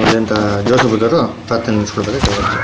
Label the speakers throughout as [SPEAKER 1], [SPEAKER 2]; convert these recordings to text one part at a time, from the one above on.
[SPEAKER 1] ಅಂತ ಜೋಸಫ್ ಅವರು ಪ್ರಾರ್ಥನೆ ನಿಲ್ಲಿಸ್ಕೊಳ್ಬೇಕು ಕೇಳ್ಬೋದು.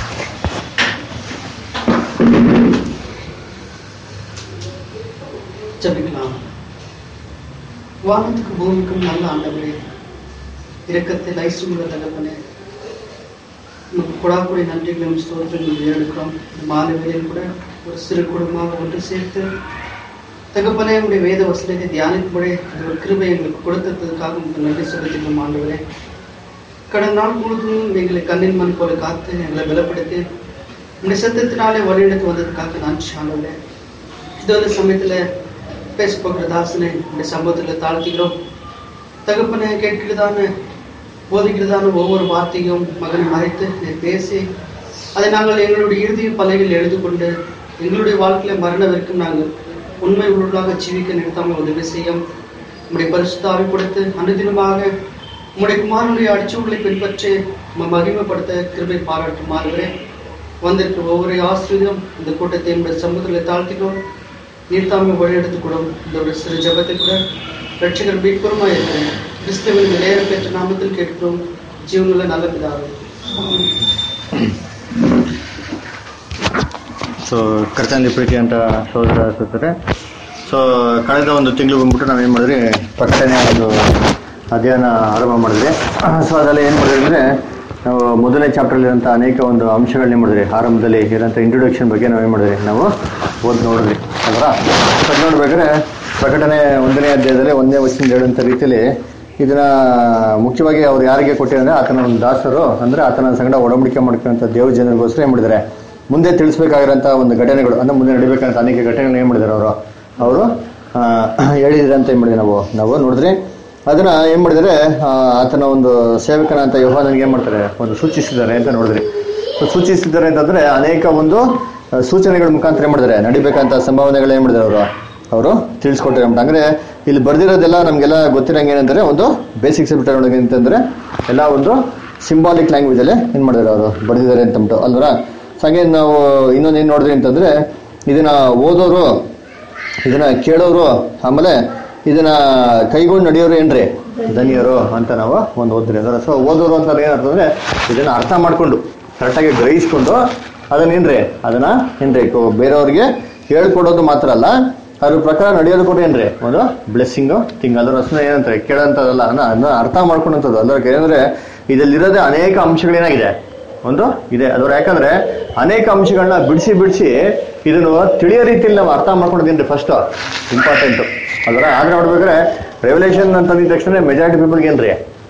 [SPEAKER 2] ஜபிக்கலாம் வானத்துக்கும் பூமிக்கும் நல்ல ஆண்டவரே இரக்கத்தில் ஐஸ்வர்ய தகப்பனே நமக்கு கொடாக்குடைய நன்றிகளையும் ஸ்தோத்திரங்களும் எடுக்கிறோம் இந்த மாலை வேளையில் கூட ஒரு சிறு குடும்பமாக ஒன்று சேர்த்து தகப்பனே உடைய வேத வசனத்தை தியானிக்கும்படி அந்த ஒரு கிருபை எங்களுக்கு கொடுத்ததுக்காக உங்களுக்கு நன்றி செலுத்திக்கிறோம் ஆண்டவரே கடந்த நாள் முழுவதும் எங்களை கண்ணின் மண் போல காத்து எங்களை பலப்படுத்தி உடைய சத்தத்தினாலே வழிநடத்தி வந்ததுக்காக நன்றி ஆண்டவரே இது வந்து சமயத்துல பேச போகிற தாசனை இந்த சம்பவத்துல தாழ்த்திக்கிறோம் தகப்பனை கேட்கிறதான போதிக்கிறதான ஒவ்வொரு வார்த்தையும் மகனை மறைத்து நீர் பேசி அதை நாங்கள் எங்களுடைய இறுதி பலகையில் எழுதி கொண்டு எங்களுடைய வாழ்க்கையில மரண வரைக்கும் நாங்கள் உண்மை உள்ளாக ஜீவிக்க நிறுத்தாமல் உதவி செய்யும் உங்களுடைய பரிசுத்தாவை கொடுத்து அனுதினமாக உங்களுடைய குமாரனுடைய அடிச்சுவர்களை பின்பற்றி ம- மகிமைப்படுத்த கிருபை பாராட்டுமாறுகிறேன் வந்திருக்கிற ஒவ்வொரு ஆசிரியரும் இந்த கூட்டத்தை நம்முடைய சமூகத்தில் தாழ்த்திக்கிறோம் நீர்த்தாமை வழியெடுத்து கூடும் இந்த ஒரு சிறு ஜபத்தை கூட ரட்சகர் மீட்புறமா இருக்கிறேன் கிறிஸ்துவின் விளையாட பெற்ற நாமத்தில் கேட்கிறோம் ஜீவனுள்ள நல்ல பிதாவே
[SPEAKER 1] ಸೊ ಕರ್ತನಲ್ಲಿ ಪ್ರೀತಿ ಅಂತ ಸೋದರ ಸೋದರೇ ಸೊ ಕಳೆದ ಒಂದು ತಿಂಗಳು ಬಂದ್ಬಿಟ್ಟು ನಾವೇನು ಮಾಡಿದ್ರಿ ಪ್ರಕಟಣೆ ಒಂದು ಅಧ್ಯಯನ ಆರಂಭ ಮಾಡಿದ್ರಿ ಸೊ ಅದರಲ್ಲಿ ಏನು ಮಾಡಿದ್ರಿ ಅಂದರೆ ನಾವು ಮೊದಲನೇ ಚಾಪ್ಟರ್ಲಿರೋಂಥ ಅನೇಕ ಒಂದು ಅಂಶಗಳನ್ನ ಮಾಡಿದ್ರಿ ಆರಂಭದಲ್ಲಿ ಇರೋಂಥ ಇಂಟ್ರೊಡಕ್ಷನ್ ಬಗ್ಗೆ ನಾವೇನು ಮಾಡಿದ್ರಿ ನಾವು ಓದಿ ನೋಡಿದ್ರಿ ಅಲ್ವಾ ಸೊ ಅದ್ ನೋಡ್ಬೇಕಾದ್ರೆ ಪ್ರಕಟಣೆ ಒಂದನೇ ಅಧ್ಯಾಯದಲ್ಲಿ ಒಂದನೇ ವಚನ ಹೇಳುವಂಥ ರೀತಿಯಲ್ಲಿ ಇದನ್ನ ಮುಖ್ಯವಾಗಿ ಅವ್ರು ಯಾರಿಗೆ ಕೊಟ್ಟಿದ್ದಾರೆ ಆತನ ಒಂದು ದಾಸರು ಅಂದ್ರೆ ಆತನ ಸಂಗಡ ಒಡಂಬಡಿಕೆ ಮಾಡ್ಕೊಂತ ದೇವ ಜನರಿಗೋಸ್ಕರ ಏನ್ ಮಾಡಿದ್ದಾರೆ ಮುಂದೆ ತಿಳಿಸ್ಬೇಕಾಗಿರೋಂಥ ಒಂದು ಘಟನೆಗಳು ಅಂದ್ರೆ ಮುಂದೆ ನಡಿಬೇಕಂತ ಅನೇಕ ಘಟನೆಗಳು ಏನ್ ಮಾಡಿದ್ದಾರೆ ಅವರು ಅವರು ಹೇಳಿದ್ರೆ ಅಂತ ಏನ್ ಮಾಡಿದ್ವಿ ನಾವು ನಾವು ನೋಡಿದ್ರಿ ಅದನ್ನ ಏನ್ ಮಾಡಿದರೆ ಆತನ ಒಂದು ಸೇವಕನ ಅಂತ ಯೋಹಾನನಿಗೆ ಏನ್ ಮಾಡ್ತಾರೆ ಒಂದು ಸೂಚಿಸಿದ್ದಾರೆ ಅಂತ ನೋಡಿದ್ರಿ So, ಸೂಚಿಸಿದ್ದಾರೆ ಅಂತಂದ್ರೆ ಅನೇಕ ಒಂದು ಆ, ಸೂಚನೆಗಳ ಮುಖಾಂತರ ಏನ್ ಮಾಡಿದ್ದಾರೆ ನಡಿಬೇಕಂತ ಸಂಭಾವನೆಗಳು ಏನ್ ಮಾಡಿದ್ದಾರೆ ಅವರು ಅವರು ತಿಳಿಸ್ಕೊಟ್ಟಿರೋ ಅಂದ್ರೆ ಇಲ್ಲಿ ಬರ್ದಿರೋದೆಲ್ಲ ನಮ್ಗೆಲ್ಲ ಗೊತ್ತಿರಂಗೆ ಏನಂದ್ರೆ ಒಂದು ಬೇಸಿಕ್ಸ್ ಬಿಟ್ಟಿರೋದು ಅಂತಂದ್ರೆ ಎಲ್ಲ ಒಂದು ಸಿಂಬಾಲಿಕ್ ಲ್ಯಾಂಗ್ವೇಜ್ ಅಲ್ಲೇ ಏನ್ ಮಾಡಿದ್ದಾರೆ ಅವರು ಬರ್ದಿದ್ದಾರೆ ಅಂತಂದ್ಬಿಟ್ಟು ಅಲ್ವರ ಹಾಗೆ ನಾವು ಇನ್ನೊಂದು ಏನ್ ನೋಡಿದ್ರಿ ಅಂತಂದ್ರೆ ಇದನ್ನ ಓದೋರು ಇದನ್ನ ಕೇಳೋರು ಆಮೇಲೆ ಇದನ್ನ ಕೈಗೊಂಡು ನಡೆಯೋರು ಏನ್ರಿ ಧನಿಯರು ಅಂತ ನಾವು ಒಂದು ಓದ್ರಿ ಅಂದ್ರೆ ಸೊ ಓದೋರು ಅಂತ ಏನಂತ ಅಂದ್ರೆ ಇದನ್ನ ಅರ್ಥ ಮಾಡ್ಕೊಂಡು ಕರೆಕ್ಟಾಗಿ ಗ್ರಹಿಸ್ಕೊಂಡು ಅದನ್ನೇನ್ರಿ ಅದನ್ನ ಏನ್ರಿ ಕೊ- ಬೇರೆಯವ್ರಿಗೆ ಹೇಳ್ಕೊಡೋದು ಮಾತ್ರ ಅಲ್ಲ ಅದ್ರ ಪ್ರಕಾರ ನಡೆಯೋದು ಕೂಡ ಏನ್ರಿ ಒಂದು ಬ್ಲೆಸ್ಸಿಂಗ್ ಥಿಂಗ್ ಅದ್ರ ರಸನ ಏನಂತಾರೆ ಕೇಳೋಂಥದ್ದಲ್ಲ ಅನ್ನ ಅದನ್ನ ಅರ್ಥ ಮಾಡ್ಕೊಂಡಂಥದ್ದು ಅದ್ರ ಏನಂದ್ರೆ ಇದರಲ್ಲಿರೋದೇ ಅನೇಕ ಅಂಶಗಳೇನಾಗಿದೆ ಒಂದು ಇದೆ ಅದರ ಯಾಕಂದ್ರೆ ಅನೇಕ ಅಂಶಗಳನ್ನ ಬಿಡಿಸಿ ಬಿಡಿಸಿ ಇದನ್ನು ತಿಳಿಯೋ ರೀತಿಯಲ್ಲಿ ನಾವು ಅರ್ಥ ಮಾಡ್ಕೊಂಡಿದ್ದೀನಿ ಫಸ್ಟ್ ಇಂಪಾರ್ಟೆಂಟ್ ಅದರ ಆದ್ರೆ ನೋಡ್ಬೇಕಾದ್ರೆ ರೆವಲ್ಯೂಷನ್ ಅಂತ ಅಂದಿದ ತಕ್ಷಣ ಮೆಜಾರಿಟಿ ಪೀಪಲ್ಗೆ ಏನ್ರಿ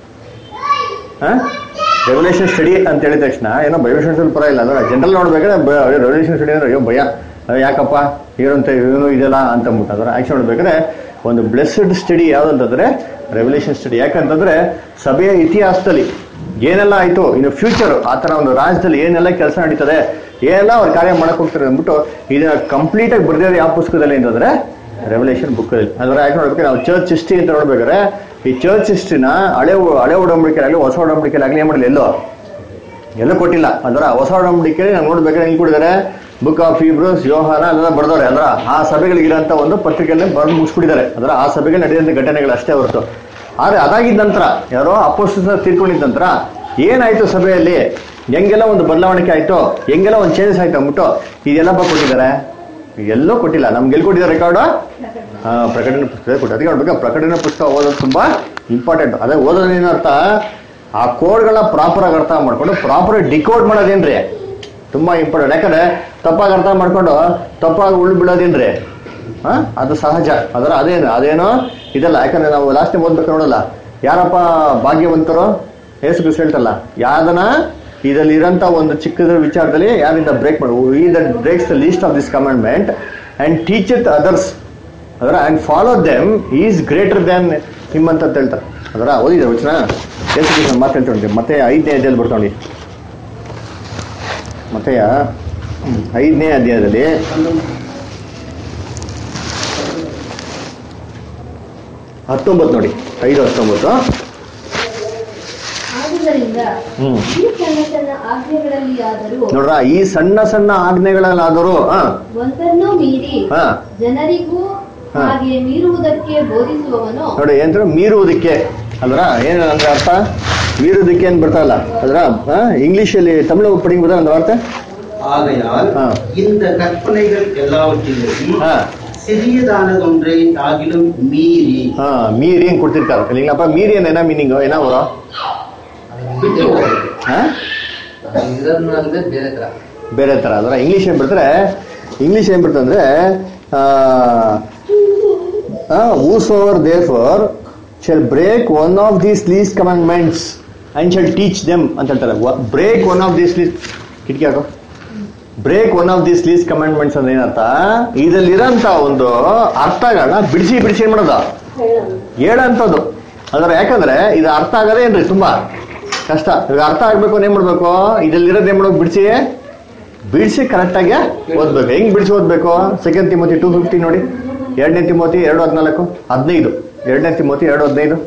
[SPEAKER 1] ರೆವಲ್ಯೂಷನ್ ಸ್ಟಡಿ ಅಂತ ಹೇಳಿದ ತಕ್ಷಣ ಏನೋ ಬಯೋಷನ್ ಪರ ಇಲ್ಲ ಅಂದ್ರೆ ಜನರಲ್ ನೋಡ್ಬೇಕಾದ್ರೆ ರೆವಲ್ಯೂಷನ್ ಸ್ಟಡಿ ಅಂದ್ರೆ ಅಯ್ಯೋ ಭಯ ಅಯ್ಯೋ ಯಾಕಪ್ಪ ಏನಂತ ಏನು ಇದೆಲ್ಲ ಅಂತ ಅಂದ್ಬಿಟ್ಟು ಅದರ ಆಕ್ಷನ್ ನೋಡ್ಬೇಕಾದ್ರೆ ಒಂದು ಬ್ಲೆಸ್ಡ್ ಸ್ಟಡಿ ಯಾವ್ದಂತಂದ್ರೆ ರೆವಲ್ಯೂಷನ್ ಸ್ಟಡಿ ಯಾಕಂತಂದ್ರೆ ಸಭೆಯ ಇತಿಹಾಸದಲ್ಲಿ ಏನೆಲ್ಲ ಆಯ್ತು ಇನ್ನು ಫ್ಯೂಚರ್ ಆ ತರ ಒಂದು ರಾಜ್ಯದಲ್ಲಿ ಏನೆಲ್ಲ ಕೆಲಸ ನಡೀತದೆ ಏನೆಲ್ಲ ಅವ್ರು ಕಾರ್ಯ ಮಾಡಕ್ ಹೋಗ್ತಾರೆ ಅಂದ್ಬಿಟ್ಟು ಇದನ್ನ ಕಂಪ್ಲೀಟ್ ಆಗಿ ಬರ್ದಿರೋದು ಯಾವ ಪುಸ್ತಕದಲ್ಲಿ ಅಂತಂದ್ರೆ ರೆವಲ್ಯೂಷನ್ ಬುಕ್ ಅಲ್ಲಿ ಅದರ ಯಾಕೆ ನೋಡ್ಬೇಕು ನಾವು ಚರ್ಚ್ ಹಿಸ್ಟ್ರಿ ಅಂತ ನೋಡ್ಬೇಕಾದ್ರೆ ಈ ಚರ್ಚ್ ಹಿಸ್ಟ್ರಿನ ಹಳೆ ಹಳೆ ಒಡಂಬಡಿಕೆಯಾಗಲಿ ಹೊಸ ಒಡಂಬಡಿಕೆಯಾಗಲಿ ಏನ್ ಮಾಡಲಿ ಎಲ್ಲೋ ಎಲ್ಲೂ ಕೊಟ್ಟಿಲ್ಲ ಅದರ ಹೊಸ ಒಡಂಬಡಿಕೆ ನಾವು ನೋಡ್ಬೇಕಾದ್ರೆ ಹೆಂಗ್ ಕೊಟ್ಟಿದ್ದಾರೆ ಬುಕ್ ಆಫ್ ಇಬ್ರೂಸ್ ಯೋಹಾನ ಅದೆಲ್ಲ ಬರ್ದವ್ರೆ ಅದರ ಆ ಸಭೆಗಳಿಗಿರೋಂಥ ಒಂದು ಪತ್ರಿಕೆಯಲ್ಲಿ ಬರೆದು ಮುಗಿಸ್ಬಿಟ್ಟಿದ್ದಾರೆ ಅದರ ಆ ಸಭೆಗೆ ನಡೆದಂತ ಘಟನೆಗಳು ಅಷ್ಟೇ ಹೊರತು ಆದ್ರೆ ಅದಾಗಿದ್ದ ನಂತರ ಯಾರೋ ಅಪೋಸ್ಟ ತೀರ್ಕೊಂಡಿದ್ದ ನಂತರ ಏನಾಯ್ತು ಸಭೆಯಲ್ಲಿ ಹೆಂಗೆಲ್ಲ ಒಂದು ಬದಲಾವಣೆ ಆಯ್ತು ಹೆಂಗೆಲ್ಲ ಒಂದು ಚೇಂಜಸ್ ಆಯ್ತು ಅಂದ್ಬಿಟ್ಟು ಇದೆಲ್ಲ ಕೊಟ್ಟಿದ್ದಾರೆ ಎಲ್ಲೂ ಕೊಟ್ಟಿಲ್ಲ ನಮ್ಗೆ ಎಲ್ಲಿ ಕೊಟ್ಟಿದ್ದಾರೆ ರೆಕಾರ್ಡು ಪ್ರಕಟಣೆ ಪುಸ್ತಕ ಕೊಟ್ಟು ಅದಕ್ಕೆ ನೋಡ್ಬೇಕು ಪ್ರಕಟಣೆ ಪುಸ್ತಕ ಓದೋದು ತುಂಬಾ ಇಂಪಾರ್ಟೆಂಟ್ ಅದೇ ಓದೋದು ಏನರ್ಥ ಆ ಕೋಡ್ಗಳನ್ನ ಪ್ರಾಪರ್ ಆಗಿ ಅರ್ಥ ಮಾಡ್ಕೊಂಡು ಪ್ರಾಪರ್ ಡಿಕೋಡ್ ಮಾಡೋದೇನ್ರಿ ತುಂಬಾ ಇಂಪಾರ್ಟೆಂಟ್ ಯಾಕಂದ್ರೆ ತಪ್ಪಾಗಿ ಅರ್ಥ ಮಾಡ್ಕೊಂಡು ತಪ್ಪಾಗಿ ಉಳ್ಳು ಬಿಡೋದೇನ್ರಿ ಹಾ ಅದು ಸಹಜ ಅದರ ಅದೇನು ಅದೇನೋ ಇದಲ್ಲ ಯಾಕಂದ್ರೆ ನಾವು ಲಾಸ್ಟ್ ಟೈಮ್ ಓದ್ಬೇಕು ನೋಡಲ್ಲ ಯಾರಪ್ಪ ಭಾಗ್ಯವಂತರು ಏಸು ಕ್ರಿಸ್ತ ಹೇಳ್ತಲ್ಲ ಯಾವ್ದನ ಇದರಲ್ಲಿ ಇರೋಂಥ ಒಂದು ಚಿಕ್ಕದ ವಿಚಾರದಲ್ಲಿ ಯಾರಿಂದ ಬ್ರೇಕ್ ಮಾಡು he that breaks the least of this commandment and teach it others ಅದರ and follow them is greater than him ಅಂತ ಹೇಳ್ತಾರೆ ಅದರ ಓದಿದೆ ವಚನ ಏಸು ಕ್ರಿಸ್ತ ಮಾತು ಹೇಳ್ತೊಂಡಿ ಮತ್ತೆ ಐದನೇ ಅಧ್ಯಾಯದಲ್ಲಿ ಬರ್ತಾಂಡಿ ಮತ್ತೆ ಐದನೇ ಅಧ್ಯಾಯದಲ್ಲಿ ಹತ್ತೊಂಬತ್ತು ನೋಡಿ ಐದು ಹತ್ತೊಂಬತ್ತು
[SPEAKER 3] ಆದುದರಿಂದ
[SPEAKER 1] ಹ್ಮ್.
[SPEAKER 3] ಈ ಸಣ್ಣ ಸಣ್ಣ ಆಜ್ಞೆಗಳಲ್ಲಿ ಆದರೂ
[SPEAKER 1] ನೋಡ್ರ ಈ ಸಣ್ಣ ಸಣ್ಣ ಆಜ್ಞೆಗಳಲ್ಲಾದರೂ ಹಾ
[SPEAKER 3] ಒಂದನ್ನು ಮೀರಿ
[SPEAKER 1] ಹಾ
[SPEAKER 3] ಜನರಿಗೂ
[SPEAKER 1] ಹಾ.
[SPEAKER 3] ಹಾಗೆ ಮೀರುವುದಕ್ಕೆ ಬೋಧಿಸುವವನು
[SPEAKER 1] ನೋಡಿ ಏನಂದ್ರೆ ಮೀರುವುದಕ್ಕೆ ಅಲ್ರ ಏನಂದ್ರೆ ಅರ್ಥ ಮೀರೋದಕ್ಕೆ ಏನ್ ಬರ್ತಾರಲ್ಲ ಅದರ ಇಂಗ್ಲಿಷಲ್ಲಿ ತಮಿಳು படிக்கும் போது அந்த வார்த்தை
[SPEAKER 4] ஆகையால்
[SPEAKER 1] ஆ.
[SPEAKER 4] இந்த கற்பனைகள் எல்லாவற்றிலும்
[SPEAKER 1] ஆ.
[SPEAKER 4] சிறியதானதொன்றை ஆகிலும் மீறி
[SPEAKER 1] ಹಾ ಮೀರಿ ಅಂತ ಕೊಡ್ತಿರ್ತಾರೆ இல்லைங்களாப்பா ಮೀರಿ என்ன மீனிங் என்ன வரும்
[SPEAKER 4] ಬಿಟ್ಟು ಹೋಗುವುದು.
[SPEAKER 1] ಹಾ
[SPEAKER 5] ಇದನ್ನಲ್ಲದೆ ಬೇರೆ ತರ
[SPEAKER 1] ಬೇರೆ ತರ ಅದರ ಇಂಗ್ಲಿಷ್ ಏನ್ ಬಿಡ್ತಾರೆ ಇಂಗ್ಲಿಷ್ ಏನ್ ಬಿಡ್ತಾರೆ ಅಂದ್ರೆ whosoever therefore shall break one of these least commandments and shall teach them ಅಂತ ಹೇಳ್ತಾರೆ break one of these least ಕಿಟಕಿ ಹಾಕೋ break one of these least commandments ಅಂದ್ರೆ ಏನರ್ಥ ಇದರಲ್ಲಿರೋಂಥ ಒಂದು ಅರ್ಥಗಳನ್ನ ಬಿಡಿಸಿ ಬಿಡಿಸಿ ಏನ್ ಮಾಡೋದು ಹೇಳಂಥದ್ದು ಅದರ ಯಾಕಂದ್ರೆ ಇದು ಅರ್ಥ ಆಗದೇ ಏನ್ರಿ ತುಂಬಾ ಕಷ್ಟ ಇವಾಗ ಅರ್ಥ ಆಗ್ಬೇಕು ಅಂದ್ರೆ ಏನ್ ಮಾಡ್ಬೇಕು ಇದಲ್ಲಿರೋದು ಏನ್ ಮಾಡ್ಬೇಕು ಬಿಡಿಸಿ ಬಿಡಿಸಿ ಕರೆಕ್ಟಾಗಿ ಓದ್ಬೇಕು ಹೆಂಗ್ ಬಿಡಿಸಿ ಓದ್ಬೇಕು ಸೆಕೆಂಡ್ ತಿಮೋತಿ ಟೂ ಫಿಫ್ಟಿ ನೋಡಿ ಎರಡನೇ ತಿಮೋತಿ ಎರಡು ಹದಿನಾಲ್ಕು ಹದಿನೈದು ಎರಡನೇ ತಿಮೋತಿ ಎರಡು ಹದಿನೈದು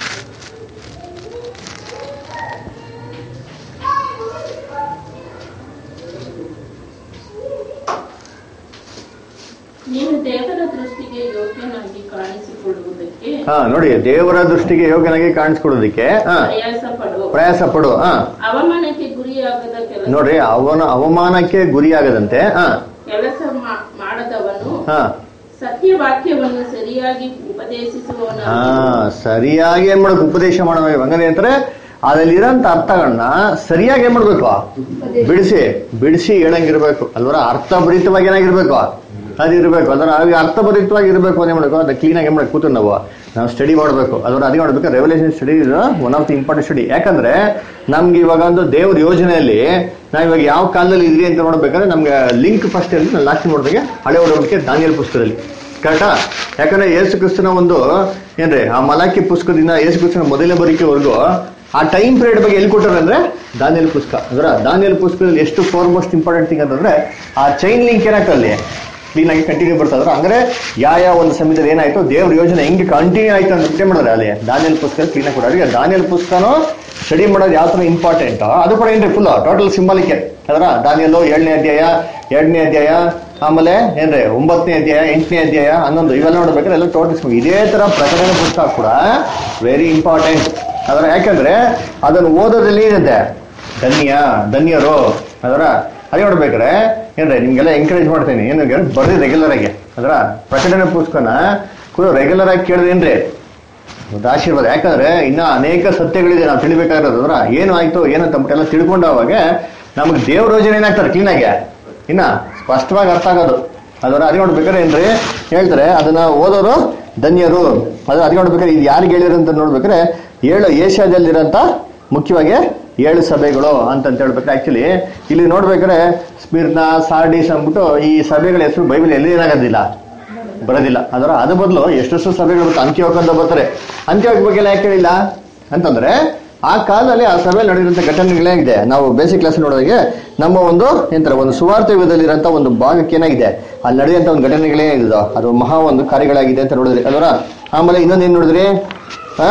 [SPEAKER 6] ನೀನು ದೇವರ ದೃಷ್ಟಿಗೆ ಯೋಗ್ಯನಾಗಿ ಕಾಣಿಸಿಕೊಳ್ಳುವುದಕ್ಕೆ
[SPEAKER 1] ಹಾ ನೋಡಿ ದೇವರ ದೃಷ್ಟಿಗೆ ಯೋಗ್ಯನಾಗಿ ಕಾಣಿಸ್ಕೊಡೋದಕ್ಕೆ ಹಾ
[SPEAKER 6] ಪ್ರಯಾಸ ಪಡು
[SPEAKER 1] ಪ್ರಯಾಸ ಪಡು ಹಾ
[SPEAKER 6] ಅವಮಾನಕ್ಕೆ ಗುರಿಯಾಗದ ಕೆಲಸ
[SPEAKER 1] ನೋಡ್ರಿ ಅವನ ಅವಮಾನಕ್ಕೆ ಗುರಿಯಾಗದಂತೆ ಹಾ
[SPEAKER 6] ಕೆಲಸ ಮಾ- ಮಾಡದವನು
[SPEAKER 1] ಹಾ
[SPEAKER 6] ಸತ್ಯವಾಕ್ಯವನ್ನು ಸರಿಯಾಗಿ ಉಪದೇಶಿಸುವವನ
[SPEAKER 1] ಹಾ ಸರಿಯಾಗಿ ಏನ್ ಮಾಡ್ಬೇಕು ಉಪದೇಶ ಮಾಡಬೇಕು ಹಂಗಂದ್ರೆ ಅಂತಾರೆ ಅದರಲ್ಲಿರೋಂಥ ಅರ್ಥಗಳನ್ನ ಸರಿಯಾಗಿ ಏನ್ ಮಾಡ್ಬೇಕು ಬಿಡಿಸಿ ಬಿಡಿಸಿ ಹೇಳಂಗಿರ್ಬೇಕು ಅಲ್ವರ ಅರ್ಥಭರಿತವಾಗಿ ಏನಾಗಿರ್ಬೇಕು ಅದಿರ್ಬೇಕು ಅದರ ಅವಾಗ ಅರ್ಥಭರಿತವಾಗಿ ಇರಬೇಕು ಅಂತ ಏನ್ ಮಾಡ್ಬೇಕು ಅದು ಕ್ಲೀನಾಗಿ ಏನ್ ಮಾಡ್ಬೇಕು ಕೂತು ನಾವು ನಾವು ಸ್ಟಡಿ ಮಾಡಬೇಕು ಅದರ ಅದೇ ಮಾಡ್ಬೇಕು revelation study is one of the important study ಯಾಕಂದ್ರೆ ನಮ್ಗೆ ಇವಾಗ ಒಂದು ದೇವ್ರ ಯೋಜನೆಯಲ್ಲಿ ನಾವ್ ಇವಾಗ ಯಾವ ಕಾಲದಲ್ಲಿ ಇದ್ರಿ ಅಂತ ನೋಡ್ಬೇಕಾದ್ರೆ ನಮ್ಗೆ ಲಿಂಕ್ ಫಸ್ಟ್ ಅಲ್ಲಿ ನಾನು ಲಾಸ್ಟ್ ನೋಡಿದಾಗ ಹಳೆ ಒಡಂಬಡಿಕೆ ದಾನಿಯಲ್ ಪುಸ್ತಕದಲ್ಲಿ ಕರೆಕ್ಟಾ ಯಾಕಂದ್ರೆ ಯೇಸು ಕ್ರಿಸ್ತನ ಒಂದು ಏನ್ರಿ ಆ ಮಲಾಕಿ ಪುಸ್ತಕದಿಂದ ಯೇಸು ಕ್ರಿಸ್ತನ ಮೊದಲನೇ ಬರಿಕೆವರೆಗೂ ಆ ಟೈಮ್ ಪೀರಿಯಡ್ ಬಗ್ಗೆ ಎಲ್ಲಿ ಕೊಟ್ಟಾರೆ ಅಂದ್ರೆ ದಾನಿಯಲ್ ಪುಸ್ತಕ ಅಂದ್ರೆ ದಾನಿಯಲ್ ಪುಸ್ತಕದಲ್ಲಿ ಎಷ್ಟು ಫೋರ್ ಮೋಸ್ಟ್ ಇಂಪಾರ್ಟೆಂಟ್ ಥಿಂಗ್ ಅಂತಂದ್ರೆ ಆ ಚೈನ್ ಲಿಂಕ್ ಏನಾಗ್ತದೆ ಅಲ್ಲಿ ಕ್ಲೀನ್ ಆಗಿ ಕಂಟಿನ್ಯೂ ಬರ್ತಾರೆ ಅಂದ್ರೆ ಯಾವ ಯಾವ ಒಂದು ಸಮಯದಲ್ಲಿ ಏನಾಯ್ತು ದೇವ್ರ ಯೋಜನೆ ಹೆಂಗೆ ಕಂಟಿನ್ಯೂ ಆಯ್ತು ಅಂತ ಏನ್ ಮಾಡಿದ್ರೆ ಅಲ್ಲಿ ದಾನಿಯಲ್ ಪುಸ್ತಕ ಕ್ಲೀನ್ ಆಗಿ ಕೊಡೋರಿಗೆ ದಾನಿಯಲ್ ಪುಸ್ತಕನೂ ಸ್ಟಡಿ ಮಾಡೋದು ಯಾವ ತರ ಇಂಪಾರ್ಟೆಂಟ್ ಅದು ಕೂಡ ಏನ್ರಿ ಫುಲ್ ಟೋಟಲ್ ಸಿಂಬಾಲಿಕೆ ಅದರ ದಾನಿಯಲ್ಲು ಏಳನೇ ಅಧ್ಯಾಯ ಎರಡನೇ ಅಧ್ಯಾಯ ಆಮೇಲೆ ಏನ್ರಿ ಒಂಬತ್ತನೇ ಅಧ್ಯಾಯ ಎಂಟನೇ ಅಧ್ಯಾಯ ಹನ್ನೊಂದು ಇವೆಲ್ಲ ನೋಡ್ಬೇಕಾದ್ರೆ ಎಲ್ಲ ಟೋಟಲ್ ಇದೇ ತರ ಪ್ರಕಟಣೆ ಪುಸ್ತಕ ಕೂಡ ವೆರಿ ಇಂಪಾರ್ಟೆಂಟ್ ಅದರ ಯಾಕಂದ್ರೆ ಅದನ್ನು ಓದೋದ್ರಲ್ಲಿ ಏನಿದೆ ಧನ್ಯ ಧನ್ಯರು ಅದರ ಅದೇ ನೋಡ್ಬೇಕಾದ್ರೆ ಏನ್ರಿ ನಿಮ್ಗೆಲ್ಲ ಎಂಕರೇಜ್ ಮಾಡ್ತೇನೆ ಏನು ಬರ್ರಿ ರೆಗ್ಯುಲರ್ ಆಗಿ ಅದರ ಪ್ರಕಟಣೆ ಪುಸ್ತಕನ ರೆಗ್ಯುಲರ್ ಆಗಿ ಕೇಳಿದೇನ್ರಿ ಒಂದು ಆಶೀರ್ವಾದ ಯಾಕಂದ್ರೆ ಇನ್ನ ಅನೇಕ ಸತ್ಯಗಳಿದೆ ನಾವು ತಿಳಿಬೇಕಾಗಿರೋದು ಅದರ ಏನು ಆಯ್ತು ಏನು ತಮ್ಮಟೆಲ್ಲ ತಿಳ್ಕೊಂಡಾಗ ನಮಗೆ ದೇವ್ರ ಯೋಜನೆ ಏನಾಗ್ತಾರೆ ಕ್ಲೀನಾಗಿ ಇನ್ನ ಸ್ಪಷ್ಟವಾಗಿ ಅರ್ಥ ಆಗೋದು ಅದರ ಅದೇ ನೋಡ್ಬೇಕಾದ್ರೆ ಏನ್ರಿ ಹೇಳ್ತಾರೆ ಅದನ್ನ ಓದೋರು ಧನ್ಯರು ಅದ್ರ ಅದೇ ನೋಡ್ಬೇಕಾದ್ರೆ ಇದು ಯಾರಿಗೆ ಹೇಳಿದ್ರು ಅಂತ ನೋಡ್ಬೇಕಾದ್ರೆ ಏಳು ಏಷ್ಯಾದಲ್ಲಿರೋಂಥ ಮುಖ್ಯವಾಗಿ ಏಳು ಸಭೆಗಳು ಅಂತಂತ ಹೇಳ್ಬೇಕಾದ್ರೆ ಆಕ್ಚುಲಿ ಇಲ್ಲಿ ನೋಡ್ಬೇಕಾದ್ರೆ ಸ್ಮಿರ್ನ ಸಾರ್ಡಿಸ್ ಅಂದ್ಬಿಟ್ಟು ಈ ಸಭೆಗಳ ಹೆಸರು ಬೈಬಲ್ ಎಲ್ಲಿ ಏನಾಗೋದಿಲ್ಲ ಬರೋದಿಲ್ಲ ಅದರ ಅದು ಬದಲು ಎಷ್ಟೆಷ್ಟು ಸಭೆಗಳು ಬರುತ್ತೆ ಅಂತ್ಯೋಕ ಅಂತ ಬರ್ತಾರೆ ಅಂತ್ಯೋಕ ಬಗ್ಗೆ ಎಲ್ಲ ಯಾಕೆ ಹೇಳಿಲ್ಲ ಅಂತಂದ್ರೆ ಆ ಕಾಲದಲ್ಲಿ ಆ ಸಭೆಯಲ್ಲಿ ನಡೆದಿರುವಂತ ಘಟನೆಗಳೇನಿದೆ ನಾವು ಬೇಸಿಕ್ ಕ್ಲಾಸ್ ನೋಡೋದಾಗೆ ನಮ್ಮ ಒಂದು ಎಂತಾರೆ ಒಂದು ಸುವಾರ್ಥ ಯುಗದಲ್ಲಿರೋಂಥ ಒಂದು ಭಾಗಕ್ಕೆ ಏನಾಗಿದೆ ಅಲ್ಲಿ ನಡೆಯುವಂಥ ಒಂದು ಘಟನೆಗಳೇನಿದೆ ಅದು ಮಹಾ ಒಂದು ಕಾರ್ಯಗಳಾಗಿದೆ ಅಂತ ನೋಡಿದ್ರಿ ಅದರ ಆಮೇಲೆ ಇನ್ನೊಂದು ಏನು ನೋಡಿದ್ರಿ ಆ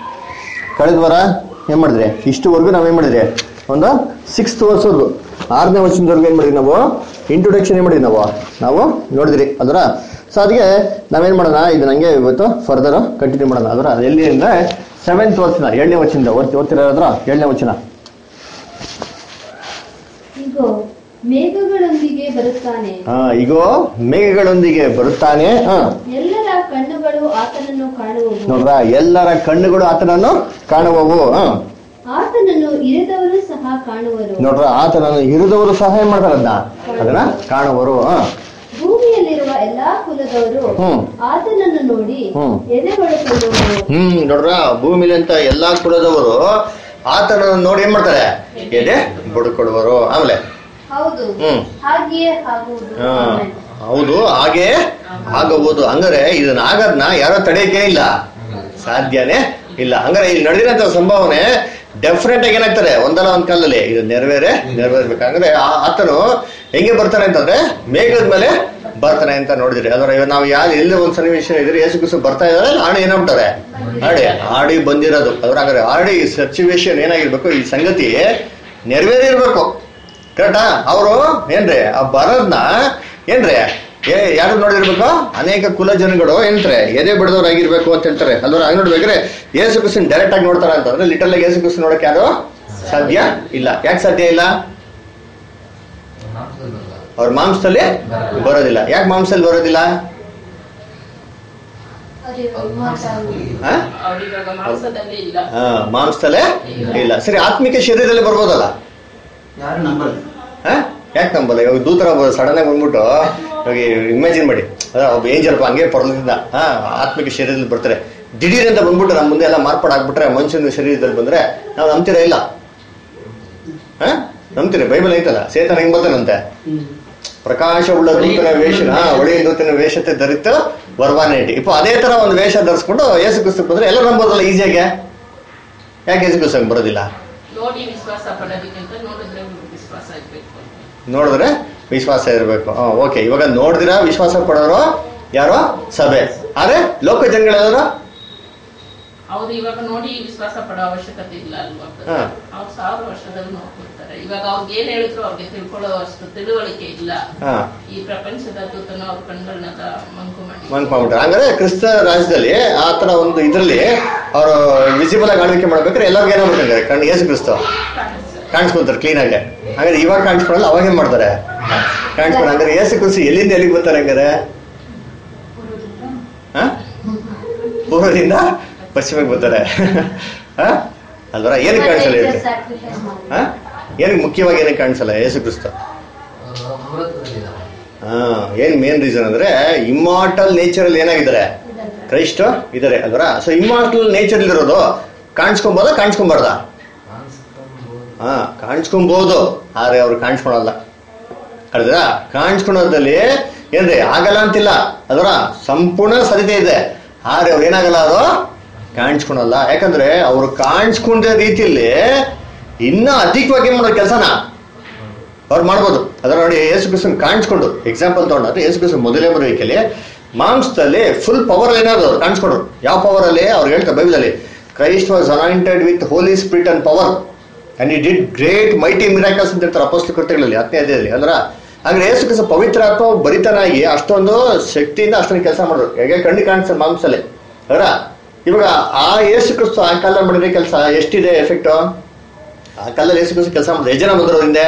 [SPEAKER 1] ಕಳೆದ ವಾರ ಏನ್ ಮಾಡಿದ್ರಿ ಇಷ್ಟುವರೆಗೂ ನಾವೇನ್ ಮಾಡಿದ್ರಿ ಒಂದು ಸಿಕ್ಸ್ತ್ ವರ್ಷವರೆಗೂ ಆರನೇ ವರ್ಷದವರೆಗೂ ಏನ್ ಮಾಡಿದ್ರಿ ನಾವು ಇಂಟ್ರೊಡಕ್ಷನ್ ಏನ್ ಮಾಡಿದ್ರಿ ನಾವು ನಾವು ನೋಡಿದ್ರಿ ಅದರ ಸೊ ಅದಕ್ಕೆ ನಾವೇನ್ ಮಾಡೋಣ ಇದು ನಂಗೆ ಇವತ್ತು ಫರ್ದರ್ ಕಂಟಿನ್ಯೂ ಮಾಡೋಣ ಅದರ ಎಲ್ಲಿ ಅಂದ್ರೆ ಸೆವೆಂತ್ ವರ್ಷನ ಏಳನೇ ವರ್ಷದಿಂದ ಓದ್ತಿ ಓದ್ತಿರೋದ್ರ ಏಳನೇ ವಚನ
[SPEAKER 3] ಇಗೋ ಮೇಘಗಳೊಂದಿಗೆ ಬರುತ್ತಾನೆ
[SPEAKER 1] ಹಾ ಈಗೋ ಮೇಘಗಳೊಂದಿಗೆ ಬರುತ್ತಾನೆ ಹಾ
[SPEAKER 3] ಎಲ್ಲರ ಕಣ್ಣುಗಳು ಆತನನ್ನು ಕಾಣುವವು
[SPEAKER 1] ನೋಡ್ರ ಎಲ್ಲರ ಕಣ್ಣುಗಳು ಆತನನ್ನು ಕಾಣುವವು ಹಾ
[SPEAKER 3] ಆತನನ್ನು ಇರಿದವರು ಸಹ ಕಾಣುವರು
[SPEAKER 1] ನೋಡ್ರ ಆತನನ್ನು ಹಿರಿದವರು ಸಹ ಏನ್ ಮಾಡ್ತಾರೆ ಅದನ್ನ ಅದನ್ನ ಕಾಣುವರು ಹಾ
[SPEAKER 3] ಭೂಮಿಯಲ್ಲಿರುವ ಎಲ್ಲಾ ಕುಲದವರು
[SPEAKER 1] ಹ್ಮ್.
[SPEAKER 3] ಆತನನ್ನು ನೋಡಿ
[SPEAKER 1] ಹ್ಮ್.
[SPEAKER 3] ಎದೆಗೊಳುಕೊಳ್ಳುವರು
[SPEAKER 1] ಹ್ಮ್ ನೋಡ್ರ ಭೂಮಿಲಿ ಅಂತ ಎಲ್ಲಾ ಕುಲದವರು ಆತನನ್ನು ನೋಡಿ ಏನ್ ಮಾಡ್ತಾರೆ ಎದೆ ಬಡ್ಕೊಡುವರು ಆಮೇಲೆ
[SPEAKER 3] ಹೌದು
[SPEAKER 1] ಹ್ಮ್.
[SPEAKER 3] ಹಾಗೆಯೇ ಆಗುವುದು
[SPEAKER 1] ಹಾ,
[SPEAKER 3] ಆಮೆನ್.
[SPEAKER 1] ಹೌದು ಹಾಗೆ ಆಗಬಹುದು ಹಂಗಾರೆ ಇದನ್ನ ಆಗದ್ನ ಯಾರೋ ತಡೆಯಕ್ಕೆ ಇಲ್ಲ ಸಾಧ್ಯನೇ ಇಲ್ಲ ಹಂಗಾರೆ ಇಲ್ಲಿ ನಡೆದಿರೋಂಥ ಸಂಭಾವನೆ ಡೆಫಿನೆಟ್ ಆಗಿ ಏನಾಗ್ತಾರೆ ಒಂದಲ್ಲ ಒಂದ್ ಕಾಲದಲ್ಲಿ ಇದು ನೆರವೇರೆ ನೆರವೇರ್ಬೇಕಂದ್ರೆ ಆ- ಆತನು ಹೆಂಗೆ ಬರ್ತಾನೆ ಅಂತಂದ್ರೆ ಮೇಘದ ಮೇಲೆ ಬರ್ತಾನೆ ಅಂತ ನೋಡಿದ್ರಿ ಅದರ ಇವಾಗ ನಾವು ಯಾರು ಎಲ್ಲಿ ಒಂದು ಸನ್ನಿವೇಶ ಇದ್ರೆ ಯೇಸು ಕ್ರಿಸ್ತು ಬರ್ತಾ ಇದಾರೆ ಆಡಿ ಏನಾಗ್ಬಿಟ್ಟಾರೆ ಆಡಿ ಆಡಿ ಬಂದಿರೋದು ಅದ್ರ ಹಂಗಾರೆ ಆಡಿ ಸಿಚುವೇಶನ್ ಏನಾಗಿರ್ಬೇಕು ಈ ಸಂಗತಿ ನೆರವೇರಿರ್ಬೇಕು ಕರೆಕ್ಟಾ ಅವರು ಏನ್ರಿ ಆ ಬರೋದ್ನ ಏನ್ರಿ ಏ ಯಾರು ನೋಡಿರ್ಬೇಕು ಅನೇಕ ಕುಲ ಜನಗಳು ಹೇಳ್ತಾರೆ ಎದೆ ಬಿಡದವ್ರಾಗಿರ್ಬೇಕು ಅಂತ ಹೇಳ್ತಾರೆ ಅಲ್ವಾ ಹಂಗ್ ನೋಡ್ಬೇಕಾದ್ರೆ ಯೇಸು ಕ್ರಿಸ್ತನ್ ಡೈರೆಕ್ಟ್ ಆಗಿ ನೋಡ್ತಾರ ಅಂತಂದ್ರೆ ಲಿಟಲ್ ಆಗಿ ಯೇಸು ಕ್ರಿಸ್ತನ್ ನೋಡಕ್ ಯಾರು ಸಾಧ್ಯ ಇಲ್ಲ ಯಾಕೆ ಸಾಧ್ಯ ಇಲ್ಲ
[SPEAKER 5] ಮಾಂಸದಲ್ಲ.
[SPEAKER 1] ಅವ್ರ ಮಾಂಸದಲ್ಲಿ ಬರೋದಿಲ್ಲ ಯಾಕೆ ಮಾಂಸದಲ್ಲಿ ಬರೋದಿಲ್ಲ ಆ?
[SPEAKER 6] ಅವರಿವಾಗ ಮಾಂಸದಲ್ಲಿ ಇಲ್ಲ
[SPEAKER 1] ಆ, ಮಾಂಸದಲ್ಲೇ ಇಲ್ಲ ಸರಿ ಆತ್ಮಿಕ ಶರೀರದಲ್ಲಿ ಬರ್ಬೋದಲ್ಲ
[SPEAKER 4] ಯಾರು ನಂಬಲ್ಲ
[SPEAKER 1] ಆ? ಯಾಕೆ ನಂಬಲ್ಲ ಇವಾಗ ದೂತರ ಸಡನ್ ಆಗಿ ಬಂದ್ಬಿಟ್ಟು ಇವಾಗ ಇಮ್ಯಾಜಿನ್ ಮಾಡಿ ಅದ ಒಬ್ಬ ಏಂಜಲ್ಪ ಹಂಗೆ ಪರಲದಿಂದ ಹಾ ಆತ್ಮಿಕ ಶರೀರದಲ್ಲಿ ಬರ್ತಾರೆ ದಿಢೀರ್ ಅಂತ ಬಂದ್ಬಿಟ್ಟು ನಮ್ಮ ಮುಂದೆ ಎಲ್ಲ ಮಾರ್ಪಾಡಾಗ್ಬಿಟ್ರೆ ಮನುಷ್ಯನ ಶರೀರದಲ್ಲಿ ಬಂದ್ರೆ ನಾವು ನಂಬ್ತೀರಾ ಇಲ್ಲ ಹಾ ನಂಬ್ತೀರಿ ಬೈಬಲ್ ಐತಲ್ಲ ಸೇತನ ಹೆಂಗ್ ಬರ್ತಾನಂತೆ ಪ್ರಕಾಶವುಳ್ಳ ದೂತನ ವೇಷ ಹಾ ಒಳ್ಳೆಯ ದೂತನ ವೇಷತೆ ಧರಿತು ವರ್ವಾನೇಟಿ ಇಪ್ಪ ಅದೇ ತರ ಒಂದು ವೇಷ ಧರಿಸ್ಕೊಂಡು ಯೇಸು ಕ್ರಿಸ್ತಕ್ಕೆ ಬಂದ್ರೆ ಎಲ್ಲ ನಂಬೋದಲ್ಲ ಈಸಿಯಾಗೆ ಯಾಕೆ ಯೇಸು ಕ್ರಿಸ್ತಕ್ಕೆ ಬರೋದಿಲ್ಲ
[SPEAKER 6] ನೋಡಿ ವಿಶ್ವಾಸ ಪಡೋದಕ್ಕಿಂತ ನೋಡಿದ್ರೆ ವಿಶ್ವಾಸ ಇರ್ಬೇಕು
[SPEAKER 1] ನೋಡಿದ್ರೆ ವಿಶ್ವಾಸ ಇರಬೇಕು ಓಕೆ ಇವಾಗ ನೋಡಿದಿರ ವಿಶ್ವಾಸ ಪಡೋರು ಯಾರೋ ಸಭೆ ಆದ್ರೆ ಲೋಕ ಜನಗಳೆಲ್ಲರೂ
[SPEAKER 6] ಅವ್ರು ಇವಾಗ ನೋಡಿ ವಿಶ್ವಾಸ ಪಡೋ ಅವಶ್ಯಕತೆ ಇಲ್ಲ ಅಲ್ವಾ
[SPEAKER 1] ಹಾ.
[SPEAKER 6] ಅವ್ರು ಸಾವಿರ ವರ್ಷದಲ್ಲಿ ನೋಡ್ಕೊಳ್ತಾರೆ ಇವಾಗ ಅವ್ರಿಗೆ ಏನ್ ಹೇಳಿದ್ರು ಅವ್ರಿಗೆ ತಿಳ್ಕೊಳ್ಳೋ ಅಷ್ಟು ತಿಳುವಳಿಕೆ ಇಲ್ಲ
[SPEAKER 1] ಹಾ
[SPEAKER 6] ಈ ಪ್ರಪಂಚದ ದೂತನ ಅವ್ರ ಕಣ್ಗಳನ್ನೆಲ್ಲ ಮಂಕು ಮಾಡಿ
[SPEAKER 1] ಮಂಕ್ ಮಾಡ್ಬಿಟ್ರೆ ಹಂಗಾರೆ ಕ್ರಿಸ್ತ ರಾಜ್ಯದಲ್ಲಿ ಆ ತರ ಒಂದು ಇದ್ರಲ್ಲಿ ಅವರು ವಿಸಿಬಲ್ ಆಗಿ ಆಳ್ವಿಕೆ ಮಾಡ್ಬೇಕಾದ್ರೆ ಎಲ್ಲರಿಗೂ ಏನಾಗ್ಬಿಟ್ಟಂಗೆ ಕಣ್ಣು ಯೇಸು ಕ್ರಿಸ್ತ
[SPEAKER 6] ಕಾಣಿಸ್ತಾರೆ.
[SPEAKER 1] ಕಾಣಿಸ್ಕೊಂತಾರೆ ಕ್ಲೀನ್ ಆಗಿ ಹಾಗಾದ್ರೆ ಇವಾಗ ಕಾಣಿಸ್ಕೊಳಲ್ಲ ಅವಾಗ ಏನ್ ಮಾಡ್ತಾರೆ ಕಾಣಿಸ್ಕೊಂಡು ಹಂಗಾರೆ ಯೇಸು ಕ್ರಿಸ್ತ ಎಲ್ಲಿಂದ ಎಲ್ಲಿಗೆ ಬರ್ತಾರೆ ಹಂಗಾರೆ ಹಾ? ಪೂರ್ವದಿಂದ ಪಶ್ಚಿಮಕ್ಕೆ ಬರ್ತಾರೆ ಹಾ ಅಲ್ವರ ಏನಕ್ಕೆ ಕಾಣಿಸಲ್ಲ ಇವ್ರಿಗೆ ಹಾ ಏನಕ್ಕೆ ಮುಖ್ಯವಾಗಿ ಏನಕ್ಕೆ ಕಾಣಿಸಲ್ಲ ಯೇಸು ಕ್ರಿಸ್ತ
[SPEAKER 5] ಅವ್ರು ಅಮೃತದಲ್ಲಿದ್ದಾರೆ.
[SPEAKER 1] ಹಾ ಏನ್ ಮೇನ್ ರೀಸನ್ ಅಂದ್ರೆ ಇಮ್ಮಾರ್ಟಲ್ ನೇಚರ್ ಅಲ್ಲಿ ಏನಾಗಿದ್ದಾರೆ ಕ್ರೈಸ್ಟ್ ಇದಾರೆ ಅಲ್ವರ ಸೊ ಇಮ್ಮಾರ್ಟಲ್ ನೇಚರ್ ಇರೋದು ಕಾಣಿಸ್ಕೊಂಬೋದಾ ಕಾಣಿಸ್ಕೊಂಬಾರ್ದಾ
[SPEAKER 5] ಕಾಣಿಸ್ಕೊಂಬೋದು.
[SPEAKER 1] ಹಾ ಕಾಣಿಸ್ಕೊಬಹುದು ಆದ್ರೆ ಅವ್ರು ಕಾಣಿಸ್ಕೊಳಲ್ಲ ಅರ್ಧ ಕಾಣಿಸ್ಕೊಳೋದ್ರಲ್ಲಿ ಏನ್ರಿ ಆಗಲ್ಲ ಅಂತಿಲ್ಲ ಅದರ ಸಂಪೂರ್ಣ ಸರಿತೆ ಇದೆ ಆದ್ರೆ ಅವ್ರು ಏನಾಗಲ್ಲ ಅದು ಕಾಣಿಸ್ಕೊಳಲ್ಲ ಯಾಕಂದ್ರೆ ಅವ್ರು ಕಾಣಿಸ್ಕೊಂಡ ರೀತಿಯಲ್ಲಿ ಇನ್ನೂ ಅಧಿಕವಾಗಿ ಏನ್ ಮಾಡೋ ಕೆಲಸನ ಅವ್ರು ಮಾಡ್ಬೋದು ಅದರ ನೋಡಿ ಯೇಸು ಕ್ರಿಸ್ತನ್ ಕಾಣಿಸ್ಕೊಂಡು ಎಕ್ಸಾಂಪಲ್ ತಗೊಂಡ್ರೆ ಯೇಸು ಕ್ರಿಸ್ತನ್ ಮೊದಲೇ ಬರುವಿಕೆಯಲ್ಲಿ ಮಾಂಸದಲ್ಲಿ ಫುಲ್ ಪವರ್ ಏನಾದ್ರು ಅವ್ರು ಕಾಣಿಸ್ಕೊಂಡ್ರು ಯಾವ ಪವರ್ ಅಲ್ಲಿ ಅವ್ರು ಹೇಳ್ತಾರೆ ಬೈಬಲಲ್ಲಿ Christ was anointed with holy spirit and power and he did great mighty miracles ಅಂತ ಹೇಳ್ತಾರೆ ಅಪೋಸ್ಲ ಕೃತ್ಯಗಳಲ್ಲಿ ಹತ್ತನೇ ಅಧ್ಯಾಯದಲ್ಲಿ ಅಂದ್ರ ಅಂದ್ರೆ ಯೇಸು ಕ್ರಿಸ್ತ ಪವಿತ್ರ ಆತ್ಮ ಭರಿತನಾಗಿ ಅಷ್ಟೊಂದು ಶಕ್ತಿಯಿಂದ ಅಷ್ಟೊಂದು ಕೆಲಸ ಮಾಡೋರು ಹೇಗೆ ಕಣ್ಣು ಕಾಣಿಸ್ತಾರೆ ಮಾಂಸಲ್ಲಿ ಅದರ ಇವಾಗ ಆ ಯೇಸು ಕ್ರಿಸ್ತ ಆ ಕಾಲ ಮಾಡಿದ್ರೆ ಕೆಲಸ ಎಷ್ಟಿದೆ ಎಫೆಕ್ಟ್ ಆ ಕಾಲದಲ್ಲಿ ಯೇಸು ಕ್ರಿಸ್ತ ಕೆಲಸ ಮಾಡಿದ್ರೆ ಎಷ್ಟು ಜನ ಬಂದ್ರು ಹಿಂದೆ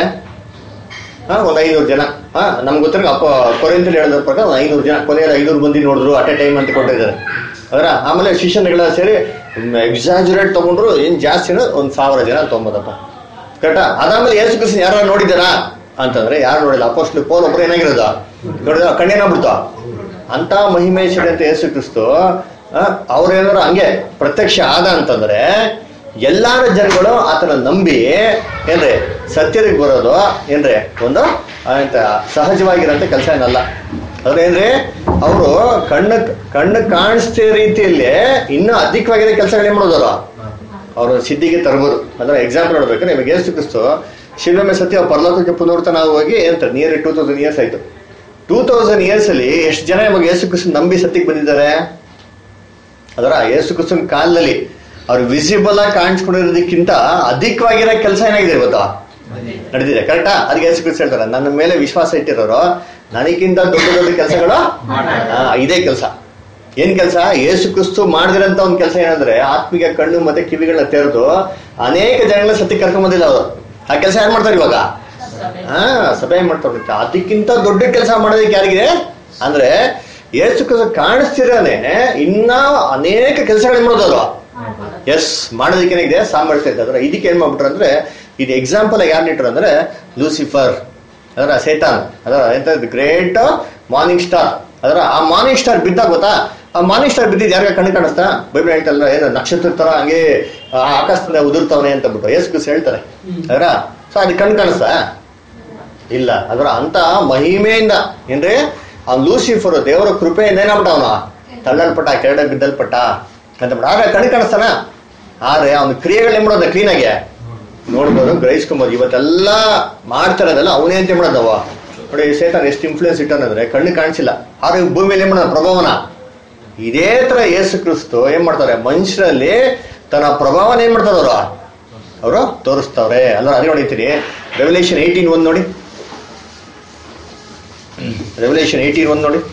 [SPEAKER 1] ಹಾ ಒಂದ್ ಐನೂರು ಜನ ಹಾ ನಮ್ಗೆ ಗೊತ್ತಿರೋ ಅಪ್ಪ ಕೊರೆಂತಲ್ಲಿ ಹೇಳಿದ ಪ್ರಕಾರ ಒಂದು ಐನೂರು ಜನ ಕೊನೆಯಲ್ಲಿ ಐನೂರು ಮಂದಿ ನೋಡಿದ್ರು ಅಟ್ ಎ ಟೈಮ್ ಅಂತ ಕೊಟ್ಟಿದ್ದಾರೆ ಅದರ ಆಮೇಲೆ ಶಿಷ್ಯನ್ಗಳೆಲ್ಲ ಸೇರಿ ಎಕ್ಸಾಜುರೇಟ್ ತಗೊಂಡ್ರು ಏನ್ ಜಾಸ್ತಿ ಅಂದ್ರೆ ಒಂದ್ ಸಾವಿರ ಜನ ತೊಗೊಂಬದಪ್ಪ ಕರೆಕ್ಟಾ ಅದಾದ್ಮೇಲೆ ಯೇಸು ಕ್ರಿಸ್ತ ಯಾರು ನೋಡಿದಾರಾ ಅಂತಂದ್ರೆ ಯಾರು ನೋಡಿಲ್ಲ ಅಪೋಸ್ಟ್ಲು ಪೋಲ್ ಒಬ್ರು ಏನಾಗಿರೋದು ನೋಡಿದ ಕಣ್ಣೇನಾಗ್ಬಿಡ್ತು ಅಂತ ಮಹಿಮೇಶ್ವರಿ ಅಂತ ಯೇಸು ಕ್ರಿಸ್ತು ಅವ್ರೇನಾದ್ರು ಹಂಗೆ ಪ್ರತ್ಯಕ್ಷ ಆದ ಅಂತಂದ್ರೆ ಎಲ್ಲಾರ ಜನಗಳು ಆತನ ನಂಬಿ ಏನ್ರಿ ಸತ್ಯರಿಗೆ ಬರೋದು ಏನ್ರಿ ಒಂದು ಆ, ಎಂತ ಸಹಜವಾಗಿರೋಂಥ ಕೆಲಸ ಏನಲ್ಲ ಅದೇನ್ರಿ ಅವರು ಕಣ್ಣು ಕಣ್ಣು ಕಾಣಿಸ್ತಿರೋ ರೀತಿಯಲ್ಲಿ ಇನ್ನೂ ಅಧಿಕವಾಗಿರೋ ಕೆಲಸಗಳೇ ಮಾಡೋದಲ್ಲ ಅವರು ಸಿದ್ಧಿಗೆ ತರ್ಬೋದು ಅದರ ಎಕ್ಸಾಂಪಲ್ ನೋಡ್ಬೇಕು ನಿಮಗೆ ಯೇಸು ಕ್ರಿಸ್ತು ಶಿವಮೆ ಸತ್ಯ ಅವ್ರು ಪರಲೋಕಕ್ಕೆ ಪುನರ್ತನ ಹೋಗಿ ಅಂತ ನಿಯರ್ ಟೂ ತೌಸಂಡ್ ಇಯರ್ಸ್ ಆಯ್ತು ಟೂ ತೌಸಂಡ್ ಇಯರ್ಸ್ ಅಲ್ಲಿ ಎಷ್ಟು ಜನ ಇವಾಗ ಯೇಸು ಕ್ರಿಸ್ತು ನಂಬಿ ಸತ್ಯಕ್ಕೆ ಬಂದಿದ್ದಾರೆ ಅದರ ಯೇಸು ಕ್ರಿಸ್ತನ ಕಾಲದಲ್ಲಿ ಅವ್ರು ವಿಸಿಬಲ್ ಆಗಿ ಕಾಣಿಸ್ಕೊಂಡಿರೋದಕ್ಕಿಂತ ಅಧಿಕವಾಗಿರೋ ಕೆಲಸ ಏನಾಗಿದೆ ಇವತ್ತು ನಡೆದಿದೆ ಕರೆಕ್ಟಾ ಅದಕ್ಕೆ ಯೇಸು ಕ್ರಿಸ್ತ ಹೇಳ್ತಾರೆ ನನ್ನ ಮೇಲೆ ವಿಶ್ವಾಸ ಇಟ್ಟಿರೋರು ನನಗಿಂತ ದೊಡ್ಡ ದೊಡ್ಡ ಕೆಲಸಗಳು ಇದೇ ಕೆಲಸ ಏನ್ ಕೆಲಸ ಯೇಸು ಕ್ರಿಸ್ತು ಮಾಡಿದಿರಂತ ಒಂದ್ ಕೆಲಸ ಏನಂದ್ರೆ ಆತ್ಮಿಕ ಕಣ್ಣು ಮತ್ತೆ ಕಿವಿಗಳನ್ನ ತೆರೆದು ಅನೇಕ ಜನಗಳನ್ನ ಸತ್ಯ ಕರ್ಕೊಂಬಂದಿಲ್ಲ ಅವರು ಆ ಕೆಲಸ ಏನ್ ಮಾಡ್ತಾರೆ ಇವಾಗ
[SPEAKER 6] ಸಭೆ.
[SPEAKER 1] ಹಾ ಸಭೆ ಮಾಡ್ತಾರೆ ಅದಕ್ಕಿಂತ ದೊಡ್ಡ ಕೆಲಸ ಮಾಡೋದಕ್ಕೆ ಯಾರಿಗಿದೆ ಅಂದ್ರೆ ಯೇಸು ಕ್ರಿಸ್ತ ಕಾಣಿಸ್ತಿರಾನೆ ಇನ್ನ ಅನೇಕ ಕೆಲಸಗಳನ್ನ ಮಾಡೋದಲ್ವಾ ಎಸ್ ಮಾಡೋದಕ್ಕೆ ಏನಿದೆ ಸಾಮರ್ಥ್ಯ ಇದೆ ಅದರ ಇದಕ್ಕೆ ಏನ್ ಮಾಡ್ಬಿಟ್ರು ಅಂದ್ರೆ ಇದು ಎಕ್ಸಾಂಪಲ್ ಯಾರು ಇಟ್ರು ಅಂದ್ರೆ ಲೂಸಿಫರ್ ಅದರ ಸೇತಾನ್ ಅದರ ಎಂತ ಗ್ರೇಟ್ ಮಾರ್ನಿಂಗ್ ಸ್ಟಾರ್ ಅದರ ಆ ಮಾರ್ನಿಂಗ್ ಸ್ಟಾರ್ ಬಿದ್ದಾಗ ಗೊತ್ತಾ ಆ ಮಾರ್ನಿಂಗ್ ಸ್ಟಾರ್ ಬಿದ್ದಿದ್ದು ಯಾರಿಗ ಕಣ್ಣು ಕಾಣಿಸ್ತಾ ಬೈಬಲ್ ಹೇಳ್ತಲ್ಲ ಏನು ನಕ್ಷತ್ರ ತರ ಹಂಗೆ ಆ ಆಕಾಶದಿಂದ ಉದುರ್ತಾವನೆ ಅಂತ ಬಿಟ್ಟು ಯೇಸು ಕ್ರಿಸ್ತ ಹೇಳ್ತಾರೆ ಅದರ ಸೊ ಅದು ಕಣ್ಣು ಕಾಣಿಸ್ತಾ ಇಲ್ಲ ಅದರ ಅಂತ ಮಹಿಮೆಯಿಂದ ಏನ್ರಿ ಆ ಲೂಸಿಫರ್ ದೇವರ ಕೃಪೆಯಿಂದ ಏನಾಗ್ಬಿಟ್ಟ ಅವನು ತಳ್ಳಲ್ಪಟ್ಟ ಕೆರಡೆ ಬಿದ್ದಲ್ಪಟ್ಟ ಅಂತ ಬಿಡ ಆದ್ರೆ ಕಣ್ ಕಾಣಿಸ್ತಾನ ಆದ್ರೆ ಅವನ ಕ್ರಿಯೆಗಳು ಏನ್ ಮಾಡೋದ ಕ್ಲೀನ್ ಆಗಿ ನೋಡ್ಬೋದು ಗ್ರಹಿಸ್ಕೊಬೋದು ಇವತ್ತೆಲ್ಲ ಮಾಡ್ತಾರದಲ್ಲ ಅವನೇ ಅಂತ ಮಾಡೋದವ ನೋಡಿ ಸೇತಾನ್ ಎಷ್ಟು ಇನ್ಫ್ಲೂಯೆನ್ಸ್ ಇಟ್ಟಾನಂದ್ರೆ ಕಣ್ಣು ಕಾಣಿಸಿಲ್ಲ ಆದ್ರೆ ಇವ್ನ್ ಭೂಮಿಯಲ್ಲಿ ಏನ್ ಮಾಡೋದ ಪ್ರಭಾವನ ಇದೇ ತರ ಯೇಸು ಕ್ರಿಸ್ತು ಏನ್ ಮಾಡ್ತಾರೆ ಮನುಷ್ಯರಲ್ಲಿ ತನ್ನ ಪ್ರಭಾವನ ಏನ್ ಮಾಡ್ತಾರೆ ಅವರು ಅವರು ತೋರಿಸ್ತವ್ರೆ ಅಲ್ಲ ಅದೇ ನೋಡಿರ್ತೀರಿ ರೆವಲ್ಯೂಷನ್ ಏಯ್ಟೀನ್ ಒಂದ್ ನೋಡಿ ರೆವಲ್ಯೂಷನ್ ಏಯ್ಟೀನ್ ಒಂದು ನೋಡಿ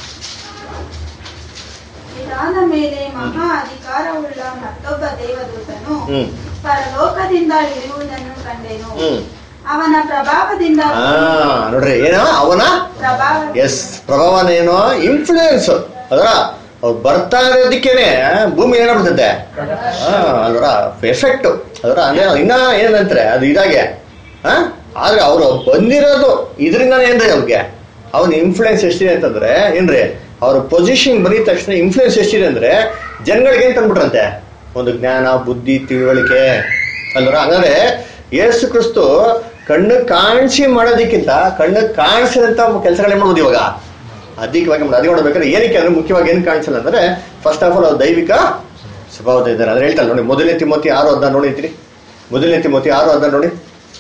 [SPEAKER 7] ಇದಾದ ಮೇಲೆ ಮಹಾ ಅಧಿಕಾರವುಳ್ಳ ಮತ್ತೊಬ್ಬ ದೇವದೂತನು
[SPEAKER 1] ಹ್ಮ್
[SPEAKER 7] ಪರಲೋಕದಿಂದ ಇಳಿಯುವುದನ್ನು ಕಂಡೆನು
[SPEAKER 1] ಹ್ಮ್
[SPEAKER 7] ಅವನ ಪ್ರಭಾವದಿಂದ
[SPEAKER 1] ಹಾ ನೋಡ್ರಿ ಏನೋ ಅವನ
[SPEAKER 7] ಪ್ರಭಾವ
[SPEAKER 1] ಎಸ್ ಪ್ರಭಾವನೇನೋ ಇನ್ಫ್ಲೂಯೆನ್ಸ್ ಅದರ ಅವ್ರು ಬರ್ತಾ ಇರೋದಕ್ಕೇನೆ ಭೂಮಿ ಏನಾಗ್ಬಿಡ್ತದೆ ಹಾ ಅದರ ಎಫೆಕ್ಟ್ ಅದರ ಅಂದ್ರೆ ಇನ್ನ ಏನಂತಾರೆ ಅದು ಇದಾಗೆ ಹಾ ಆದ್ರೆ ಅವರು ಬಂದಿರೋದು ಇದರಿಂದಾನೇ ಏನ್ರಿ ಅವ್ರಿಗೆ ಅವನ ಇನ್ಫ್ಲೂಯೆನ್ಸ್ ಎಷ್ಟಿದೆ ಅಂತಂದ್ರೆ ಏನ್ರಿ ಅವ್ರ ಪೊಸಿಷನ್ ಬಂದಿದ ತಕ್ಷಣ ಇನ್ಫ್ಲೂಯೆನ್ಸ್ ಎಷ್ಟಿದೆ ಅಂದ್ರೆ ಜನಗಳಿಗೆ ಏನ್ ತಂದ್ಬಿಟ್ರಂತೆ ಒಂದು ಜ್ಞಾನ ಬುದ್ಧಿ ತಿಳುವಳಿಕೆ ಅಲ್ವರ ಹಂಗಾದ್ರೆ ಯೇಸು ಕ್ರಿಸ್ತು ಕಣ್ಣು ಕಾಣಿಸಿ ಮಾಡೋದಕ್ಕಿಂತ ಕಣ್ಣು ಕಾಣಿಸಿದಂತ ಕೆಲಸಗಳೇ ಮಾಡ್ಬೋದು ಇವಾಗ ಅಧಿಕವಾಗಿ ಮಾಡೋದು ಅದೇ ನೋಡ್ಬೇಕಾದ್ರೆ ಏನಕ್ಕೆ ಅಂದ್ರೆ ಮುಖ್ಯವಾಗಿ ಏನು ಕಾಣಿಸಲ್ಲ ಅಂದ್ರೆ ಫಸ್ಟ್ ಆಫ್ ಆಲ್ ಅವ್ರು ದೈವಿಕ ಸ್ವಭಾವದ ಇದ್ದಾರೆ ಅಂದ್ರೆ ಹೇಳ್ತಾರೆ ನೋಡಿ ಮೊದಲನೇ ತಿಮೋತಿ ಆರು ಅದ ನೋಡಿದ್ರಿ ಮೊದಲನೇ ತಿಮೋತಿ ಆರು ಅದ ನೋಡಿ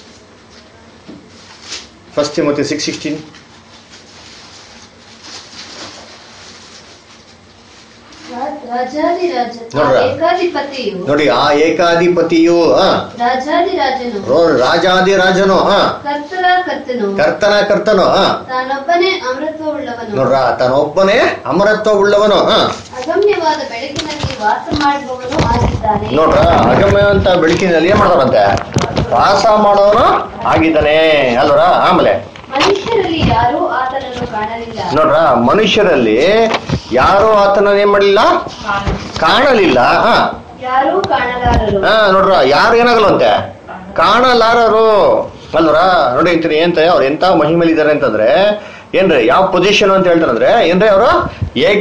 [SPEAKER 1] ಫಸ್ಟ್ ತಿಮೋತಿ ಸಿಕ್ಸ್ ಸಿಕ್ಸ್ಟೀನ್
[SPEAKER 3] ರಾಜಾದಿರಾಜ
[SPEAKER 1] ನೋಡ್ರಾ?
[SPEAKER 3] ಏಕಾಧಿಪತಿಯು
[SPEAKER 1] ನೋಡಿ ಆ ಏಕಾಧಿಪತಿಯು ಆ,
[SPEAKER 3] ರಾಜಾದಿರಾಜನು
[SPEAKER 1] ರೋ- ರಾಜಾದಿರಾಜನು ಆ,
[SPEAKER 3] ಕರ್ತರ ಕರ್ತನು
[SPEAKER 1] ಕರ್ತನ ಕರ್ತನು ಆ,
[SPEAKER 3] ತಾನೊಬ್ಬನೇ ಅಮೃತವುಳ್ಳವನು
[SPEAKER 1] ನೋಡ್ರ ತಾನೊಬ್ಬನೇ ಅಮರತ್ವ ಉಳ್ಳವನು ಆ,
[SPEAKER 3] ಅಗಮ್ಯವಾದ ಬೆಳಕಿನಲ್ಲಿ ವಾಸ ಮಾಡುವವನು ಆಗಿದ್ದಾನೆ
[SPEAKER 1] ನೋಡ್ರ ಅಗಮ್ಯ ಅಂತ ಬೆಳಕಿನಲ್ಲಿ ಏನ್ ಮಾಡ್ತಾರಂತೆ ವಾಸ ಮಾಡೋನು ಆಗಿದ್ದಾನೆ ಅಲ್ವರ ಆಮೇಲೆ
[SPEAKER 3] ಮನುಷ್ಯರಲ್ಲಿ ಯಾರೂ ಆತನನ್ನು ಕಾಣಲಿಲ್ಲ
[SPEAKER 1] ನೋಡ್ರ ಮನುಷ್ಯರಲ್ಲಿ ಯಾರು ಆತನ ಏನ್ ಮಾಡಲಿಲ್ಲ ಕಾಣಲಿಲ್ಲ ಆ,
[SPEAKER 3] ಯಾರೂ ಕಾಣಲಾರರು
[SPEAKER 1] ಆ, ನೋಡ್ರ ಯಾರು ಏನಾಗಲ್ವಂತೆ ಕಾಣಲಾರರು ಅಲ್ವರ ನೋಡಿ ಅಂತೀನಿ ಏನ್ ಅವ್ರು ಎಂತ ಮಹಿಮೇಲಿದ್ದಾರೆ ಅಂತಂದ್ರೆ ಏನ್ರಿ ಯಾವ ಪೊಸಿಷನ್ ಅಂತ ಹೇಳ್ತಾರಂದ್ರೆ ಏನ್ರಿ ಅವರು ಏಕ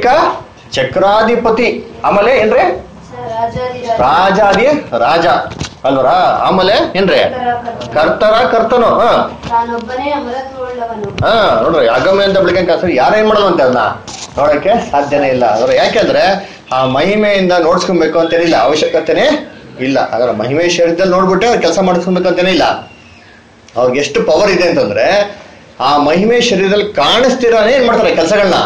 [SPEAKER 1] ಚಕ್ರಾಧಿಪತಿ ಆಮೇಲೆ ಏನ್ರಿ
[SPEAKER 3] ರಾಜಾದಿರಾಜ
[SPEAKER 1] ರಾಜಾದಿ ರಾಜ ಅಲ್ವರ ಆಮೇಲೆ ಏನ್ರಿ ಕರ್ತರ ಕರ್ತನು ಹ
[SPEAKER 3] ತಾನೊಬ್ಬನೇ ಅಮರತ್ವವುಳ್ಳವನು
[SPEAKER 1] ಹಾ ನೋಡ್ರಿ ಅಗಮ್ಯ ಅಂತ ಬೆಳಗ್ಗೆ ಕಾಸು ಯಾರೇನ್ ಮಾಡೋದಂತೆ ಅದನ್ನ ನೋಡಕ್ಕೆ ಸಾಧ್ಯನೇ ಇಲ್ಲ ಅದ್ರ ಯಾಕೆಂದ್ರೆ ಆ ಮಹಿಮೆಯಿಂದ ನೋಡ್ಸ್ಕೊಬೇಕು ಅಂತೇನಿಲ್ಲ ಅವಶ್ಯಕತೆನೇ ಇಲ್ಲ ಅದರ ಮಹಿಮೆ ಶರೀರದಲ್ಲಿ ನೋಡ್ಬಿಟ್ಟೆ ಅವ್ರು ಕೆಲಸ ಮಾಡಿಸ್ಕೊಬೇಕು ಅಂತೇನೇ ಇಲ್ಲ ಅವ್ರಿಗೆ ಎಷ್ಟು ಪವರ್ ಇದೆ ಅಂತಂದ್ರೆ ಆ ಮಹಿಮೆ ಶರೀರದಲ್ಲಿ ಕಾಣಿಸ್ತಿರಾನೇ ಏನ್ ಮಾಡ್ತಾರೆ ಕೆಲಸಗಳನ್ನ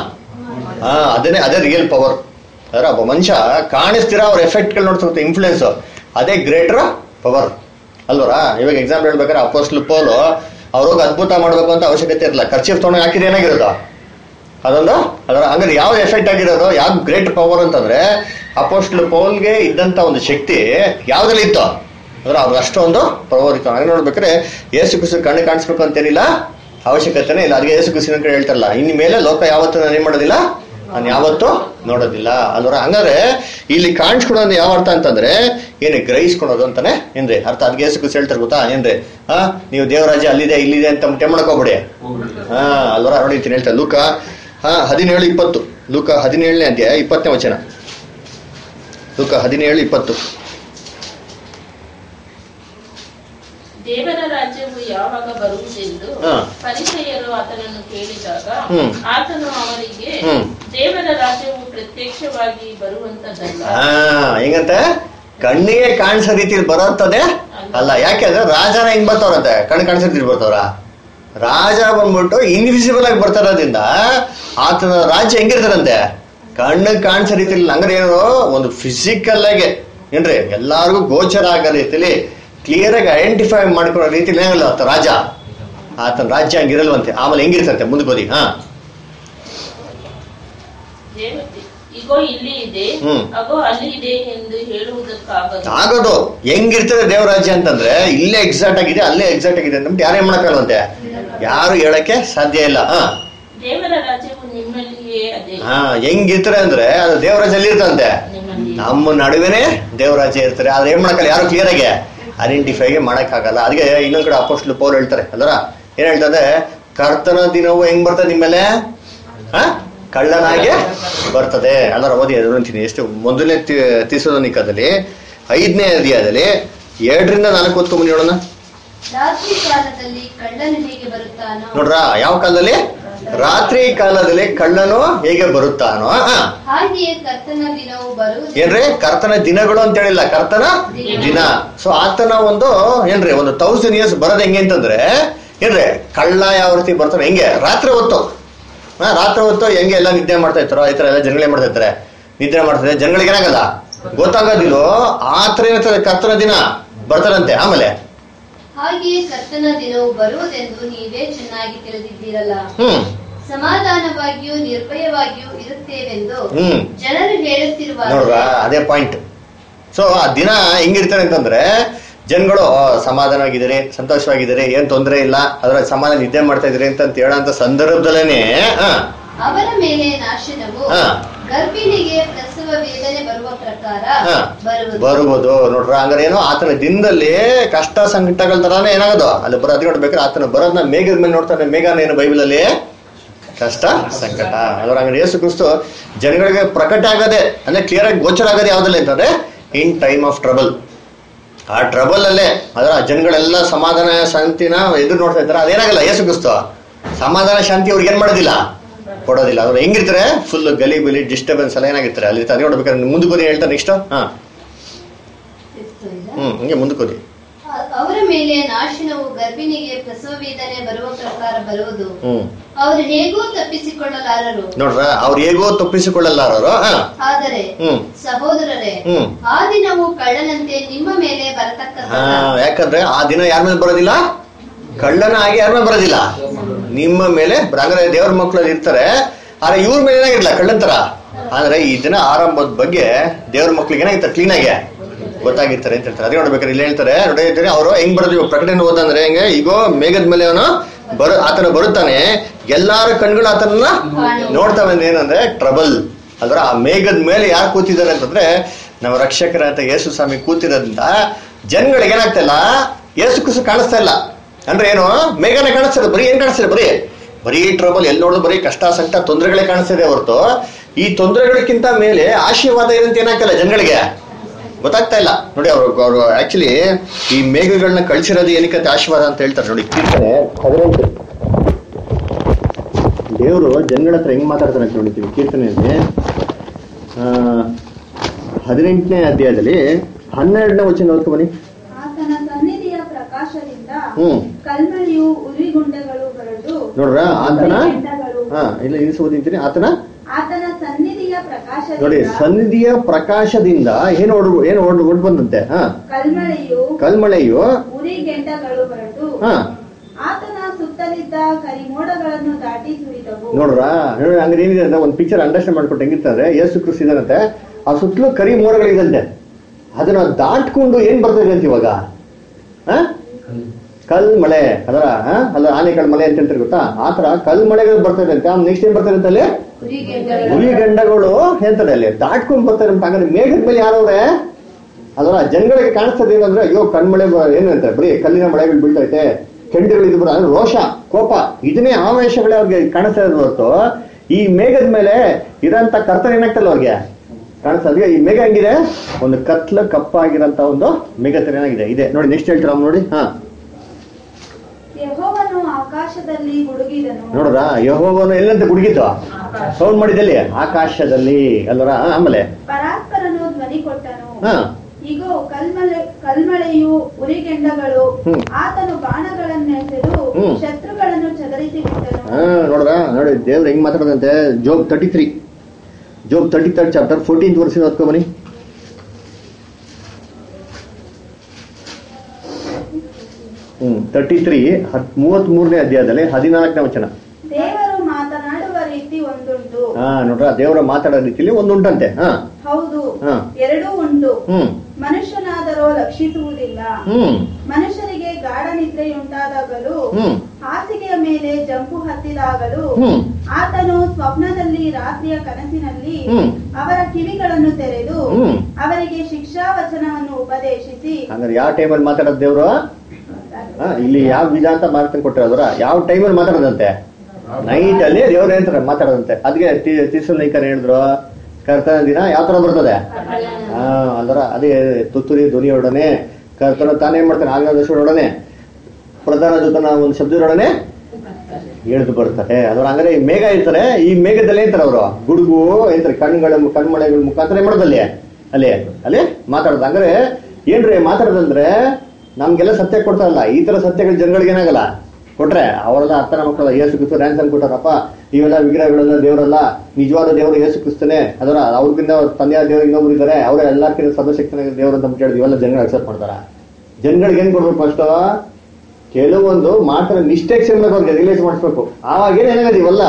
[SPEAKER 1] ಹಾ ಅದನ್ನೇ ಅದೇ ರಿಯಲ್ ಪವರ್ ಅದರ ಒಬ್ಬ ಮನುಷ್ಯ ಕಾಣಿಸ್ತಿರ ಅವ್ರ ಎಫೆಕ್ಟ್ಗಳು ನೋಡ್ತಿರುತ್ತೆ ಇನ್ಫ್ಲೂಯೆನ್ಸ್ ಅದೇ ಗ್ರೇಟರ್ ಪವರ್ ಅಲ್ವರಾ ಇವಾಗ ಎಕ್ಸಾಂಪಲ್ ಹೇಳ್ಬೇಕಾದ್ರೆ ಅಪೋಸ್ಟ್ಲ್ ಪೋಲು ಅವ್ರೋಗಿ ಅದ್ಭುತ ಮಾಡ್ಬೇಕು ಅಂತ ಅವಶ್ಯಕತೆ ಇರಲ್ಲ ಖರ್ಚು ತೊಗೊಂಡು ಹಾಕಿದ್ರೆ ಏನಾಗಿರೋದು ಅದೊಂದು ಅದರ ಹಂಗಾರೆ ಯಾವ್ದು ಎಫೆಕ್ಟ್ ಆಗಿರೋದು ಯಾವ್ದು ಗ್ರೇಟ್ ಪವರ್ ಅಂತಂದ್ರೆ ಅಪೋಸ್ಟ್ಲ್ ಪೌಲ್ಗೆ ಇದ್ದಂತ ಒಂದು ಶಕ್ತಿ ಯಾವ್ದ್ರಲ್ಲಿ ಇತ್ತು ಅಂದ್ರೆ ಅವ್ರಿಗೆ ಅಷ್ಟೊಂದು ಪವರ್ ಇತ್ತು ಹಾಗೆ ನೋಡ್ಬೇಕಾದ್ರೆ ಏಸು ಕುಸು ಕಣ್ಣು ಕಾಣಿಸ್ಬೇಕು ಅಂತೇನಿಲ್ಲ ಅವಶ್ಯಕತೆನೇ ಇಲ್ಲ ಅದಕ್ಕೆ ಏಸು ಕುಸಿನ ಕಡೆ ಹೇಳ್ತಾರಲ್ಲ ಇನ್ನು ಮೇಲೆ ಲೋಕ ಯಾವತ್ತೂ ನಾನು ಏನ್ ಮಾಡೋದಿಲ್ಲ ನಾನು ಯಾವತ್ತೂ ನೋಡೋದಿಲ್ಲ ಅಲ್ವರ ಹಂಗಾದ್ರೆ ಇಲ್ಲಿ ಕಾಣಿಸ್ಕೊಡೋದು ಯಾವ ಅರ್ಥ ಅಂತಂದ್ರೆ ಏನು ಗ್ರಹಿಸ್ಕೊಳೋದು ಅಂತಾನೆ ಏನ್ರಿ ಅರ್ಥ ಅದಕ್ಕೆ ಏಸು ಕುಸಿ ಹೇಳ್ತಾರೆ ಗೊತ್ತಾ ಏನ್ರಿ ಹಾ ನೀವು ದೇವರಾಜ್ಯ ಅಲ್ಲಿದೆ ಇಲ್ಲಿದೆ ಅಂತ ಮುಟ್ಟೆ ಮಾಡ್ಕೋಬಿಡಿ ಹಾ ಅಲ್ವರ ನೋಡಿತೀನಿ ಹೇಳ್ತಾರೆ ಲೂಕ ಹಾ ಹದಿನೇಳು ಇಪ್ಪತ್ತು ಲೂಕ ಹದಿನೇಳನೇ ಅಧ್ಯಾಯ ಇಪ್ಪತ್ತನೇ ವಚನ ಲೂಕ ಹದಿನೇಳು ಇಪ್ಪತ್ತು
[SPEAKER 6] ದೇವರ ರಾಜ್ಯವು ಯಾವಾಗ ಬರುವುದೆಂದು
[SPEAKER 1] ಹಾ.
[SPEAKER 6] ಪರಿಚಯರು ಆತನನ್ನು ಕೇಳಿದಾಗ
[SPEAKER 1] ಹ್ಮ್.
[SPEAKER 6] ಆತನು ಅವರಿಗೆ
[SPEAKER 1] ಹ್ಮ್.
[SPEAKER 6] ದೇವರ ರಾಜ್ಯವು ಪ್ರತ್ಯಕ್ಷವಾಗಿ ಬರುವಂತದ್ದಲ್ಲ
[SPEAKER 1] ಹಾ ಹೆಂಗಂತೆ ಕಣ್ಣಿಗೆ ಕಾಣಿಸೋ ರೀತಿಯಲ್ಲಿ ಬರೋಂಥದ್ದೇ ಅಲ್ಲ ಯಾಕೆಂದ್ರೆ ರಾಜನ ಹೆಂಗ್ ಬರ್ತಾವ್ರಂತೆ ಕಣ್ಣು ಕಾಣಿಸೋ ರೀತಿ ಬರ್ತಾವ್ರ ರಾಜ ಬಂದ್ಬಿಟ್ಟು ಇನ್ವಿಸಿಬಲ್ ಆಗಿ ಬರ್ತಾರೋದ್ರಿಂದ ಆತನ ರಾಜ್ಯ ಹೆಂಗಿರ್ತಾರಂತೆ ಕಣ್ಣು ಕಾಣಿಸೋ ರೀತಿಯಲ್ಲಿ ಹಂಗಾರೆ ಏನು ಒಂದು ಫಿಸಿಕಲ್ ಆಗಿ ಏನ್ರಿ ಎಲ್ಲಾರ್ಗೂ ಗೋಚರ ಆಗೋ ರೀತಿಲಿ ಕ್ಲಿಯರ್ ಆಗಿ ಐಡೆಂಟಿಫೈ ಮಾಡ್ಕೊಳ್ಳೋ ರೀತಿಲಿ ಏನಿಲ್ಲ ಆತ ರಾಜ ಆತನ ರಾಜ್ಯ ಹಂಗಿರಲ್ವಂತೆ ಆಮೇಲೆ ಹೆಂಗಿರ್ತಂತೆ ಮುಂದಕ್ಕೆ ಓದಿ ಹಾ
[SPEAKER 6] ದೇವ- ಇಗೋ ಇಲ್ಲಿ ಇದೆ
[SPEAKER 1] ಹ್ಮ್.
[SPEAKER 6] ಅಗೋ ಅಲ್ಲಿ ಇದೆ ಎಂದು ಹೇಳುವುದಕ್ಕಾಗದು
[SPEAKER 1] ಆಗೋದು ಹೆಂಗಿರ್ತದೆ ದೇವರಾಜ್ಯ ಅಂತಂದ್ರೆ ಇಲ್ಲೇ ಎಕ್ಸಾಕ್ಟ್ ಆಗಿದೆ ಅಲ್ಲೇ ಎಕ್ಸಾಕ್ಟ್ ಆಗಿದೆ ಅಂತ ಯಾರು ಏನ್ ಮಾಡಕ್ಕಾಗಲ್ವಂತೆ ಯಾರು ಹೇಳಕ್ಕೆ ಸಾಧ್ಯ ಇಲ್ಲ ಹಾ
[SPEAKER 6] ದೇವರ ರಾಜ್ಯವು ನಿಮ್ಮಲ್ಲಿಯೇ ಅದೇ
[SPEAKER 1] ಹಾ ಹೆಂಗಿರ್ತಾರೆ ಅಂದ್ರೆ ಅದು ದೇವರಾಜ್ಯ ಎಲ್ಲಿ ಇರ್ತಂತೆ
[SPEAKER 6] ನಿಮ್ಮಲ್ಲಿ
[SPEAKER 1] ನಮ್ಮ ನಡುವೆನೆ ದೇವರಾಜ್ಯ ಇರ್ತಾರೆ ಆದ್ರೆ ಏನ್ ಮಾಡಕ್ಕಲ್ಲ ಯಾರು ಕ್ಲಿಯರ್ ಆಗಿ ಐಡೆಂಟಿಫೈಗೆ ಮಾಡಕ್ಕಾಗಲ್ಲ ಅದಕ್ಕೆ ಇನ್ನೊಂದ್ ಕಡೆ ಅಪೋಸ್ಟ್ಲು ಪೌಲ್ ಹೇಳ್ತಾರೆ ಅಲ್ವರ ಏನ್ ಹೇಳ್ತದೆ ಕರ್ತನ ದಿನವು ಹೆಂಗ್ ಬರ್ತದೆ ನಿಮ್ಮೇಲೆ ಹಾ ಕಳ್ಳನಾಗೆ ಬರ್ತದೆ ಅಲ್ಲರ ಓದಿ ಅದು ಅಂತೀನಿ ಎಷ್ಟು ಮೊದಲನೇ ತಿಸೋನಿಕದಲ್ಲಿ ಐದನೇ ಅಧ್ಯಾಯದಲ್ಲಿ ಎರಡರಿಂದ ನಾಲ್ಕು ಹೊತ್ಕೊಂಬಂದು ನೋಡೋಣ
[SPEAKER 3] ರಾತ್ರಿ ಕಾಲದಲ್ಲಿ ಕಳ್ಳನು ಹೇಗೆ ಬರುತ್ತಾನೋ
[SPEAKER 1] ನೋಡ್ರ ಯಾವ ಕಾಲದಲ್ಲಿ ರಾತ್ರಿ ಕಾಲದಲ್ಲಿ ಕಳ್ಳನು ಹೇಗೆ ಬರುತ್ತಾನೋ ಹಾ
[SPEAKER 3] ಹಾಗೆಯೇ ಕರ್ತನ ದಿನವು ಬರುವುದು
[SPEAKER 1] ಏನ್ರಿ ಕರ್ತನ ದಿನಗಳು ಅಂತ ಹೇಳಿಲ್ಲ ಕರ್ತನ ದಿನ ಸೊ ಆತನ ಒಂದು ಏನ್ರಿ ಒಂದು ತೌಸಂಡ್ ಇಯರ್ಸ್ ಬರೋದ್ ಹೆಂಗೆ ಅಂತಂದ್ರೆ ಏನ್ರಿ ಕಳ್ಳ ಯಾವ ರೀತಿ ಬರ್ತಾನೆ ಹೆಂಗೆ ರಾತ್ರಿ ಹೊತ್ತು ಹಾ ರಾತ್ರಿ ಹೊತ್ತು ಹೆಂಗೆ ಎಲ್ಲ ನಿದ್ದೆ ಮಾಡ್ತಾ ಇರ್ತಾರೋ ಈ ತರ ಎಲ್ಲ ಜನಗಳೇ ಮಾಡ್ತಾ ಇರ್ತಾರೆ ನಿದ್ರೆ ಮಾಡ್ತಾರೆ ಜನಗಳಿಗೆ ಏನಾಗಲ್ಲ ಗೊತ್ತಾಗೋದಿಲ್ಲೋ ಆತರ ಇರ್ತದೆ ಕರ್ತನ ದಿನ ಬರ್ತಾರಂತೆ ಆಮೇಲೆ
[SPEAKER 3] ಹಾಗೆಯೇ ಕರ್ತನ ದಿನವು ಬರುವುದೆಂದು ನೀವೇ ಚೆನ್ನಾಗಿ ತಿಳಿದಿದ್ದೀರಲ್ಲ
[SPEAKER 1] ಹ್ಮ್
[SPEAKER 3] ಸಮಾಧಾನವಾಗಿಯೂ ನಿರ್ಭಯವಾಗಿಯೂ ಇರುತ್ತೇವೆಂದು
[SPEAKER 1] ಹ್ಮ್
[SPEAKER 3] ಜನರು ಹೇಳುತ್ತಿರುವಾಗ
[SPEAKER 1] ನೋಡ್ರ ಅದೇ ಪಾಯಿಂಟ್ ಸೊ ಆ ದಿನ ಹೆಂಗಿರ್ತಾರೆ ಅಂತಂದ್ರೆ ಜನಗಳು "ಆ, ಸಮಾಧಾನವಾಗಿದ್ದಾರೆ ಸಂತೋಷವಾಗಿದ್ದಾರೆ ಏನ್ ತೊಂದರೆ ಇಲ್ಲ ಅದರ ಸಮಾಧಾನ ನಿದ್ದೆ ಮಾಡ್ತಾ ಇದ್ದಾರೆ ಅಂತ ಹೇಳೋಂತ ಸಂದರ್ಭದಲ್ಲೇನೆ ಆ,
[SPEAKER 3] ಅವರ ಮೇಲೆ ನಾಶನವು
[SPEAKER 1] ಹಾ.
[SPEAKER 3] ಗರ್ಭಿಣಿಗೆ ಪ್ರಸವ ವೇದನೆ ಬರುವ ಪ್ರಕಾರ
[SPEAKER 1] ಆ,
[SPEAKER 3] ಬರುವುದು
[SPEAKER 1] ಬರುವುದು ನೋಡ್ರ ಹಂಗಾರೆ ಏನೋ ಆತನ ದಿನದಲ್ಲಿ ಕಷ್ಟ ಸಂಕಟಗಳ ತರಾನೇ ಏನಾಗೋದು ಅಲ್ಲಿ ಬರೋ ಅದ್ ನೋಡ್ಬೇಕಾದ್ರೆ ಆತನ ಬರೋದನ್ನ ಮೇಘದ ಮೇಲೆ ನೋಡ್ತಾನೆ ಮೇಘನ ಏನು ಬೈಬಲ್ ಅಲ್ಲಿ ಕಷ್ಟ ಸಂಕಟ ಅದ್ರ ಹಂಗಾರೆ ಯೇಸು ಕ್ರಿಸ್ತು ಜನಗಳಿಗೆ ಪ್ರಕಟ ಆಗದೆ ಅಂದ್ರೆ ಕ್ಲಿಯರ್ ಆಗಿ ಗೋಚರ ಆಗದೆ ಯಾವ್ದಲ್ಲಿ ಅಂತಂದ್ರೆ ಇನ್ ಟೈಮ್ ಆಫ್ ಟ್ರಬಲ್ ಆ ಟ್ರಬಲ್ ಅಲ್ಲೇ ಅದರ ಜನಗಳೆಲ್ಲ ಸಮಾಧಾನ ಶಾಂತಿನ ಎದುರು ನೋಡ್ತಾ ಇರ್ತಾರೆ ಅದೇನಾಗಲ್ಲ ಯೇಸು ಕ್ರಿಸ್ತು ಸಮಾಧಾನ ಶಾಂತಿ ಅವ್ರಿಗೆ ಏನ್ ಮಾಡೋದಿಲ್ಲ ಕೊಡೋದಿಲ್ಲ ಅವ್ರು ಹೆಂಗಿರ್ತಾರೆ ಫುಲ್ ಗಲಿ ಬಿಲಿ ಡಿಸ್ಟರ್ಬೆನ್ಸ್ ಎಲ್ಲ ಏನಾಗಿರ್ತಾರೆ ಅಲ್ಲಿ ಅದೇ ನೋಡ್ಬೇಕಾದ್ರೆ ಮುಂದಕ್ಕೆ ಹೋಗಿ ಹೇಳ್ತಾರೆ ನೆಕ್ಸ್ಟ್ ಹಾ ಹ್ಮ್ ಹಂಗೆ ಮುಂದಕ್ಕೆ ಹೋಗಿ
[SPEAKER 3] ಅ- ಅವರ ಮೇಲೆ ನಾಶನವು ಗರ್ಭಿಣಿಗೆ ಪ್ರಸವ ವೇದನೆ ಬರುವ ಪ್ರಕಾರ ಬರುವುದು
[SPEAKER 1] ಹ್ಮ್
[SPEAKER 3] ಅವರು ಹೇಗೂ ತಪ್ಪಿಸಿಕೊಳ್ಳಲಾರರು
[SPEAKER 1] ನೋಡ್ರ ಅವ್ರು ಹೇಗೋ ತಪ್ಪಿಸಿಕೊಳ್ಳಲಾರರು ಹಾ
[SPEAKER 3] ಆದರೆ
[SPEAKER 1] ಹ್ಮ್
[SPEAKER 3] ಸಹೋದರರೇ
[SPEAKER 1] ಹ್ಮ್
[SPEAKER 3] ಆ ದಿನವು ಕಳ್ಳನಂತೆ ನಿಮ್ಮ ಮೇಲೆ
[SPEAKER 1] ಹಾ
[SPEAKER 3] ಬರತಕ್ಕದ್ದಲ್ಲ
[SPEAKER 1] ಯಾಕಂದ್ರೆ ಆ ದಿನ ಯಾರ ಮೇಲೆ ಬರೋದಿಲ್ಲ ಕಳ್ಳನ ಆಗಿ ಯಾರ ಮೇಲೆ ಬರೋದಿಲ್ಲ ನಿಮ್ಮ ಮೇಲೆ ಅಂದ್ರೆ ದೇವ್ರ ಮಕ್ಕಳಲ್ಲಿ ಇರ್ತಾರೆ ಆದ್ರೆ ಇವ್ರ ಮೇಲೆ ಏನಾಗಿರ್ಲಿಲ್ಲ ಕಳ್ಳನ್ ತರ ಆದ್ರೆ ಈ ದಿನ ಆರಂಭದ ಬಗ್ಗೆ ದೇವ್ರ ಮಕ್ಳಿಗೆ ಏನಾಗಿರ್ತಾರೆ ಕ್ಲೀನ್ ಆಗಿ ಗೊತ್ತಾಗಿರ್ತಾರೆ ಅಂತ ಹೇಳ್ತಾರೆ ಅದೇ ನೋಡ್ಬೇಕಾದ್ರೆ ಇಲ್ಲಿ ಹೇಳ್ತಾರೆ ನೋಡಿರ್ತಾರೆ ಅವರು ಹೆಂಗ್ ಬರೋದು ಪ್ರಕಟಣೆ ಓದಂದ್ರೆ ಹೆಂಗೆ ಈಗ ಮೇಘದ ಮೇಲೆ ಅವನು ಬರು ಆತನ ಬರುತ್ತಾನೆ ಎಲ್ಲಾರ ಕಣ್ಗಳು ಆತನನ್ನ ನೋಡ್ತಾವೆ ಅಂದ್ರೆ ಏನಂದ್ರೆ ಟ್ರಬಲ್ ಅದ್ರ ಆ ಮೇಘದ ಮೇಲೆ ಯಾರು ಕೂತಿದ್ದಾರೆ ಅಂತಂದ್ರೆ ನಮ್ಮ ರಕ್ಷಕರ ಅಂತ ಯೇಸು ಸ್ವಾಮಿ ಕೂತಿರೋದ್ರಿಂದ ಜನಗಳಿಗೆ ಏನಾಗ್ತಾ ಇಲ್ಲ ಯೇಸು ಕುಸು ಕಾಣಿಸ್ತಾ ಇಲ್ಲ ಅಂದ್ರೆ ಏನು ಮೇಘನೆ ಕಾಣಿಸ್ತಾ ಇಲ್ಲ ಬರೀ ಏನ್ ಕಾಣಿಸ್ತಾ ಇಲ್ಲ ಬರೀ ಬರೀ ಟ್ರಬಲ್ ಎಲ್ಲಿ ನೋಡಿದ್ರು ಬರೀ ಕಷ್ಟ ಸಂಕಟ ತೊಂದರೆಗಳೇ ಕಾಣಿಸ್ತಾ ಇದೆ ಹೊರತು ಈ ತೊಂದರೆಗಳಕ್ಕಿಂತ ಮೇಲೆ ಆಶೀರ್ವಾದ ಏನಂತ ಏನಾಗ್ತಿಲ್ಲ ಜನಗಳಿಗೆ ಗೊತ್ತಾಗ್ತಾ ಇಲ್ಲ ನೋಡಿ ಅವರು ಅವರು ಆಕ್ಚುಲಿ ಈ ಮೇಘಗಳನ್ನ ಕಳಿಸಿರೋದು ಏನಕ್ಕೆ ಅಂತ ಆಶೀರ್ವಾದ ಅಂತ ಹೇಳ್ತಾರೆ ನೋಡಿ ಕೀರ್ತನೆ ಹದಿನೆಂಟು ದೇವರು ಜನಗಳ ಹತ್ರ ಹೆಂಗ್ ಮಾತಾಡ್ತಾನೆ ಅಂತ ನೋಡ್ತೀವಿ ಕೀರ್ತನೆಯಲ್ಲಿ ಆ, ಹದಿನೆಂಟನೇ ಅಧ್ಯಾಯದಲ್ಲಿ ಹನ್ನೆರಡನೇ ವಚನ ಓದ್ಕೊ ಬನ್ನಿ
[SPEAKER 7] ಆತನ ಸನ್ನಿಧಿಯ ಪ್ರಕಾಶದಿಂದ
[SPEAKER 1] ಹ್ಮ್
[SPEAKER 7] ಕಲ್ಮಳಿಯು ಉರಿಗುಂಡಗಳು ಹೊರಟು
[SPEAKER 1] ನೋಡ್ರ ಆತನ
[SPEAKER 7] ಕೆಂಡಗಳು.
[SPEAKER 1] ಹಾ ಇಲ್ಲ ಇರಿಸಿ ಓದಿಂತೀನಿ ಆತನ
[SPEAKER 7] ಆತನ ಸನ್ನಿಧಿಯ
[SPEAKER 1] ನೋಡಿ
[SPEAKER 7] ಪ್ರಕಾಶದಿಂದ
[SPEAKER 1] ಸನ್ನಿಧಿಯ ಪ್ರಕಾಶದಿಂದ ಏನು ಹೊಡ್ ಏನು ಹೊಡ್ ಹೊಡ್ ಬಂದಂತೆ ಹಾ
[SPEAKER 7] ಕಲ್ಮಳೆಯು
[SPEAKER 1] ಕಲ್ಮಳೆಯು
[SPEAKER 7] ಉರಿಗೆಂಡಗಳು ಹೊರಟು
[SPEAKER 1] ಹಾ
[SPEAKER 7] ಆತನ ಸುತ್ತಲಿದ್ದ ಕರಿಮೋಡಗಳನ್ನು ದಾಟಿ ಸುರಿದವು
[SPEAKER 1] ನೋಡ್ರ ನೋಡಿ ಹಂಗಾರೆ ಏನಿದೆ ಅಂದ್ರೆ ಒಂದು ಪಿಕ್ಚರ್ ಅಂಡರ್ಸ್ಟ್ಯಾಂಡ್ ಮಾಡ್ಕೊಟ್ಟು ಹೆಂಗಿರ್ತಂದ್ರೆ ಯೇಸು ಕ್ರಿಸ್ತ ಇದಾರಂತೆ ಆ ಸುತ್ತಲೂ ಕರಿ ಮೋಡಗಳಿದಂತೆ ಅದನ್ನ ದಾಟ್ಕೊಂಡು ಏನ್ ಬರ್ತಾ ಇದೆ ಅಂತ ಇವಾಗ ಆ? ಕಲ್ ಮಳೆ ಅದರ ಆ? ಅಲ್ಲ ಆನೆಕಲ್ ಮಳೆ ಅಂತ ಹೇಳ್ತಾರೆ ಗೊತ್ತಾ ಆತರ ಕಲ್ ಮಳೆಗಳು ಬರ್ತಾ ಇದೆ ಅಂತ ನೆಕ್ಸ್ಟ್ ಏನ್ ಬರ್ತಾ ಇರುತ್ತೆ ಅಲ್ಲಿ ಹುಲಿ ಗಂಡಗಳು ಹೇಳ್ತಾರೆ ಅಲ್ಲಿ ದಾಟ್ಕೊಂಡ್ ಬರ್ತಾರೆ ಅಂತ ಹಾಗಾದ್ರೆ ಮೇಘದ ಮೇಲೆ ಯಾರವ್ರೆ ಅದರ ಜನಗಳಿಗೆ ಕಾಣಿಸ್ತದೆ ಏನಂದ್ರೆ ಅಯ್ಯೋ ಕಣ್ಮಳೆ ಬ- ಏನು ಅಂತಾರೆ ಬರೀ ಕಲ್ಲಿನ ಮಳೆಗಳು ಬೀಳ್ತೈತೆ ಕೆಂಡಗಳು ಇದು ಬರ ಅಂದ್ರೆ ರೋಷ ಕೋಪ ಇದನ್ನೇ ಆವೇಶಗಳೇ ಅವ್ರಿಗೆ ಕಾಣಿಸ್ತಾ ಇರೋದು ಹೊರತು ಈ ಮೇಘದ ಮೇಲೆ ಇರೋಂಥ ಕರ್ತನ ಏನಾಗ್ತಲ್ಲ ಅವ್ರಿಗೆ ಕಾಣಿಸ್ತದೆ ಈ ಮೇಘ ಹೆಂಗಿದೆ ಒಂದು ಕತ್ಲ ಕಪ್ಪಾಗಿರೋಂಥ ಒಂದು ಮೇಘತರ ಏನಾಗಿದೆ ಇದೆ ನೋಡಿ ನೆಕ್ಸ್ಟ್ ಹೇಳ್ತೀರಾ ಅವ್ನು ನೋಡಿ ಹಾ
[SPEAKER 7] ಯೆಹೋವನು ಆಕಾಶದಲ್ಲಿ ಗುಡುಗಿದನು
[SPEAKER 1] ನೋಡ್ರ ಯಹೋವನು ಎಲ್ಲಂತ ಗುಡುಗಿತ್ತು ಸೌಂಡ್ ಮಾಡಿದಲ್ಲಿ ಆಕಾಶದಲ್ಲಿ ಅಲ್ವರ ಆ, ಆಮೇಲೆ
[SPEAKER 7] ಪರಾತ್ಪರನು ಧ್ವನಿ ಕೊಟ್ಟನು
[SPEAKER 1] ಹಾ
[SPEAKER 7] ಇಗೋ ಕಲ್ಮಳೆ ಕಲ್ಮಳೆಯು ಉರಿಗೆಂಡಗಳು
[SPEAKER 1] ಹ್ಮ್.
[SPEAKER 7] ಆತನು ಬಾಣಗಳನ್ನೆಸೆದು
[SPEAKER 1] ಹ್ಮ್.
[SPEAKER 7] ಶತ್ರುಗಳನ್ನು ಚದರಿಸಿ ಬಿಟ್ಟನು
[SPEAKER 1] ಹಾ ನೋಡ್ರ ನೋಡಿ ದೇವ್ರು ಹೆಂಗ್ ಮಾತಾಡೋದಂತೆ Job thirty three Job thirty third chapter fourteen ವರ್ಷ ಓದ್ಕೊ ಬನ್ನಿ ಹ್ಮ್ ತರ್ಟಿ ತ್ರೀ ಮೂವತ್ ಮೂರನೇ ಅಧ್ಯಾಯದಲ್ಲಿ ಹದಿನಾಲ್ಕನೇ ವಚನ
[SPEAKER 7] ದೇವರು ಮಾತನಾಡುವ ರೀತಿ ಒಂದುಂಟು
[SPEAKER 1] ಹಾ ನೋಡ್ರ ದೇವರ ಮಾತಾಡೋ ರೀತಿಯಲ್ಲಿ ಒಂದು ಉಂಟಂತೆ ಹಾ
[SPEAKER 7] ಹೌದು
[SPEAKER 1] ಹಾ.
[SPEAKER 7] ಎರಡೂ ಉಂಟು
[SPEAKER 1] ಹ್ಮ್
[SPEAKER 7] ಮನುಷ್ಯನಾದರೋ ಲಕ್ಷಿಸುವುದಿಲ್ಲ
[SPEAKER 1] ಹ್ಮ್
[SPEAKER 7] ಮನುಷ್ಯರಿಗೆ ಗಾಢ ನಿದ್ರೆಯುಂಟಾದಾಗಲೂ
[SPEAKER 1] ಹ್ಮ್
[SPEAKER 7] ಹಾಸಿಗೆಯ ಮೇಲೆ ಜಂಪು ಹತ್ತಿದಾಗಲೂ
[SPEAKER 1] ಹ್ಮ್
[SPEAKER 7] ಆತನು ಸ್ವಪ್ನದಲ್ಲಿ ರಾತ್ರಿಯ ಕನಸಿನಲ್ಲಿ
[SPEAKER 1] ಹ್ಮ್.
[SPEAKER 7] ಅವರ ಕಿವಿಗಳನ್ನು ತೆರೆದು
[SPEAKER 1] ಹ್ಮ್.
[SPEAKER 7] ಅವರಿಗೆ ಶಿಕ್ಷಾವಚನವನ್ನು ಉಪದೇಶಿಸಿ
[SPEAKER 1] ಹಂಗಾರೆ ಯಾವ ಟೈಮಲ್ಲಿ ಮಾತಾಡೋದು ದೇವ್ರು ಹಾ, ಇಲ್ಲಿ ಯಾವ ವಿಧ ಅಂತ ಮಾರ್ಕೊಂಡು ಕೊಟ್ಟಿರೋದ್ರ ಯಾವ ಟೈಮಲ್ಲಿ ಮಾತಾಡೋದಂತೆ ನೈಟ್ ಅಲ್ಲಿ ದೇವ್ರು ಹೇಳ್ತಾರೆ ಮಾತಾಡೋದಂತೆ ಅದಕ್ಕೆ ತಿರ್ಸಲ್ ಹೇಳಿದ್ರು ಕರ್ತನ ದಿನ ಯಾವ ತರ ಬರ್ತದೆ ಹಾ ಅಲ್ದ್ರ ಅದೇ ತುತ್ತೂರಿ ಧ್ವನಿಯೊಡನೆ ಕರ್ತನ ತಾನೇ ಮಾಡ್ತಾನೆ ಆಜ್ಞಾದೇಶದೊಡನೆ ಪ್ರಧಾನ ದೂತನ ಒಂದು ಶಬ್ದದೊಡನೆ ಇಳಿದು ಬರ್ತಾರೆ ಅದ್ರ ಹಂಗಾರೆ ಈ ಮೇಘ ಇರ್ತಾರೆ ಈ ಮೇಘದಲ್ಲಿ ಹೇಳ್ತಾರೆ ಅವರು ಗುಡುಗು ಹೇಳ್ತಾರೆ ಕಣ್ಗಳ ಕಣ್ಮಳೆಗಳ ಮುಖಾಂತರ ಏನ್ ಮಾಡೋದು ಅಲ್ಲಿ ಅಲ್ಲಿ ಅಲ್ಲಿ ಮಾತಾಡೋದು ಹಂಗಾರೆ ಏನ್ರಿ ಮಾತಾಡೋದಂದ್ರೆ ನಮ್ಗೆಲ್ಲ ಸತ್ಯ ಕೊಡ್ತಾ ಇಲ್ಲ ಈ ತರ ಸತ್ಯಗಳು ಜನಗಳಿಗೆ ಏನಾಗಲ್ಲ ಕೊಟ್ರೆ ಅವರೆಲ್ಲ ಅರ್ಥನ ಮಕ್ಕಳ ಯೇಸು ಕ್ರಿಸ್ತು ರ್ಯಾನ್ಸನ್ ಕೊಟ್ಟಾರಪ್ಪ ಇವೆಲ್ಲ ವಿಗ್ರಹಗಳೆಲ್ಲ ದೇವರಲ್ಲ ನಿಜವಾದ ದೇವರು ಯೇಸು ಕ್ರಿಸ್ತನೇ ಅದರ ಅವ್ರಿಗಿಂತ ತಂದೆಯ ದೇವರು ಇನ್ನೊಬ್ರು ಇದ್ದಾರೆ ಅವರ ಎಲ್ಲಕ್ಕಿಂತ ಸರ್ವಶಕ್ತನ ದೇವರು ಅಂತ ಹೇಳಿ ಇವೆಲ್ಲ ಜನಗಳು ಅಕ್ಸೆಪ್ಟ್ ಮಾಡ್ತಾರ ಜನಗಳಿಗೆ ಏನ್ ಕೊಡ್ಬೇಕು ಫಸ್ಟ್ ಕೆಲವೊಂದು ಮಾತ್ರ ಮಿಸ್ಟೇಕ್ಸ್ ಇರ್ಬೇಕು ಅವ್ರಿಗೆ ರಿಲೈಸ್ ಮಾಡಿಸ್ಬೇಕು ಆವಾಗ ಏನ್ ಏನಾಗದು ಇವೆಲ್ಲ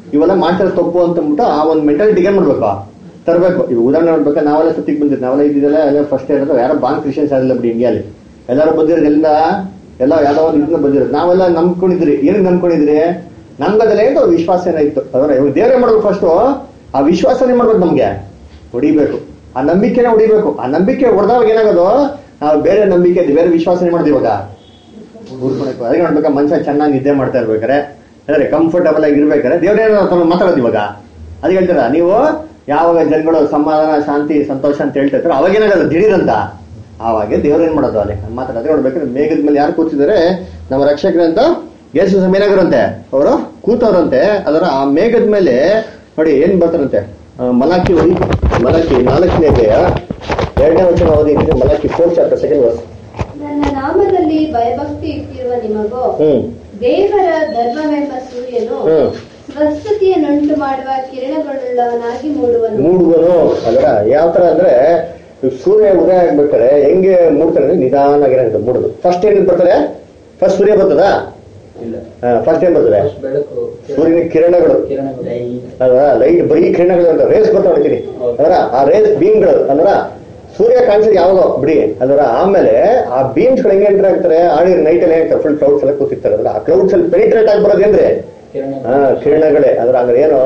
[SPEAKER 1] ಇವೆಲ್ಲ ಮಾಡ್ತಾರೆ ತಪ್ಪು ಅಂತ ಅಂದ್ಬಿಟ್ಟು ಆ ಒಂದು ಮೆಂಟಾಲಿಟಿಗೆ ಏನ್ ಮಾಡ್ಬೇಕು ತರಬೇಕು ಈಗ ಉದಾಹರಣೆ ನೋಡ್ಬೇಕು ನಾವೆಲ್ಲ ಸತ್ತಿಗೆ ಬಂದಿದ್ದು ನಾವೆಲ್ಲ ಇದ್ದಿದ್ದೆಲ್ಲ ಎಲ್ಲ ಫಸ್ಟ್ ಇರೋದು ಯಾರೋ ಬಾಂಗ್ ಕ್ರಿಶ್ಚಿಯನ್ಸ್ ಆಗಿಲ್ಲ ಬಿಡಿ ಇಂಡಿಯಾಲಿ ಎಲ್ಲರೂ ಬಂದಿರೋದು ಎಲ್ಲ ಎಲ್ಲ ಯಾವ್ದೋ ಒಂದು ಇದನ್ನ ಬಂದಿರೋದು ನಾವೆಲ್ಲ ನಂಬ್ಕೊಂಡಿದ್ರಿ ಏನಕ್ಕೆ ನಂಬ್ಕೊಂಡಿದ್ರಿ ನಮ್ಗದಲ್ಲ ಏನು ವಿಶ್ವಾಸ ಏನಾಯ್ತು ಅದರ ಇವಾಗ ದೇವ್ರೇ ಮಾಡ್ಬೇಕು ಫಸ್ಟು ಆ ವಿಶ್ವಾಸನೇ ಮಾಡ್ಬೇಕು ನಮ್ಗೆ ಹೊಡಿಬೇಕು ಆ ನಂಬಿಕೆನೇ ಹೊಡಿಬೇಕು ಆ ನಂಬಿಕೆ ಹೊಡೆದಾಗ ಏನಾಗೋದು ನಾವು ಬೇರೆ ನಂಬಿಕೆ ಬೇರೆ ವಿಶ್ವಾಸನೆ ಮಾಡಿದ್ವಿ ಇವಾಗ ಊರ್ಕೊಳಕ್ಕೆ ಅದಕ್ಕೆ ನೋಡ್ಬೇಕಾ ಮನುಷ್ಯ ಚೆನ್ನಾಗಿ ನಿದ್ದೆ ಮಾಡ್ತಾ ಇರ್ಬೇಕಾರೆ ಅಂದ್ರೆ ಕಂಫರ್ಟಬಲ್ ಆಗಿ ಇರ್ಬೇಕಾರೆ ದೇವ್ರೇನೋ ತಮ್ಮ ಮಾತಾಡೋದು ಇವಾಗ ಅದಕ್ಕೆ ಹೇಳ್ತಾರ ನೀವು ಯಾವಾಗ ಜನಗಳು ಸಮಾಧಾನ ಶಾಂತಿ ಸಂತೋಷ ಅಂತ ಹೇಳ್ತಾ ಇರ್ತಾರೆ ಅವಾಗ ಏನಾಗಲ್ಲ ದಿಢೀರಂತ ಆವಾಗ ದೇವ್ರು ಏನ್ ಮಾಡೋದು ಅಲ್ಲಿ ಮಾತಾಡೋದು ನೋಡ್ಬೇಕಾದ್ರೆ ಮೇಘದ ಮೇಲೆ ಯಾರು ಕೂತಿದ್ದಾರೆ ನಮ್ಮ ರಕ್ಷಕರಂತ ಯೇಸು ಸ್ವಾಮಿ ಏನಾಗಿರಂತೆ ಅವರು ಕೂತವ್ರಂತೆ ಅದರ ಆ ಮೇಘದ ಮೇಲೆ ನೋಡಿ ಏನ್ ಬರ್ತಾರಂತೆ ಆ, ಮಲಾಕಿ ಓದಿ ಮಲಾಕಿ ನಾಲ್ಕನೇ ಅಧ್ಯಾಯ ಎರಡನೇ ವಚನ ಓದಿ Malachi four chapter second verse
[SPEAKER 3] ನನ್ನ ನಾಮದಲ್ಲಿ ಭಯಭಕ್ತಿ ಇಟ್ಟಿರುವ ನಿಮಗೋ
[SPEAKER 1] ಹ್ಮ್
[SPEAKER 3] ದೇವರ ಧರ್ಮವೆಂಬ ಸೂರ್ಯನು
[SPEAKER 1] ಹ್ಮ್
[SPEAKER 3] ಸ್ವಸ್ಥತೆಯನ್ನುಂಟು ಮಾಡುವ ಕಿರಣಗಳುಳ್ಳವನಾಗಿ ಮೂಡುವನು
[SPEAKER 1] ಮೂಡುವನು ಅದರ ಯಾವ ತರ ಅಂದ್ರೆ ಈ ಸೂರ್ಯ ಉದಯ ಆಗ್ಬೇಕಾದ್ರೆ ಹೆಂಗೆ ಮೂಡ್ತಾರೆ ಅಂದ್ರೆ ನಿಧಾನಾಗಿರಂತ ಮೂಡುದು ಫಸ್ಟ್ ಏನ್ ಬರ್ತಾರೆ ಫಸ್ಟ್ ಸೂರ್ಯ ಬರ್ತದಾ
[SPEAKER 4] ಇಲ್ಲ
[SPEAKER 1] ಫಸ್ಟ್ ಏನ್ ಬರ್ತದೆ
[SPEAKER 4] ಬೆಳಕು
[SPEAKER 1] ಸೂರ್ಯನ ಕಿರಣಗಳು
[SPEAKER 4] ಕಿರಣಗಳು
[SPEAKER 1] ಅಲ್ವಾ ಲೈಟ್ ಬರೀ ಕಿರಣಗಳು ಅಂತ ರೇಸ್ ಬರ್ತಾವ ನೋಡ್ತೀನಿ ಅದರ ಆ ರೇಸ್ ಬೀಮ್ಗಳು ಅಂದ್ರ ಸೂರ್ಯ ಕಾಣಿಸಿದ್ ಯಾವಾಗ ಬಿಡಿ ಅದರ ಆಮೇಲೆ ಆ ಬೀಮ್ಸ್ ಗಳು ಹೆಂಗೆ ಎಂಟರ್ ಆಗ್ತಾರೆ ಆಡಿ ನೈಟ್ ಅಲ್ಲಿ ಹೇಳ್ತಾರೆ ಫುಲ್ ಕ್ಲೌಡ್ಸ್ ಎಲ್ಲ ಕೂತಿರ್ತಾರೆ ಅದ್ರ ಆ ಕ್ಲೌಡ್ಸ್ ಅಲ್ಲಿ ಪೆನಿಟ್ರೇಟ್ ಆಗಿ ಬರೋದೇನ್ರಿ
[SPEAKER 4] ಕಿರಣ
[SPEAKER 1] ಹಾ ಕಿರಣಗಳೇ ಅದ್ರ ಅಂದ್ರೆ ಏನು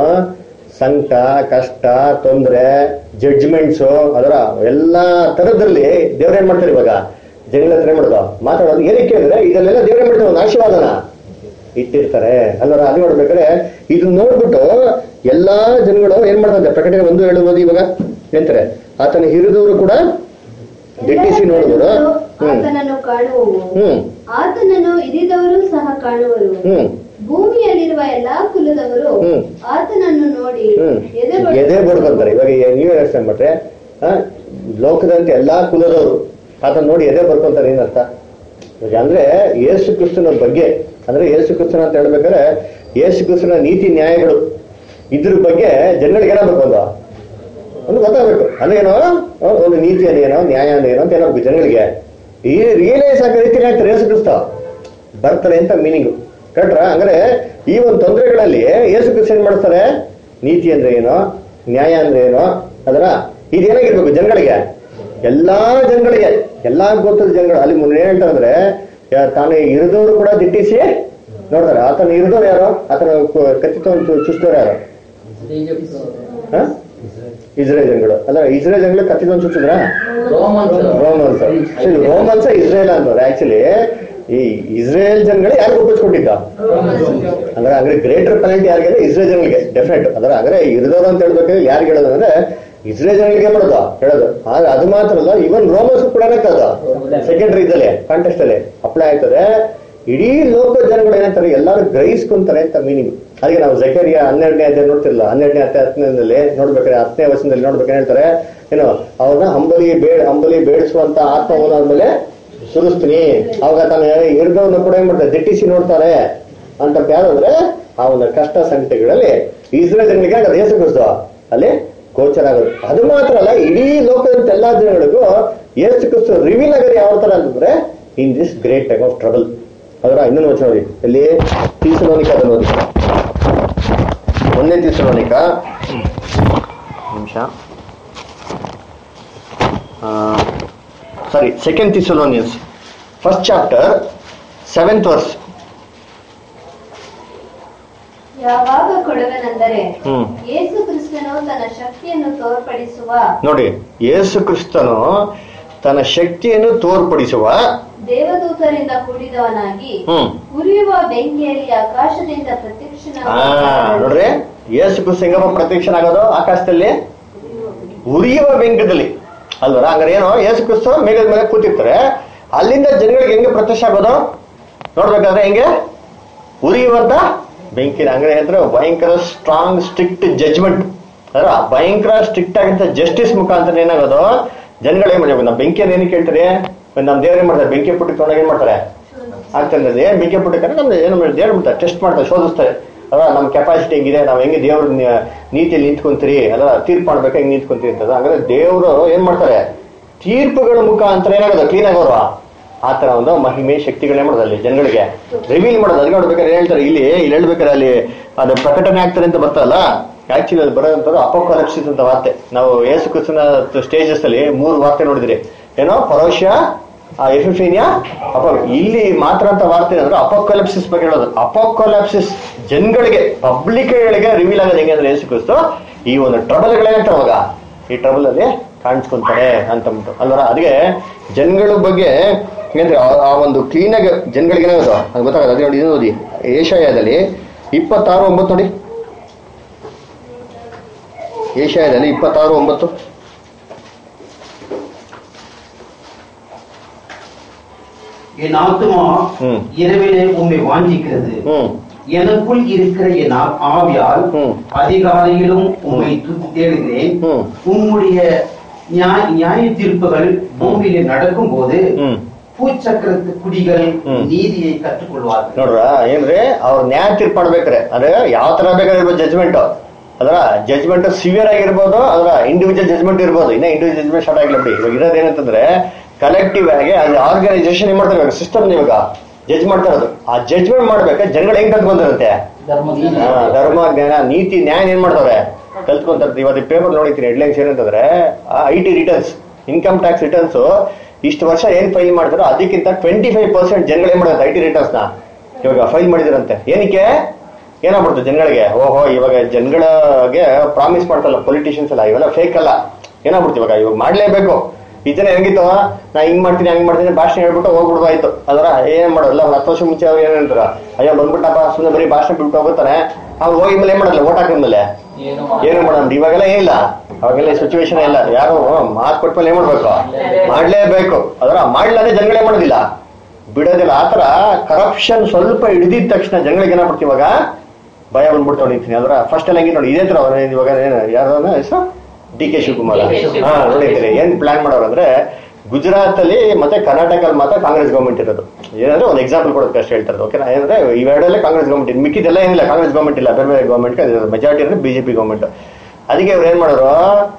[SPEAKER 1] ಸಂಕಟ ಕಷ್ಟ ತೊಂದ್ರೆ ಜಡ್ಜ್ಮೆಂಟ್ಸ್ ಅದರ ಎಲ್ಲಾ ತರದಲ್ಲಿ ದೇವ್ರ ಏನ್ ಮಾಡ್ತಾರೆ ಇವಾಗ ಜನಗಳ ಹತ್ರ ಏನ್ ಮಾಡೋದು ಮಾತಾಡೋದು ಏನಕ್ಕೆ ಅಂದ್ರೆ ಇದನ್ನೆಲ್ಲ ದೇವ್ರ ಏನ್ ಮಾಡ್ತಾರೆ ಒಂದು ಆಶೀರ್ವಾದನ ಇಟ್ಟಿರ್ತಾರೆ ಅಲ್ವರ ಅದು ನೋಡ್ಬೇಕಾದ್ರೆ ಇದು ನೋಡ್ಬಿಟ್ಟು ಎಲ್ಲಾ ಜನಗಳು ಏನ್ ಮಾಡ್ತಾರೆ ಪ್ರಕಟಣೆ ಒಂದು ಹೇಳುವುದು ಇವಾಗ ಎಂತಾರೆ ಆತನ ಹಿರಿದವರು ಕೂಡ ದಿಟ್ಟಿಸಿ ನೋಡುವರು ಹ್ಮ್
[SPEAKER 3] ಆತನನ್ನು ಕಾಣುವವು
[SPEAKER 1] ಹ್ಮ್
[SPEAKER 3] ಆತನನ್ನು ಇರಿದವರು ಸಹ ಕಾಣುವರು
[SPEAKER 1] ಹ್ಮ್
[SPEAKER 3] ಭೂಮಿಯಲ್ಲಿರುವ ಎಲ್ಲಾ ಕುಲದವರು
[SPEAKER 1] ಹ್ಮ್.
[SPEAKER 3] ಆತನನ್ನು ನೋಡಿ
[SPEAKER 1] ಹ್ಮ್
[SPEAKER 3] ಎದೆ
[SPEAKER 1] ಎದೆ ಬಡ್ಕೊಂತಾರೆ ಇವಾಗ ನೀವೇ ಯೋಚನೆ ಮಾಡ್ರೆ ಆ, ಲೋಕದಂತ ಎಲ್ಲಾ ಕುಲದವರು ಆತ ನೋಡಿ ಎದೆ ಬರ್ಕೊಂತಾರೆ ಏನರ್ಥ ಇವಾಗ ಅಂದ್ರೆ ಯೇಸು ಕ್ರಿಸ್ತನ ಬಗ್ಗೆ ಅಂದ್ರೆ ಯೇಸು ಕ್ರಿಸ್ತನ ಅಂತ ಹೇಳ್ಬೇಕಾದ್ರೆ ಯೇಸು ಕ್ರಿಸ್ತನ ನೀತಿ ನ್ಯಾಯಗಳು ಇದ್ರ ಬಗ್ಗೆ ಜನಗಳಿಗೆ ಏನಾಗಬೇಕು ಒಂದು ಒಂದು ಗೊತ್ತಾಗಬೇಕು ಅಂದ್ರೆ ಏನೋ ಆ, ಒಂದು ನೀತಿ ಅಂದ್ರೆ ಏನೋ ನ್ಯಾಯ ಅಂದ್ರೆ ಏನೋ ಅಂತ ಏನಾಗಬೇಕು ಜನಗಳಿಗೆ ಈ ರಿಯಲೈಸ್ ಆಗೋ ರೀತಿ ಆಗ್ತಾರೆ ಯೇಸು ಕ್ರಿಸ್ತ ಬರ್ತಾರೆ ಅಂತ ಮೀನಿಂಗ್ ಕಟ್ರ ಅಂದ್ರೆ ಈ ಒಂದು ತೊಂದರೆಗಳಲ್ಲಿ ಯೇಸು ಕ್ರಿಸ್ತ ಏನ್ ಮಾಡ್ತಾರೆ ನೀತಿ ಅಂದ್ರೆ ಏನೋ ನ್ಯಾಯ ಅಂದ್ರೆ ಏನೋ ಅದರ ಇದೇನಾಗಿರ್ಬೇಕು ಜನಗಳಿಗೆ ಎಲ್ಲಾ ಜನಗಳಿಗೆ ಎಲ್ಲಾ ಗೊತ್ತದ ಜನಗಳು ಅಲ್ಲಿ ಮುಂದೆ ಏನ್ ಹೇಳ್ತಾರೆ ಅಂದ್ರೆ ಯಾ- ತಾನು ಇರಿದವರು ಕೂಡ ದಿಟ್ಟಿಸಿ ನೋಡ್ತಾರೆ ಆತನ ಇರಿದವ್ರು ಯಾರು ಆತನ ಕು- ಕತ್ತಿ ತಗೊಂಡು ಚುಸ್ತವ್ರು ಯಾರು ಹ? ಇಸ್ರೇಲ್ ಜನಗಳು ಅಲ್ಲ ಇಸ್ರೇಲ್ ಜನಗಳು ಕತ್ತಿ ತಗೊಂಡು ಚುಚ್ಚಿದ್ರ
[SPEAKER 4] ರೋಮನ್ಸ್
[SPEAKER 1] ರೋಮನ್ಸ್ ರೋಮನ್ಸ್ ಇಸ್ರೇಲ್ ಅಂತವ್ರೆ ಆಕ್ಚುಲಿ ಈ ಇಸ್ರೇಲ್ ಜನಗಳು ಯಾರು ಒಪ್ಪಿಸ್ಕೊಟ್ಟಿದ್ದ ಅಂದ್ರೆ ಅಂದ್ರೆ ಗ್ರೇಟರ್ ಪೆನಲ್ಟಿ ಯಾರಿಗೆ ಇಸ್ರೇಲ್ ಜನಗಳಿಗೆ ಡೆಫಿನೆಟ್ ಅಂದ್ರೆ ಅಂದ್ರೆ ಇರಿದವರು ಅಂತ ಹೇಳ್ಬೇಕಾದ್ರೆ ಯಾರಿಗೆ ಹೇಳೋದು ಅಂದ್ರೆ ಇಸ್ರೇಲ್ ಜನಗಳಿಗೆ ಮಾಡೋದು ಹೇಳೋದು ಆದ್ರೆ ಅದು ಮಾತ್ರ ಅಲ್ಲ ಇವನ್ ರೋಮನ್ಸ್ ಕೂಡ ಏನಾಗ್ತದ ಸೆಕೆಂಡ್ರಿ ಇದ್ದಲ್ಲಿ ಕಾಂಟೆಸ್ಟ್ ಅಲ್ಲಿ ಅಪ್ಲೈ ಆಯ್ತದೆ ಇಡೀ ಲೋಕ ಜನಗಳು ಏನಂತಾರೆ ಎಲ್ಲರೂ ಗ್ರಹಿಸ್ಕೊಂತಾರೆ ಅಂತ ಮೀನಿಂಗ್ ಅದಕ್ಕೆ ನಾವು ಜಕರಿಯ ಹನ್ನೆರಡನೇ ಅಧ್ಯಾಯ ನೋಡ್ತಿರಲ್ಲ ಹನ್ನೆರಡನೇ ಹತ್ತೆ ಹತ್ತನೇದಲ್ಲಿ ನೋಡ್ಬೇಕಾದ್ರೆ ಹತ್ತನೇ ವರ್ಷದಲ್ಲಿ ನೋಡ್ಬೇಕು ಏನ್ ಹೇಳ್ತಾರೆ ಏನು ಅವ್ರನ್ನ ಹಂಬಲಿ ಬೇಡ ಹಂಬಲಿ ಬೇಡಿಸುವಂತ ಆತ್ಮವನ್ನು ಆದ್ಮೇಲೆ ಸುರಿಸ್ತೀನಿ ಅವಾಗ ತಾನು ಇರ್ದವನ್ನ ಕೂಡ ಏನ್ ಮಾಡ್ತಾರೆ ದಿಟ್ಟಿಸಿ ನೋಡ್ತಾರೆ ಅಂತ ಯಾರು ಅಂದ್ರೆ ಆ ಒಂದು ಕಷ್ಟ ಸಂಗತಿಗಳಲ್ಲಿ ಇಸ್ರೇಲ್ ಜನಗಳಿಗೆ ಅದು ಯೇಸು ಕ್ರಿಸ್ತ ಅಲ್ಲಿ ಗೋಚರ ಆಗೋದು ಅದು ಮಾತ್ರ ಅಲ್ಲ ಇಡೀ ಲೋಕದ ಎಲ್ಲಾ ಜನಗಳಿಗೂ ಯೇಸು ಕ್ರಿಸ್ತ ರಿವೀಲ್ ಆಗೋದು ಯಾವ ತರ ಅಂತಂದ್ರೆ in this great time of trouble ಅದರ ಇನ್ನೊಂದು ವಚನ ನೋಡಿ ಇಲ್ಲಿ ತೀಸಲೋನಿಕ ಅದನ್ನು ನೋಡಿ ಒಂದನೇ ತೀಸಲೋನಿಕ ನಿಮಿಷ sorry second Thessalonians first chapter seventh verse
[SPEAKER 3] ಯಾವಾಗ ಕೊಡುವೆನೆಂದರೆ
[SPEAKER 1] ಹ್ಮ್
[SPEAKER 3] ಯೇಸು ಕ್ರಿಸ್ತನು ತನ್ನ ಶಕ್ತಿಯನ್ನು ತೋರ್ಪಡಿಸುವ
[SPEAKER 1] ನೋಡಿ ಯೇಸು ಕ್ರಿಸ್ತನು ತನ್ನ ಶಕ್ತಿಯನ್ನು ತೋರ್ಪಡಿಸುವ
[SPEAKER 3] ದೇವದೂತರಿಂದ ಕೂಡಿದವನಾಗಿ
[SPEAKER 1] ಹ್ಮ್
[SPEAKER 3] ಉರಿಯುವ ಬೆಂಕಿಯಲ್ಲಿ ಆಕಾಶದಿಂದ
[SPEAKER 1] ಆ
[SPEAKER 3] ಪ್ರತ್ಯಕ್ಷನ
[SPEAKER 1] ನೋಡ್ರಿ ಯೇಸು ಕ್ರಿಸ್ತ ಹೆಂಗಪ್ಪ ಪ್ರತ್ಯಕ್ಷನಾಗೋದು ಆಕಾಶದಲ್ಲಿ ಉರಿಯುವ ಬೆಂಕದಲ್ಲಿ ಅಲ್ವರ ಹಂಗಾರೆ ಏನು ಯೇಸು ಕ್ರಿಸ್ತ ಮೇಘದ ಮೇಲೆ ಕೂತಿರ್ತಾರೆ ಅಲ್ಲಿಂದ ಜನಗಳಿಗೆ ಹೆಂಗೆ ಪ್ರತ್ಯಕ್ಷ ಆಗೋದು ನೋಡ್ಬೇಕಾದ್ರೆ ಹೆಂಗೆ ಉರಿಯುವಂತ ಬೆಂಕಿನ ಹಂಗಾರೆ ಹೇಳಿದ್ರೆ ಭಯಂಕರ ಸ್ಟ್ರಾಂಗ್ ಸ್ಟ್ರಿಕ್ಟ್ ಜಜ್ಮೆಂಟ್ ಅದ್ರ ಭಯಂಕರ ಸ್ಟ್ರಿಕ್ಟ್ ಆಗಿಂತ ಜಸ್ಟಿಸ್ ಮುಖಾಂತರ ಏನಾಗೋದು ಜನಗಳು ಏನ್ ಮಾಡ್ಬೇಕು ನಾವು ಬೆಂಕಿಯನ್ನು ಏನಕ್ಕೆ ಹೇಳ್ತಾರೆ ನಮ್ಮ ದೇವ್ರು ಏನ್ ಮಾಡ್ತಾರೆ ಬೆಂಕಿ ಪುಟ್ಟಿ ತೊಗೊಂಡಾಗ ಏನ್ ಮಾಡ್ತಾರೆ ಆಗ್ತದೆ ಏನ್ ಬೆಂಕಿ ಪುಟ್ಟಕ್ಕೆ ನಮ್ದು ಏನು ದೇವ್ರು ಮಾಡ್ತಾರೆ ಟೆಸ್ಟ್ ಮಾಡ್ತಾರೆ ಶೋಧಿಸ್ತಾರೆ ಅಲ್ಲ ನಮ್ಮ ಕೆಪಾಸಿಟಿ ಹೆಂಗಿದೆ ನಾವು ಹೆಂಗೆ ದೇವ್ರ ನಿ- ನೀತಿಯಲ್ಲಿ ನಿಂತ್ಕೊಂತೀರಿ ಅಲ್ಲ ತೀರ್ಪು ಮಾಡ್ಬೇಕು ಹೆಂಗೆ ನಿಂತ್ಕೊಂತೀರಿ ಅಂತ ಹಂಗಾದ್ರೆ ದೇವರು ಏನ್ ಮಾಡ್ತಾರೆ ತೀರ್ಪುಗಳ ಮುಖಾಂತರ ಏನಾಗೋದು ಕ್ಲೀನ್ ಆಗೋರು ಆ ತರ ಒಂದು ಮಹಿಮೆ ಶಕ್ತಿಗಳನ್ನೇ ಮಾಡೋದು ಅಲ್ಲಿ ಜನಗಳಿಗೆ ರಿವೀಲ್ ಮಾಡೋದು ಅದಕ್ಕೆ ನೋಡ್ಬೇಕಾದ್ರೆ ಹೇಳ್ತಾರೆ ಇಲ್ಲಿ ಇಲ್ಲಿ ಹೇಳ್ಬೇಕಾದ್ರೆ ಅಲ್ಲಿ ಅದು ಪ್ರಕಟಣೆ ಆಗ್ತಾರೆ ಅಂತ ಬರ್ತಲ್ಲ ಆಕ್ಚುಲಿ ಅದು ಬರೋದಂಥದ್ದು ಅಪೋಕಾಲಿಪ್ಸಿಸ್ ಅಂತ ವಾರ್ತೆ ನಾವು ಯೇಸು ಕ್ರಿಸ್ತನ ಸ್ಟೇಜಸ್ ಅಲ್ಲಿ ಮೂರು ವಾರ್ತೆ ನೋಡಿದ್ರಿ ಏನೋ ಪರೋಶ ಎಫಿಫೀನಿಯಾ ಅಪ ಇಲ್ಲಿ ಮಾತ್ರ ಅಂತ ವಾರ್ತೆ ಅಂದ್ರೆ ಅಪೋಕಾಲಿಪ್ಸಿಸ್ ಬಗ್ಗೆ ಹೇಳೋದು ಅಪೋಕಾಲಿಪ್ಸಿಸ್ ಜನಗಳಿಗೆ ಪಬ್ಲಿಕ್ಗಳಿಗೆ ರಿವೀಲ್ ಆಗೋದು ಹೆಂಗೆ ಅಂದ್ರೆ ಯೇಸು ಕ್ರಿಸ್ತು ಈ ಒಂದು ಟ್ರಬಲ್ಗಳೇನಂತ ಅವಾಗ ಈ ಟ್ರಬಲ್ ಅಲ್ಲಿ ಕಾಣಿಸ್ಕೊಂತಾರೆ ಅಂತಂದ್ಬಿಟ್ಟು ಅಲ್ವರ ಅದಕ್ಕೆ ಜನಗಳ ಬಗ್ಗೆ ಏನಂದ್ರೆ ಆ- ಆ ಒಂದು ಕ್ಲೀನಾಗಿ ಜನಗಳಿಗೆ ಏನಾಗೋದು ಅದು ಗೊತ್ತಾಗಲ್ಲ ಅದೇ ನೋಡಿ ಇದು ಓದಿ ಏಷಾಯದಲ್ಲಿ ಇಪ್ಪತ್ತಾರು ಒಂಬತ್ತು ನೋಡಿ ಏಷಾಯದಲ್ಲಿ ಇಪ್ಪತ್ತಾರು ಒಂಬತ್ತು
[SPEAKER 4] என் ஆத்துமா
[SPEAKER 1] ம்.
[SPEAKER 4] இரவிலே உம்மை வாஞ்சிக்கிறது
[SPEAKER 1] ಹ್ಮ್
[SPEAKER 4] எனக்குள் இருக்கிற என் ஆ- ஆவியால்
[SPEAKER 1] ம்.
[SPEAKER 4] அதிகாலையிலும் உம்மை துதி தேடுகிறேன்
[SPEAKER 1] ம்.
[SPEAKER 4] உம்முடைய நியாய நியாய தீர்ப்புகள் பூமியிலே நடக்கும் போது
[SPEAKER 1] ಹ್ಮ್
[SPEAKER 4] பூச்சக்கரத்து குடிகள்
[SPEAKER 1] ம்.
[SPEAKER 4] நீதியை கற்றுக்கொள்வார்கள்
[SPEAKER 1] ನೋಡ್ರ ಏನ್ರಿ ಅವ್ರ ನ್ಯಾಯ ತೀರ್ಪು ಮಾಡ್ಬೇಕ್ರೆ ಅಂದ್ರೆ ಯಾವ ತರ ಬೇಕಾಗಿರ್ಬೋದು ಜಜ್ಮೆಂಟ್ ಅದರ ಜಜ್ಮೆಂಟ್ ಸಿವಿಯರ್ ಆಗಿರ್ಬೋದು ಅದರ ಇಂಡಿವಿಜುವಲ್ ಜಜ್ಮೆಂಟ್ ಇರ್ಬೋದು ಇನ್ನ ಇಂಡಿವಿಜುವಲ್ ಜಜ್ಮೆಂಟ್ ಸ್ಟಾರ್ಟ್ ಆಗಿಲ್ಲ ಬಿಡಿ ಇವಾಗ ಇರೋದು ಏನಂತಂದ್ರೆ ಕಲೆಕ್ಟಿವ್ ಆಗಿ ಅದು ಆರ್ಗನೈಸೇಷನ್ ಏನ್ ಮಾಡ್ತಾರೆ ಇವಾಗ ಸಿಸ್ಟಮ್ ಇವಾಗ ಜಡ್ಜ್ ಮಾಡ್ತಾ ಇರೋದು ಆ ಜಡ್ಜ್ಮೆಂಟ್ ಮಾಡ್ಬೇಕಾದ್ರೆ ಜನಗಳು ಹೆಂಗ್ ಕಲ್ತ್ಕೊಂತಾರಂತೆ ಹಾ, ಧರ್ಮ ಜ್ಞಾನ ನೀತಿ ನ್ಯಾಯ ಏನ್ ಮಾಡ್ತಾರೆ ಕಲ್ತ್ಕೊಂತಾರೆ ಇವತ್ತು ಪೇಪರ್ ನೋಡಿತೀನಿ ಹೆಡ್ಲೈನ್ಸ್ ಏನಂತಂದ್ರೆ I T returns income tax returns ಇಷ್ಟು ವರ್ಷ ಏನ್ ಫೈಲ್ ಮಾಡ್ತಾರೋ ಅದಕ್ಕಿಂತ ಟ್ವೆಂಟಿ ಫೈವ್ ಪರ್ಸೆಂಟ್ ಜನಗಳು ಏನ್ ಮಾಡುತ್ತೆ ಐ ಟಿ ರಿಟರ್ನ್ಸ್ ನ ಇವಾಗ ಫೈಲ್ ಮಾಡಿದಿರಂತೆ ಏನಕ್ಕೆ ಏನಾಗ್ಬಿಡ್ತು ಜನಗಳಿಗೆ ಓಹೋ ಇವಾಗ ಜನಗಳಿಗೆ ಪ್ರಾಮಿಸ್ ಮಾಡ್ತಲ್ಲ ಪೊಲಿಟಿಷಿಯನ್ಸ್ ಎಲ್ಲ ಇವೆಲ್ಲ ಫೇಕ್ ಅಲ್ಲ ಏನಾಗ್ಬಿಡ್ತು ಇವಾಗ ಇವಾಗ ಮಾಡ್ಲೇಬೇಕು ಈ ಜನ ಹೆಂಗಿತ್ತು ನಾ ಹಿಂಗ್ ಮಾಡ್ತೀನಿ ಹಂಗ್ ಮಾಡ್ತೀನಿ ಭಾಷಣ ಹೇಳ್ಬಿಟ್ಟು ಹೋಗ್ಬಿಡ್ದು ಆಯ್ತು ಅದರ ಏನ್ ಮಾಡೋಲ್ಲ ಒಂದ್ ಹತ್ತು ವರ್ಷ ಮುಂಚೆ ಅವ್ರು ಏನ್ ಹೇಳ್ತಾರ ಅಯ್ಯೋ ಬಂದ್ಬಿಟ್ಟಪ್ಪ ಸುಮ್ಮನೆ ಬರೀ ಭಾಷಣ ಬಿಟ್ಟು ಹೋಗುತ್ತಾನೆ ಅವ್ರು ಹೋಗಿ ಮೇಲೆ ಏನ್ ಮಾಡಲ್ಲ ಓಟ್ ಹಾಕಿದ್ಮೇಲೆ ಏನು ಮಾಡೋಣ ಇವಾಗೆಲ್ಲ ಏನಿಲ್ಲ ಅವಾಗೆಲ್ಲ ಸಿಚುವೇಶನ್ ಇಲ್ಲ ಯಾರು ಮಾತು ಕೊಟ್ಮೇಲೆ ಏನ್ ಮಾಡ್ಬೇಕು ಮಾಡ್ಲೇಬೇಕು ಅದರ ಮಾಡ್ಲಾದ್ರೆ ಜನಗಳೇ ಮಾಡೋದಿಲ್ಲ ಬಿಡೋದಿಲ್ಲ ಆತರ ಕರಪ್ಷನ್ ಸ್ವಲ್ಪ ಹಿಡಿದಿದ ತಕ್ಷಣ ಜನಗಳಿಗೆ ಏನಾಗ್ಬಿಡ್ತು ಇವಾಗ ಭಯ ಬಂದ್ಬಿಡ್ತು ನಿಂತೀನಿ ಅದರ ಫಸ್ಟ್ ಎಲ್ಲ ಹೆಂಗೆ ನೋಡಿ ಇದೇ ತರ ಅವ್ರು ಇವಾಗ ಏನು ಯಾರು ಹೆಸರು ಡಿ ಕೆ ಶಿವಕುಮಾರ್ ಹಾ ನೋಡಿದ್ದೀರಿ ಏನ್ ಪ್ಲಾನ್ ಮಾಡೋರು ಅಂದ್ರೆ ಗುಜರಾತ್ ಅಲ್ಲಿ ಮತ್ತೆ ಕರ್ನಾಟಕದಲ್ಲಿ ಮಾತ್ರ ಕಾಂಗ್ರೆಸ್ ಗೌರ್ಮೆಂಟ್ ಇರೋದು ಏನಂದ್ರೆ ಒಂದು ಎಕ್ಸಾಂಪಲ್ ಕೊಡೋದಕ್ಕೆ ಅಷ್ಟೇ ಹೇಳ್ತಾರೆ ಓಕೆನಾ ಏನಂದ್ರೆ ಇವೆರಡಲ್ಲೇ ಕಾಂಗ್ರೆಸ್ ಗೌರ್ಮೆಂಟ್ ಇದೆ ಮಿಕ್ಕಿದೆಲ್ಲ ಏನಿಲ್ಲ ಕಾಂಗ್ರೆಸ್ ಗೌರ್ಮೆಂಟ್ ಇಲ್ಲ ಬೇರೆ ಬೇರೆ ಗೌರ್ಮೆಂಟ್ ಮೆಜಾರಿಟಿ ಅಂದ್ರೆ ಬಿಜೆಪಿ ಗೌರ್ಮೆಂಟ್ ಅದಕ್ಕೆ ಇವ್ರು ಏನ್ ಮಾಡೋರು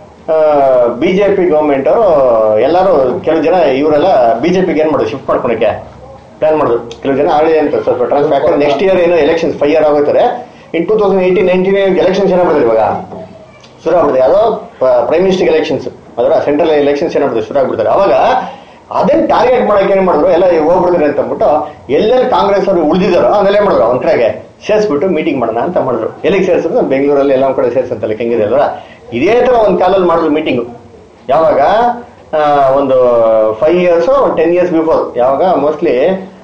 [SPEAKER 1] ಬಿಜೆಪಿ ಗೌರ್ಮೆಂಟ್ ಎಲ್ಲರೂ ಕೆಲವು ಜನ ಇವರೆಲ್ಲ ಬಿಜೆಪಿಗೆ ಏನ್ ಮಾಡೋದು ಶಿಫ್ಟ್ ಮಾಡ್ಕೊಳಕ್ಕೆ ಪ್ಲಾನ್ ಮಾಡೋದು ಕೆಲವು ಜನ ಆಲ್ರೆಡಿ ಅಂತ ಸ್ವಲ್ಪ ಟ್ರಾನ್ಸ್ಫರ್ ಯಾಕಂದ್ರೆ ನೆಕ್ಸ್ಟ್ ಇಯರ್ ಏನೋ ಎಲೆಕ್ಷನ್ಸ್ ಫೈವ್ ಇಯರ್ ಆಗೋತಾರೆ in two thousand eighteen nineteen elections ಏನಾಗ್ತದೆ ಇವಾಗ ಶುರು ಆಗ್ಬಿಡುತ್ತೆ ಯಾವುದೋ ಪ್ರೈಮ್ ಮಿನಿಸ್ಟರ್ ಎಲೆಕ್ಷನ್ಸ್ ಅದರ ಸೆಂಟ್ರಲ್ ಎಲೆಕ್ಷನ್ಸ್ ಏನಾಗ್ಬಿಡುತ್ತೆ ಶುರು ಆಗ್ಬಿಡ್ತಾರೆ ಅವಾಗ ಅದನ್ನ ಟಾರ್ಗೆಟ್ ಮಾಡಕ್ಕೆ ಏನ್ ಮಾಡಿದ್ರು ಎಲ್ಲ ಹೋಗ್ಬಿಡ್ತಾರೆ ಅಂತ ಅಂದ್ಬಿಟ್ಟು ಎಲ್ಲೆಲ್ಲಿ ಕಾಂಗ್ರೆಸ್ ಅವರು ಉಳಿದಿದ್ದಾರೋ ಅದೆಲ್ಲ ಏನ್ ಮಾಡಿದ್ರು ಒಂದ್ ಕಡೆಗೆ ಸೇರಿಸ್ಬಿಟ್ಟು ಮೀಟಿಂಗ್ ಮಾಡೋಣ ಅಂತ ಮಾಡಿದ್ರು ಎಲ್ಲಿಗೆ ಸೇರಿಸಿದ್ರು ಬೆಂಗಳೂರಲ್ಲಿ ಎಲ್ಲ ಒಂದ್ ಕಡೆ ಸೇರಿಸಂತಲ್ಲ ಹೆಂಗಿದೆ ಅಲ್ವಾ ಇದೇ ತರ ಒಂದ್ ಕಾಲಲ್ಲಿ ಮಾಡಿದ್ರು ಮೀಟಿಂಗು ಯಾವಾಗ ಆ, ಒಂದು ಫೈವ್ ಇಯರ್ಸ್ ಒಂದು ಟೆನ್ ಇಯರ್ಸ್ ಬಿಫೋರ್ ಯಾವಾಗ ಮೋಸ್ಟ್ಲಿ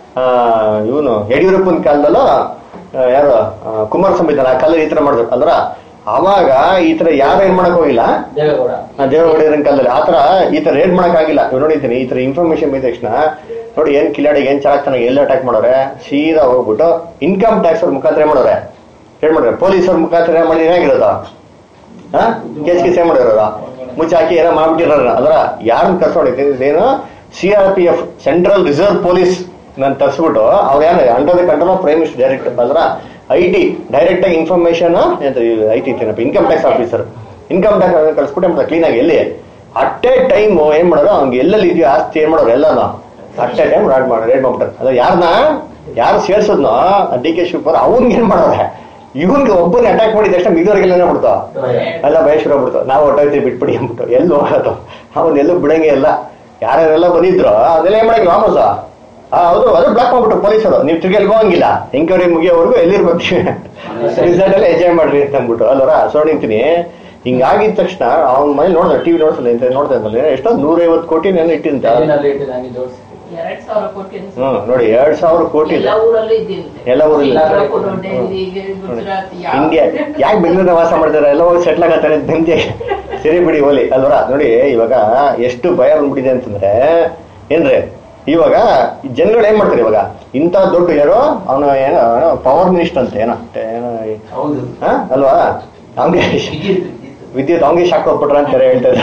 [SPEAKER 1] ಇವನು ಯಡಿಯೂರಪ್ಪನ ಕಾಲದಲ್ಲೂ ಆ, ಯಾರು ಆ, ಕುಮಾರಸ್ವಾಮಿ ಇದ್ದಾನೆ ಆ ಕಾಲದಲ್ಲಿ ಈ ತರ ಮಾಡಿದ್ರು ಅಂದ್ರ ಅವಾಗ ಈ ತರ ಯಾರು ಏನ್ ಮಾಡಕ್ ಹೋಗಿಲ್ಲ
[SPEAKER 5] ದೇವೇಗೌಡ
[SPEAKER 1] ಆ ದೇವೇಗೌಡ ಇರೋ ಕಾಲದಲ್ಲಿ ಆತರ ಈ ತರ ರೇಡ್ ಮಾಡಕ್ ಆಗಿಲ್ಲ ಇವ್ ನೋಡಿದ್ದೀನಿ ಈ ತರ ಇನ್ಫಾರ್ಮೇಶನ್ ಬಂದ ತಕ್ಷಣ ನೋಡಿ ಏನ್ ಕಿಲಾಡಿಗೆ ಏನ್ ಚೆನ್ನಾಗಿ ಚೆನ್ನಾಗಿ ಎಲ್ಲ ಅಟ್ಯಾಕ್ ಮಾಡೋರೆ ಸೀದಾ ಹೋಗ್ಬಿಟ್ಟು ಇನ್ಕಮ್ ಟ್ಯಾಕ್ಸ್ ಅವ್ರ ಮುಖಾಂತರ ಏನ್ ಮಾಡೋರೆ ಏನ್ ಮಾಡೋರೆ ಪೊಲೀಸ್ ಅವ್ರ ಮುಖಾಂತರ ಏನ್ ಮಾಡಿದ್ರೆ ಏನಾಗಿರೋದು ಹಾ ಕೇಸ್ ಕೇಸ್ ಏನ್ ಮಾಡಿರೋರು ಮುಚ್ಚಿ ಹಾಕಿ ಏನೋ ಮಾಡ್ಬಿಟ್ಟಿರೋರ ಅದರ ಯಾರನ್ನ ಕರ್ಸ್ಕೊಂಡಿದ್ದೀನಿ ಏನು C R P F central reserve police ನಾನು ತರಿಸ್ಬಿಟ್ಟು ಅವ್ರು ಏನು under the control of prime minister direct ಅದ್ರ ಐ ಟಿ ಡೈರೆಕ್ಟ್ ಆಗಿ information I T income tax officer income tax ಕಳಿಸ್ಬಿಟ್ಟು ಮಾಡ್ತಾರೆ ಕ್ಲೀನ್ ಆಗಿ ಎಲ್ಲಿ ಅಟ್ಟೆ ಟೈಮ್ ಏನ್ ಮಾಡೋರು ಅವ್ನಿಗೆ ಎಲ್ಲೆಲ್ಲಿ ಇದೆಯೋ ಆಸ್ತಿ ಏನ್ ಮಾಡೋರು ಎಲ್ಲಾನು ಅಟ್ಟೆ ಟೈಮ್ ರಾಡ್ ಮಾಡಿ ರೇಡ್ ಮಾಡ್ಬಿಟ್ಟಾರೆ ಅದ ಯಾರನ್ನ ಯಾರು ಸೇರ್ಸದ್ನೋ ಡಿ ಕೆ ಶಿವಕುಮಾರ್ ಅವ್ನಿಗೆ ಏನ್ ಮಾಡೋರೆ ಇವನ್ಗೆ ಒಬ್ಬನೇ ಅಟ್ಯಾಕ್ ಮಾಡಿದ ತಕ್ಷಣ ಮಿಗದವ್ರಿಗೆಲ್ಲ ಏನಾಗ್ಬಿಡ್ತು ಎಲ್ಲ ಭಯ ಶುರು ಆಗ್ಬಿಡ್ತು ನಾವು ಹೊಟ್ಟೋಯ್ತೀವಿ ಬಿಟ್ಬಿಡಿ ಅಂದ್ಬಿಟ್ಟು ಎಲ್ಲಿ ಹೋಗೋದು ಅವನ್ನೆಲ್ಲೂ ಬಿಡಂಗೆ ಇಲ್ಲ ಯಾರ್ಯಾರೆಲ್ಲ ಬಂದಿದ್ರು ಅದೆಲ್ಲ ಏನ್ ಮಾಡಂಗಿಲ್ಲ ವಾಪಸ್ ಆ, ಹೌದು ಅದು ಬ್ಲಾಕ್ ಮಾಡ್ಬಿಟ್ಟು ಪೊಲೀಸರು ನೀವು ತಿರ್ಗಿ ಎಲ್ಲಿ ಹೋಗಂಗಿಲ್ಲ ಎಂಕ್ವೈರಿ ಮುಗಿಯೋವರೆಗೂ ಎಲ್ಲಿರ್ಬೇಕು ರಿಸಲ್ಟ್ ಎಲ್ಲ ಎಂಜಾಯ್ ಮಾಡ್ರಿ ಅಂತ ಅಂದ್ಬಿಟ್ಟು ಅಲ್ವರ ಸೊ ನಿಂತೀನಿ ಹಿಂಗಾಗಿದ ತಕ್ಷಣ ಅವ್ನ ಮನೇಲಿ ನೋಡ್ದೆ ಟಿವಿ ನೋಡ್ಸಲ್ಲ ಇಂತ ನೋಡ್ತಾ ಇದ್ದಲ್ಲ ಎಷ್ಟೋ ನೂರೈವತ್ತು ಕೋಟಿ ನಾನು ಇಟ್ಟಿಂತ
[SPEAKER 5] ಜೈಲಿನಲ್ಲಿ ಇಟ್ಟಿದ್ದಾನೆ ಜೋಡಿಸಿ
[SPEAKER 6] ಎರಡ್ ಸಾವಿರ ಕೋಟಿ ಅನ್ಸುತ್ತೆ.
[SPEAKER 1] ಹ್ಮ್ ನೋಡಿ ಎರಡ್ ಸಾವಿರ ಕೋಟಿ
[SPEAKER 6] ಎಲ್ಲ ಊರಲ್ಲೂ ಇದ್ದಿರುತ್ತೆ
[SPEAKER 1] ಎಲ್ಲ ಊರಲ್ಲಿ
[SPEAKER 6] ತಾಲೂಕು, ಡೆಲ್ಲಿ, ಗುಜರಾತ್ ಯಾವ-
[SPEAKER 1] ಇಂಡಿಯಾ ಯಾಕೆ ಬೆಂಗಳೂರಿನ ವಾಸ ಮಾಡ್ತಾರೆ ಎಲ್ಲ ಹೋಗಿ ಸೆಟ್ಲ್ ಆಗತ್ತಾರೆ ನೆಮ್ಮದಿ ಸರಿ ಬಿಡಿ ಹೋಲಿ ಅಲ್ವರ ನೋಡಿ ಇವಾಗ ಎಷ್ಟು ಭಯ ಬಂದ್ಬಿಟ್ಟಿದೆ ಅಂತಂದ್ರೆ ಏನ್ರಿ ಇವಾಗ ಜನಗಳು ಏನ್ ಮಾಡ್ತಾರೆ ಇವಾಗ ಇಂಥ ದೊಡ್ಡ ಯಾರೋ ಅವನು ಏನೋ ಪವರ್ ಮಿನಿಸ್ಟರ್ ಅಂತ ಏನೋ ಏನೋ
[SPEAKER 4] ಹೌದು
[SPEAKER 1] ಹಾ? ಅಲ್ವಾ ಅವ್ನಿಗೆ
[SPEAKER 4] ವಿದ್ಯುತ್ ವಿದ್ಯುತ್.
[SPEAKER 1] ವಿದ್ಯುತ್ ಅವ್ನಿಗೆ ಶಾಕ್ ಹೋಗ್ಬಿಟ್ರ ಅಂತ ಹೇಳ್ತಾರೆ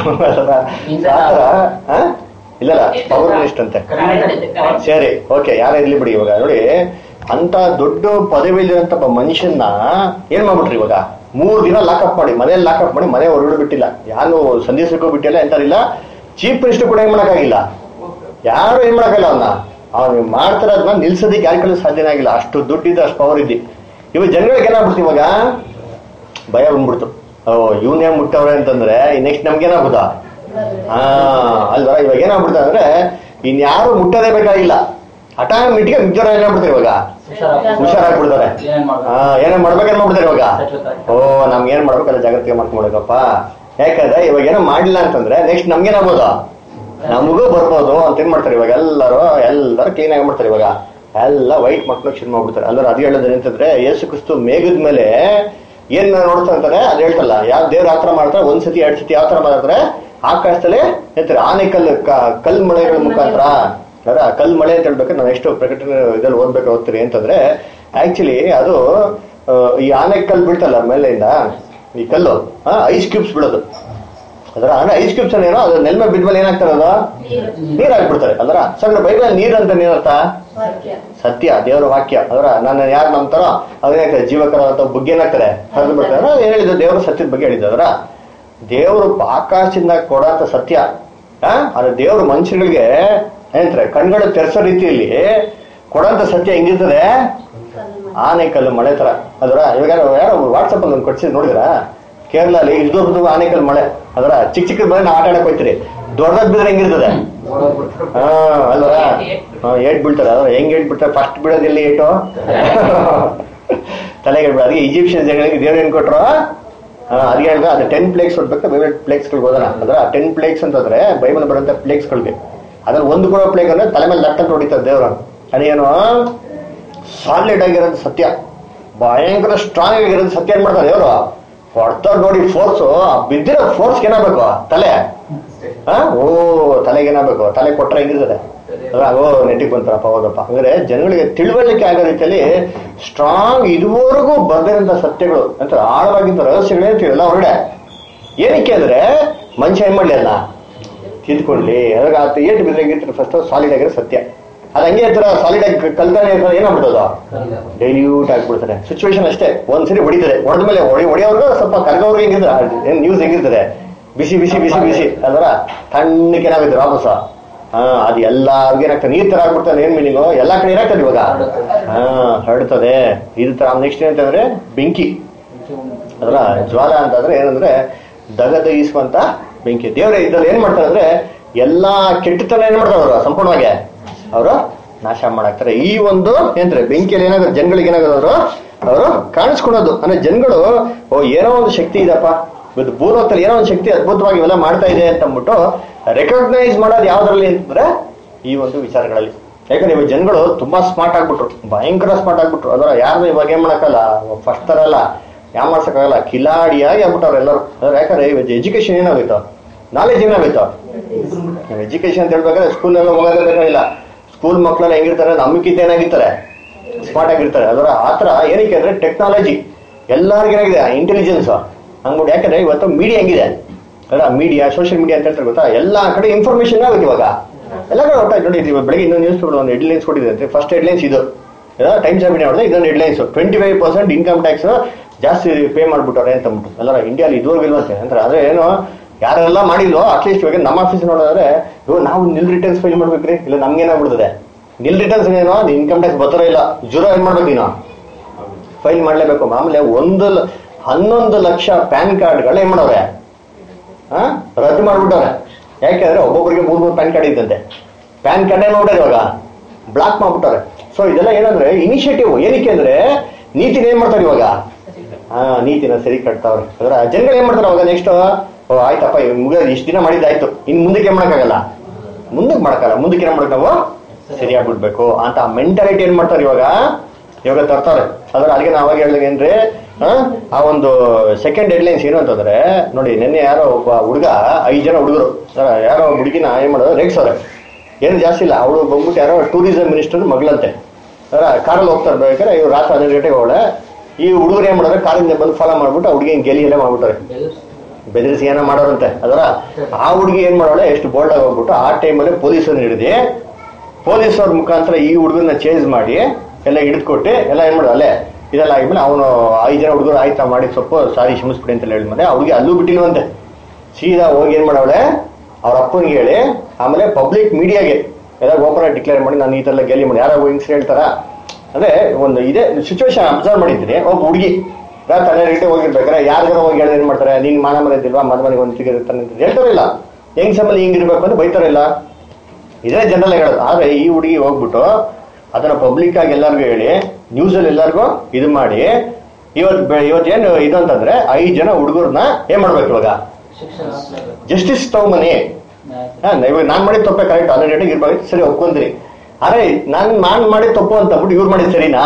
[SPEAKER 1] ಆತರ ಹಾ? ಇಲ್ಲಲ್ಲ ಪವರ್ ಮಿನಿಸ್ಟರ್ ಅಂತೆ
[SPEAKER 4] ಕರ್ನಾಟಕ
[SPEAKER 1] ಸರಿ ಓಕೆ ಯಾರ ಇರ್ಲಿ ಬಿಡಿ ಇವಾಗ ನೋಡಿ ಅಂತ ದೊಡ್ಡ ಪದವಿಲಿರುವಂತ ಒಬ್ಬ ಮನುಷ್ಯನ್ನ ಏನ್ ಮಾಡ್ಬಿಟ್ರಿ ಇವಾಗ ಮೂರ್ ದಿನ ಲಾಕಪ್ ಮಾಡಿ ಮನೇಲಿ ಲಾಕಪ್ ಮಾಡಿ ಮನೆ ಹೊರಗಡೆ ಬಿಟ್ಟಿಲ್ಲ ಯಾರು ಸಂದೇಶಕ್ಕೂ ಬಿಟ್ಟಿಲ್ಲ ಎಂತಾರಿಲ್ಲ ಚೀಫ್ ಮಿನಿಸ್ಟರ್ ಕೂಡ ಏನ್ ಮಾಡಕ್ಕಾಗಿಲ್ಲ ಯಾರು ಏನ್ ಮಾಡಕ್ಕಾಗಿಲ್ಲ ಅವನ್ನ ಅವ್ನು ಮಾಡ್ತಿರೋದನ್ನ ನಿಲ್ಸೋದಕ್ಕೆ ಯಾರ ಕೈಲೂ ಸಾಧ್ಯನೇ ಆಗಿಲ್ಲ ಅಷ್ಟು ದುಡ್ಡಿದ್ದು ಅಷ್ಟು ಪವರ್ ಇದ್ದಿ ಇವಾಗ ಜನಗಳಿಗೆ ಏನಾಗ್ಬಿಡ್ತು ಇವಾಗ ಭಯ ಬಂದ್ಬಿಡ್ತು ಓ ಇವನೇ ಮುಟ್ಟವ್ರೆ ಅಂತಂದ್ರೆ ನೆಕ್ಸ್ಟ್ ನಮ್ಗೇನಾಗ್ಬೋದಾ ಹಾ ಅಲ್ವಾ ಇವಾಗ ಏನಾಗ್ಬಿಡ್ತ ಅಂದ್ರೆ ಇನ್ಯಾರು ಮುಟ್ಟೋದೇ ಬೇಕಾಗಿಲ್ಲ ಆಟೋಮೆಟಿಕ್ ಮಿಕ್ಕಿದವ್ರು ಏನಾಗ್ಬಿಡ್ತಾರೆ ಇವಾಗ ಹುಷಾರಾಗ್ಬಿಡ್ತಾರೆ
[SPEAKER 4] ಏನೇನ್ ಮಾಡ್ಬೇಕು?
[SPEAKER 1] ಹಾ ಏನೇನ್ ಮಾಡ್ಬೇಕೇನ್ ಮಾಡ್ಬಿಡ್ತಾರೆ ಇವಾಗ
[SPEAKER 4] ಸೆಟ್ಲ್
[SPEAKER 1] ಓ ನಮ್ಗೆ ಏನ್ ಮಾಡ್ಬೇಕಲ್ಲ ಜಾಗ್ರತೆ ಮಾಡ್ಕೊಳ್ಬೇಕಪ್ಪ ಯಾಕಂದ್ರೆ ಇವಾಗ ಏನೋ ಮಾಡಿಲ್ಲ ಅಂತಂದ್ರೆ ನೆಕ್ಸ್ಟ್ ನಮ್ಗೇನಾಗ್ಬೋದು ನಮಗೂ ಬರ್ಬೋದು ಅಂತ ಏನ್ ಮಾಡ್ತಾರೆ ಇವಾಗ ಎಲ್ಲರೂ ಎಲ್ಲರೂ ಕ್ಲೀನ್ ಆಗಿ ಮಾಡ್ತಾರೆ ಇವಾಗ ಎಲ್ಲ ವೈಟ್ ಮಕ್ಕಳು ಶುರು ಮಾಡ್ಬಿಡ್ತಾರೆ ಅಲ್ಲರ ಅದು ಹೇಳೋದು ಏನಂತಂದ್ರೆ ಯೇಸು ಕ್ರಿಸ್ತು ಮೇಘದ ಮೇಲೆ ಏನ್ ನೋಡ್ತಾ ಅಂತಾರೆ ಅದು ಹೇಳ್ತಲ್ಲ ಯಾವ ದೇವ್ರ ಯಾವ ತರ ಮಾಡ್ತಾರೆ ಒಂದ್ ಸತಿ ಎರಡ್ ಸತಿ ಯಾವ ತರ ಮಾಡ್ತಾರೆ ಆಕಾಶದಲ್ಲಿ ಹೇಳ್ತಾರೆ ಆನೆಕಲ್ಲು ಕ- ಕಲ್ ಮಳೆಗಳ ಮುಖಾಂತರ ಅದ್ರ ಕಲ್ ಮಳೆ ಅಂತ ಹೇಳ್ಬೇಕಾದ್ರೆ ನಾವು ಎಷ್ಟು ಪ್ರಕಟಣೆ ಇದ್ರಲ್ಲಿ ಓದ್ಬೇಕು ಓದ್ತೀರಿ ಅಂತಂದ್ರೆ ಆಕ್ಚುಲಿ ಅದು ಆ, ಈ ಆನೆಕಲ್ ಬೀಳ್ತಲ್ಲ ಮೇಲೆಯಿಂದ ಈ ಕಲ್ಲು ಐಸ್ ಕ್ಯೂಬ್ಸ್ ಬೀಳೋದು ಅದರ ಅಂದ್ರೆ ಐಸ್ ಕ್ಯೂಬ್ಸ್ ಏನೋ ಅದು ನೆಲ ಮೇಲೆ ಬಿದ್ಮೇಲೆ ಏನಾಗ್ತಾರೆ ಅದು ನೀರ್ ಹಾಕ್ಬಿಡ್ತಾರೆ ಅದರ ಸಣ್ಣ ಬೈಬಲ್ ನೀರ್ ಅಂತ ಏನರ್ಥ ಸತ್ಯ ದೇವರ ವಾಕ್ಯ ಅದರ ನನ್ನ ಯಾರು ನಂಬ್ತಾರೋ ಅದೇನಾಗ್ತದೆ ಜೀವಕರ ಅಂತ ಬುಗ್ಗೆ ಏನಾಗ್ತಾರೆ ಹರಿದು ಬಿಡ್ತಾರೆ ಏನ್ ಹೇಳಿದ್ದು ದೇವರು ಸತ್ಯದ ಬಗ್ಗೆ ಹೇಳಿದ್ದು ಅದರ ದೇವರು ಆಕಾಶದಿಂದ ಕೊಡಂತ ಸತ್ಯ ಆ ಅದು ದೇವರು ಮನುಷ್ಯರಿಗೆ ಏನಂತಾರೆ ಕಣ್ಗಳು ತೆರೆಸೋ ರೀತಿಯಲ್ಲಿ ಕೊಡಂತ ಸತ್ಯ ಹೆಂಗಿರ್ತದೆ ಆನೆಕಲ್ಲು ಮಳೆ ತರ ಅದರ ಇವಾಗ ಯಾರೋ ಯಾರೋ ವಾಟ್ಸಪ್ ಅಲ್ಲಿ ಒಂದು ಕೊಡ್ಸಿದ್ ನೋಡಿದ್ರ ಕೇರಳಲ್ಲಿ ಇಲ್ದೊಬ್ಬದು ಆನೆಕಲ್ ಮಳೆ ಅದರ ಚಿಕ್ಕ ಚಿಕ್ಕ ಮಳೆ ನಾವು ಆಟ ಆಡಕ್ ಹೋಯ್ತೀರಿ ದೊಡ್ಡದ್ ಬಿದ್ರೆ ಹೆಂಗಿರ್ತದೆ ಹಾ ಅಲ್ವರ ಏಟ್ ಬೀಳ್ತಾರೆ ಅದ್ರ ಹೆಂಗ್ ಏಟ್ ಬಿಡ್ತಾರೆ ಫಸ್ಟ್ ಬೀಳೋದಿಲ್ಲ ಏಟು ತಲೆಗೆ ಬೀಳ ಅದಕ್ಕೆ ಈಜಿಪ್ಷಿಯನ್ ಜನಗಳಿಗೆ ದೇವ್ರು ಏನ್ ಕೊಟ್ರು ಆ, ಅದಕ್ಕೆ ಹೇಳಿದ್ರೆ ಅದು ಟೆನ್ ಪ್ಲೇಕ್ಸ್ ಹೊಡ್ಬೇಕು ಬೇರೆ ಪ್ಲೇಕ್ಸ್ಗಳಿಗೆ ಹೋಗೋಣ ಅಂದ್ರೆ ಟೆನ್ ಪ್ಲೇಕ್ಸ್ ಅಂತಂದ್ರೆ ಬೈಬಲ್ ಬರುವಂತ ಪ್ಲೇಕ್ಸ್ಗಳಿಗೆ ಅದ್ರಲ್ಲಿ ಒಂದು ಕೂಡ ಪ್ಲೇಕ್ ಅಂದ್ರೆ ತಲೆ ಮೇಲೆ ಲಟ್ಟಂತ ಹೊಡಿತಾರೆ ದೇವ್ರು ಅದೇನು ಸಾಲಿಡ್ ಆಗಿರೋದು ಸತ್ಯ ಭಯಂಕರ ಸ್ಟ್ರಾಂಗ್ ಆಗಿರೋದು ಸತ್ಯ ಏನ್ ಮಾಡ್ತಾರೆ ದೇವ್ರು ಹೊಡ್ತಾರೆ ನೋಡಿ ಫೋರ್ಸ್ ಬಿದ್ದಿರೋ ಫೋರ್ಸ್ ಏನಾಗಬೇಕು ತಲೆ ಆ? ಓ ತಲೆಗೆ ಏನಾಗಬೇಕು ತಲೆ ಕೊಟ್ರೆ ಹೆಂಗಿರ್ತದೆ ಅಲ್ಲ ಓ ನೆಟ್ಟಿಗೆ ಬಂತಾರಪ್ಪ ಹೌದಪ್ಪ ಅಂದ್ರೆ ಜನಗಳಿಗೆ ತಿಳುವಳಿಕೆ ಆಗೋ ರೀತಿಯಲ್ಲಿ ಸ್ಟ್ರಾಂಗ್ ಇದುವರೆಗೂ ಬರ್ದಿರೋಂಥ ಸತ್ಯಗಳು ಅಂತ ಆಳವಾಗಿದ್ದ ರಹಸ್ಯಗಳೇ ತಿಳಿಲ್ಲ ಹೊರಗಡೆ ಏನಕ್ಕೆ ಅಂದ್ರೆ ಮನುಷ್ಯ ಏನ್ ಮಾಡ್ಲಿ ಅಲ್ಲ ತಿದ್ಕೊಳ್ಳಿ ಅದ್ರಾಗ ಆತ ಏಟ್ ಬಿದ್ರೆ ಹೆಂಗಿರ್ತಾರೆ ಫಸ್ಟ್ ಸಾಲಿಡ್ ಆಗಿರೋ ಸತ್ಯ ಅದು ಹಂಗೆ ಇರ್ತಾರ ಸಾಲಿಡ್ ಆಗಿ ಕಲ್ತಾನೆ ಇರ್ತಾರೆ ಏನಾಗ್ಬಿಡೋದು ಡೈಲ್ಯೂಟ್ ಆಗ್ಬಿಡ್ತಾರೆ ಸಿಚುವೇಶನ್ ಅಷ್ಟೇ ಒಂದ್ಸರಿ ಹೊಡಿತಾರೆ ಹೊಡೆದ ಮೇಲೆ ಹೊಡಿ ಹೊಡೆಯೋರ್ಗು ಸ್ವಲ್ಪ ಕರ್ಗೋರ್ಗು ಹೆಂಗಿರ್ತದೆ ಏನ್ ನ್ಯೂಸ್ ಹೆಂಗಿರ್ತದೆ ಬಿಸಿ ಬಿಸಿ ಬಿಸಿ ಬಿಸಿ ಅದರ ತಣ್ಣಕ್ಕೆ ಏನಾಗುತ್ತೆ ವಾಪಸ್ ಹಾ ಅದು ಎಲ್ಲಾರ್ಗು ಏನಾಗ್ತದೆ ನೀರ್ ತರ ಆಗ್ಬಿಡ್ತದೆ ಏನ್ ಮೀನಿಂಗು ಎಲ್ಲಾ ಕಡೆ ಏನಾಗ್ತದೆ ಇವಾಗ ಹಾ ಹರಡ್ತದೆ ಇದು ತರ ನೆಕ್ಸ್ಟ್ ಏನಂತಂದ್ರೆ ಬೆಂಕಿ ಅದರ ಜ್ವಾಲ ಅಂತಂದ್ರೆ ಏನಂದ್ರೆ ದಗದಗಿಸುವಂತ ಬೆಂಕಿ ದೇವ್ರ ಇದ್ರಲ್ಲಿ ಏನ್ ಮಾಡ್ತಾರೆ ಅಂದ್ರೆ ಎಲ್ಲಾ ಕೆಟ್ಟತನ ಏನ್ ಮಾಡ್ತಾರೆ ಅವರು ಸಂಪೂರ್ಣವಾಗಿ ಅವರು ನಾಶ ಮಾಡಾಕ್ತಾರೆ ಈ ಒಂದು ಏನಂತಾರೆ ಬೆಂಕಿಯಲ್ಲಿ ಏನಾಗುತ್ತೆ ಜನಗಳಿಗೆ ಏನಾಗೋದು ಅವರು ಅವರು ಕಾಣಿಸ್ಕೊಳೋದು ಅಂದ್ರೆ ಜನಗಳು ಓ ಏನೋ ಒಂದು ಶಕ್ತಿ ಇದಪ್ಪ ಇವತ್ತು ಭೂಲೋಕದಲ್ಲಿ ಏನೋ ಒಂದು ಶಕ್ತಿ ಅದ್ಭುತವಾಗಿ ಇವೆಲ್ಲ ಮಾಡ್ತಾ ಇದೆ ಅಂತ ಅಂದ್ಬಿಟ್ಟು ರೆಕಗ್ನೈಸ್ ಮಾಡೋದು ಯಾವ್ದ್ರಲ್ಲಿ ಅಂತಂದ್ರೆ ಈ ಒಂದು ವಿಚಾರಗಳಲ್ಲಿ ಯಾಕಂದ್ರೆ ಇವಾಗ ಜನಗಳು ತುಂಬಾ ಸ್ಮಾರ್ಟ್ ಆಗ್ಬಿಟ್ರು ಭಯಂಕರ ಸ್ಮಾರ್ಟ್ ಆಗ್ಬಿಟ್ರು ಅದರ ಯಾರು ಇವಾಗ ಏನ್ ಮಾಡಕ್ಕಲ್ಲ ಫಸ್ಟ್ ತರ ಅಲ್ಲ ಯಾವ ಮಾಡ್ಸಕ್ಕಾಗಲ್ಲ ಕಿಲಾಡಿಯಾಗಿ ಆಗ್ಬಿಟ್ಟವ್ರು ಎಲ್ಲರೂ ಅದ್ರ ಯಾಕಂದ್ರೆ ಇವಾಗ ಎಜುಕೇಶನ್ ಏನಾಗೋಯ್ತು ನಾಲೆಜ್ ಏನಾಗೋಯ್ತು ಎಜುಕೇಶನ್ ಅಂತ ಹೇಳ್ಬೇಕಾದ್ರೆ ಸ್ಕೂಲ್ ಎಲ್ಲ ಹೋಗೋದೇ ಬೇಕಾಗಿಲ್ಲ ಸ್ಕೂಲ್ ಮಕ್ಕಳೆಲ್ಲ ಹೆಂಗಿರ್ತಾರೆ ನಮ್ಮಕ್ಕಿಂತ ಏನಾಗಿರ್ತಾರೆ ಸ್ಮಾರ್ಟ್ ಆಗಿರ್ತಾರೆ ಅದರ ಆತರ ಏನಕ್ಕೆ ಅಂದ್ರೆ ಟೆಕ್ನಾಲಜಿ ಎಲ್ಲರಿಗೂ ಏನಾಗಿದೆ ಇಂಟೆಲಿಜೆನ್ಸ್ ಹಂಗ್ಬಿಟ್ಟು ಯಾಕಂದ್ರೆ ಇವತ್ತು ಮೀಡಿಯಾ ಹೆಂಗಿದೆ ಅಲ್ಲ ಮೀಡಿಯಾ ಸೋಷಿಯಲ್ ಮೀಡಿಯಾ ಅಂತ ಹೇಳ್ತಾರೆ ಗೊತ್ತಾ ಎಲ್ಲಾ ಕಡೆ ಇನ್ಫಾರ್ಮೇಶನ್ ಆಗುತ್ತೆ ಇವಾಗ ಎಲ್ಲ ಕಡೆ ಒಟ್ಟಾಗಿ ನೋಡಿ ಇವಾಗ ಬೆಳಗ್ಗೆ ಇನ್ನೊಂದು ನ್ಯೂಸ್ ಒಂದು ಹೆಡ್ಲೈನ್ಸ್ ಕೊಟ್ಟಿದೆ ಫಸ್ಟ್ ಹೆಡ್ಲೈನ್ಸ್ ಇದು ಟೈಮ್ಸ್ ಆಫ್ ಇಂಡಿಯಾ ನೋಡಿದ್ರೆ ಇದೊಂದು headlines twenty five percent income tax ಜಾಸ್ತಿ ಪೇ ಮಾಡ್ಬಿಟ್ಟವ್ರೆ ಅಂತ ಅಂದ್ಬಿಟ್ಟು ಎಲ್ಲರ ಇಂಡಿಯಾಲಿ ಇದುವರೆಗೂ ಇಲ್ವಂತೆ ಅಂದ್ರೆ ಅಂದ್ರೆ ಏನು ಯಾರೆಲ್ಲ ಮಾಡಿಲ್ವೋ ಅಟ್ಲೀಸ್ಟ್ ಇವಾಗ ನಮ್ಮ ಆಫೀಸ್ ನೋಡಿದ್ರೆ ಇವಾಗ ನಾವು ನಿಲ್ ರಿಟರ್ನ್ಸ್ ಫೈಲ್ ಮಾಡ್ಬೇಕ್ರಿ ಇಲ್ಲ ನಮ್ಗೆ ಏನಾಗ್ಬಿಡ್ತದೆ ನಿಲ್ ರಿಟರ್ನ್ಸ್ ಏನೋ ಇನ್ಕಮ್ ಟ್ಯಾಕ್ಸ್ ಬರ್ತಾರ ಇಲ್ಲ ಜೀರೋ ಏನ್ ಮಾಡ್ಬೇಕು ನೀನು ಫೈಲ್ ಮಾಡ್ಲೇಬೇಕು ಆಮೇಲೆ ಒಂದು ಲ- ಹನ್ನೊಂದು ಲಕ್ಷ ಪ್ಯಾನ್ ಕಾರ್ಡ್ಗಳು ಏನ್ ಮಾಡವ್ರೆ ಆ? ರದ್ದು ಮಾಡ್ಬಿಟ್ಟವ್ರೆ ಯಾಕೆಂದ್ರೆ ಒಬ್ಬೊಬ್ಬರಿಗೆ ಮೂರ್ ಮೂರು ಪ್ಯಾನ್ ಕಾರ್ಡ್ ಇದ್ದಂತೆ ಪ್ಯಾನ್ ಕಾರ್ಡ್ ನೋಡ್ರಿ ಇವಾಗ ಬ್ಲಾಕ್ ಮಾಡ್ಬಿಟ್ಟವ್ರೆ ಸೊ ಇದೆಲ್ಲ ಏನಂದ್ರೆ ಇನಿಷಿಯೇಟಿವ್ ಏನಕ್ಕೆ ಅಂದ್ರೆ ನೀತಿನ ಏನ್ ಮಾಡ್ತಾರೆ ಇವಾಗ ಹಾ ನೀತಿನ ಸರಿ ಕಟ್ತಾವ್ರೆ ಅದರ ಜನಗಳು ಏನ್ ಮಾಡ್ತಾರೆ ಅವಾಗ ನೆಕ್ಸ್ಟ್ ಓ ಆಯ್ತಪ್ಪ ಮುಗ ಇಷ್ಟು ದಿನ ಮಾಡಿದ್ದಾಯ್ತು ಇನ್ ಮುಂದಕ್ಕೆ ಏನ್ ಮಾಡಕ್ಕಾಗಲ್ಲ ಮುಂದಕ್ಕೆ ಮಾಡಕ್ಕಲ್ಲ ಮುಂದಕ್ಕೆ ಏನ್ ಮಾಡಕ್ ನಾವು ಸರಿಯಾಗ್ಬಿಡ್ಬೇಕು ಅಂತ ಮೆಂಟಾಲಿಟಿ ಏನ್ ಮಾಡ್ತಾರೆ ಇವಾಗ ಇವಾಗ ತರ್ತಾರೆ ಅದ್ರ ಅದಕ್ಕೆ ನಾವು ಅವಾಗ ಹೇಳಿದಾಗ ಏನ್ರಿ ಆ, ಆ ಒಂದು ಸೆಕೆಂಡ್ ಹೆಡ್ಲೈನ್ಸ್ ಏನು ಅಂತಂದ್ರೆ ನೋಡಿ ನಿನ್ನೆ ಯಾರೋ ಒಬ್ಬ ಹುಡುಗ ಐದು ಜನ ಹುಡುಗರು ಯಾರೋ ಒಬ್ಬ ಹುಡುಗಿನ ಏನ್ ಮಾಡೋದು ರೇಗ್ಸವ್ರೆ ಏನು ಜಾಸ್ತಿ ಇಲ್ಲ ಅವಳು ಬಂದ್ಬಿಟ್ಟು ಯಾರೋ ಟೂರಿಸಂ ಮಿನಿಸ್ಟರ್ ಮಗಳಂತೆ ಅದರ ಕಾರಲ್ಲಿ ಹೋಗ್ತಾ ಇರ್ಬೇಕಾದ್ರೆ ಇವ್ರು ರಾತ್ರಿ ಹನ್ನೆರಡು ಗಂಟೆಗೆ ಹೋಳೆ ಈ ಹುಡುಗರು ಏನ್ ಮಾಡೋದ್ರೆ ಕಾರಿಂದ ಬಂದು ಫಾಲೋ ಮಾಡ್ಬಿಟ್ಟು ಆ ಹುಡುಗಿ ಗೆಲಿ ಎಲ್ಲ ಮಾಡ್ಬಿಟ್ಟಾರೆ ಬೆದರಿಸಿ ಏನೋ ಮಾಡೋರಂತೆ ಅದರ ಆ ಹುಡುಗಿ ಏನ್ ಮಾಡೋಳೆ ಎಷ್ಟು ಬೋಲ್ಡ್ ಆಗಿ ಹೋಗ್ಬಿಟ್ಟು ಆ ಟೈಮಲ್ಲಿ ಪೊಲೀಸರನ್ನ ಹಿಡಿದು ಪೊಲೀಸರ ಮುಖಾಂತರ ಈ ಹುಡುಗನ ಚೇಂಜ್ ಮಾಡಿ ಎಲ್ಲ ಹಿಡಿದ್ಕೊಟ್ಟು ಎಲ್ಲ ಏನ್ ಮಾಡೋದು ಅಲ್ಲೇ ಇದೆಲ್ಲ ಆಗಿದ್ಮೇಲೆ ಅವನು ಐದು ಜನ ಹುಡುಗರು ಆಯ್ತಾ ಮಾಡಿ ಸ್ವಲ್ಪ ಸಾರಿ ಕ್ಷಮಿಸ್ಬಿಡಿ ಅಂತ ಹೇಳಿದ್ಮೇಲೆ ಅವ್ರಿಗೆ ಅಲ್ಲೂ ಬಿಟ್ಟಿಲ್ವಂತೆ ಸೀದಾ ಹೋಗಿ ಏನ್ ಮಾಡವಳೆ ಅವ್ರ ಅಪ್ಪನಿಗೆ ಹೇಳಿ ಆಮೇಲೆ ಪಬ್ಲಿಕ್ ಮೀಡಿಯಾಗೆ ಎಲ್ಲ ಓಪನ್ ಆಗಿ ಡಿಕ್ಲೇರ್ ಮಾಡಿ ನಾನು ಈ ತರ ಗೇಲಿ ಮಾಡಿ ಯಾರೋ ಹಿಂಗ್ಸ್ ಹೇಳ್ತಾರ ಅಂದ್ರೆ ಒಂದು ಇದೇ ಸಿಚುವೇಶನ್ ಅಬ್ಸರ್ವ್ ಮಾಡಿದ್ದೀನಿ ಒಬ್ಬ ಹುಡುಗಿ ತನ್ನ ರೀತಿ ಹೋಗಿರ್ಬೇಕಾರೆ ಯಾರಿಗಾರ ಹೋಗಿ ಹೇಳಿದ್ರೆ ಏನ್ ಮಾಡ್ತಾರೆ ನೀನ್ ಮಾನ ಮರ್ಯಾದಿಲ್ವಾ ಮದ ಮನೆಗೆ ಒಂದು ಸಿಗಿರ್ತಾನೆ ಅಂತ ಹೇಳ್ತಾರಿಲ್ಲ ಹೆಂಗ್ ಸಮಲ್ಲಿ ಹಿಂಗಿರ್ಬೇಕು ಅಂತ ಬೈತಾರಿಲ್ಲ ಇದೇ ಜನರಲ್ ಹೇಳೋದು ಆದ್ರೆ ಈ ಹುಡುಗಿ ಹೋಗ್ಬಿಟ್ಟು ಅದನ್ನ ಪಬ್ಲಿಕ್ ಆಗಿ ಎಲ್ಲರಿಗೂ ಹೇಳಿ ನ್ಯೂಸ್ ಅಲ್ಲಿ ಎಲ್ಲರಿಗೂ ಇದು ಮಾಡಿ ಇವತ್ ಬೆ- ಇವತ್ತೇನು ಇದು ಅಂತಂದ್ರೆ ಐದ್ ಜನ ಹುಡುಗರನ್ನ ಏನ್ ಮಾಡ್ಬೇಕು ಇವಾಗ ಜಸ್ಟಿಸ್ ತಗೊಂಬನಿ ಹಾ ಇವಾಗ ನಾನ್ ಮಾಡಿದ ತಪ್ಪೆ ಕರೆಕ್ಟ್ ಆಲ್ರೆಡಿ ಇರ್ಬೇಕು ಸರಿ ಒಪ್ಕೊಂತೀರಿ ಅರೆ ನಾನ್ ನಾನ್ ಮಾಡಿದ ತಪ್ಪು ಅಂತ ಬಿಟ್ಟು ಇವ್ರು ಮಾಡಿದ್ ಸರಿನಾ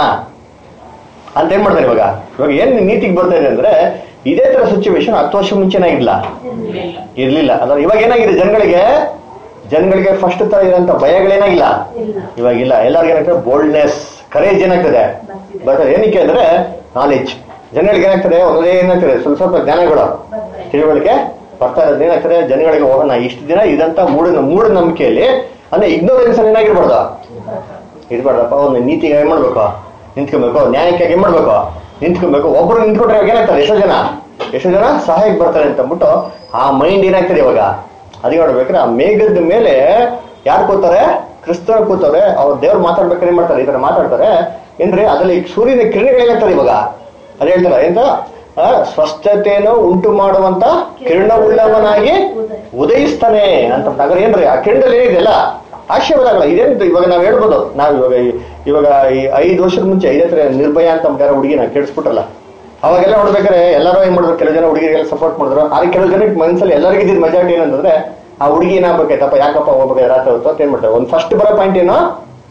[SPEAKER 1] ಅಂತ ಏನ್ ಮಾಡ್ತಾರೆ ಇವಾಗ ಇವಾಗ ಏನ್ ನೀತಿಗೆ ಬರ್ತಾ ಇದೆ ಅಂದ್ರೆ ಇದೇ ತರ ಸಿಚುವೇಶನ್ ಹತ್ತು ವರ್ಷ ಮುಂಚೆನೇ ಇಲ್ಲ ಇರ್ಲಿಲ್ಲ ಅದ್ರ ಇವಾಗ ಏನಾಗಿದೆ ಜನಗಳಿಗೆ ಜನಗಳಿಗೆ ಫಸ್ಟ್ ತರ ಇರೋಂಥ ಭಯಗಳೇನಾಗಿಲ್ಲ ಇವಾಗಿಲ್ಲ ಎಲ್ಲರಿಗೂ ಏನಾಗ್ತದೆ ಬೋಲ್ಡ್ನೆಸ್ ಕರೇಜ್ ಏನಾಗ್ತದೆ ಬರ್ತದೆ ಏನಕ್ಕೆ ಅಂದ್ರೆ ನಾಲೆಜ್ ಜನಗಳಿಗೆ ಏನಾಗ್ತದೆ ಒಂದೇ ಏನಾಗ್ತದೆ ಸ್ವಲ್ಪ ಸ್ವಲ್ಪ ಜ್ಞಾನಗಳು ತಿಳುವಳಿಕೆ ಬರ್ತಾ ಇರೋದು ಏನಾಗ್ತದೆ ಜನಗಳಿಗೆ ಹೋಗೋಣ ಇಷ್ಟು ದಿನ ಇದಂತ ಮೂಢ ಮೂಢನಂಬಿಕೆಯಲ್ಲಿ ಅಂದ್ರೆ ಇಗ್ನೋರೆನ್ಸ್ ಏನಾಗಿರ್ಬಾರ್ದು ಇರ್ಬಾರ್ದಪ್ಪ ಒಂದು ನೀತಿಗೆ ಏನ್ ಮಾಡ್ಬೇಕು ನಿಂತ್ಕೊಬೇಕು ನ್ಯಾಯಕ್ಕೆ ಏನ್ ಮಾಡ್ಬೇಕು ನಿಂತ್ಕೊಬೇಕು ಒಬ್ರು ನಿಂತ್ಕೊಂಡ್ರೆ ಇವಾಗ ಏನಾಗ್ತಾರೆ ಎಷ್ಟೋ ಜನ ಎಷ್ಟೋ ಜನ ಸಹಾಯಕ್ಕೆ ಬರ್ತಾರೆ ಅಂತ ಅಂದ್ಬಿಟ್ಟು ಆ ಮೈಂಡ್ ಏನಾಗ್ತದೆ ಇವಾಗ ಅದಕ್ಕೆ ನೋಡ್ಬೇಕಾದ್ರೆ ಆ ಮೇಘದ ಮೇಲೆ ಯಾರು ಕೂತಾರೆ ಕ್ರಿಸ್ತನ ಕೂತವ್ರೆ ಅವ್ರ ದೇವ್ರು ಮಾತಾಡ್ಬೇಕಾದ್ರೆ ಏನ್ ಮಾಡ್ತಾರೆ ಈ ತರ ಮಾತಾಡ್ತಾರೆ ಏನ್ರಿ ಅದ್ರಲ್ಲಿ ಸೂರ್ಯನ ಕಿರಣಗಳೇನಾಗ್ತಾರೆ ಇವಾಗ ಅದೇ ಹೇಳ್ತಾರೆ ಎಂತ ಆ, ಸ್ವಸ್ಥತೆಯನ್ನು ಉಂಟು ಮಾಡುವಂತ ಕಿರಣವುಳ್ಳವನಾಗಿ ಉದಯಿಸ್ತಾನೆ ಅಂತ ಹಾಗಾದ್ರೆ ಏನ್ರಿ ಆ ಕಿರಣದಲ್ಲಿ ಏನಿದೆಯಲ್ಲ ಆಶೀರ್ವಾದಗಳ ಇದೇನು ಇವಾಗ ನಾವ್ ಹೇಳ್ಬೋದು ನಾವ್ ಇವಾಗ ಈ- ಇವಾಗ ಈ ಐದು ವರ್ಷದ ಮುಂಚೆ ಐದೇ ಹತ್ರ ನಿರ್ಭಯ ಅಂತ ಯಾರೋ ಹುಡುಗಿನ ಕೇಳಿಸ್ಬಿಟ್ರಲ್ಲ ಅವಾಗೆಲ್ಲ ನೋಡ್ಬೇಕಾದ್ರೆ ಎಲ್ಲರೂ ಏನ್ ಮಾಡಿದ್ರು ಕೆಲವು ಜನ ಹುಡುಗಿರಿಗೆಲ್ಲ ಸಪೋರ್ಟ್ ಮಾಡಿದ್ರು ಆದ್ರೆ ಕೆಲವು ಜನಕ್ಕೆ ಮನಸ್ಸಲ್ಲಿ ಎಲ್ಲರಿಗೂ ಇದ್ದಿದ್ ಮೆಜಾರಿಟಿ ಏನಂತಂದ್ರೆ ಆ ಹುಡುಗಿ ಏನಾಗ್ಬೇಕಾಯ್ತಪ್ಪ ಯಾಕಪ್ಪ ಹೋಗ್ಬೇಕಾದ್ರೆ ರಾತ್ರಿ ಹೊತ್ತು ಅಂತ ಏನ್ ಮಾಡ್ತಾರೆ ಒಂದು ಫಸ್ಟ್ ಬರೋ ಪಾಯಿಂಟ್ ಏನು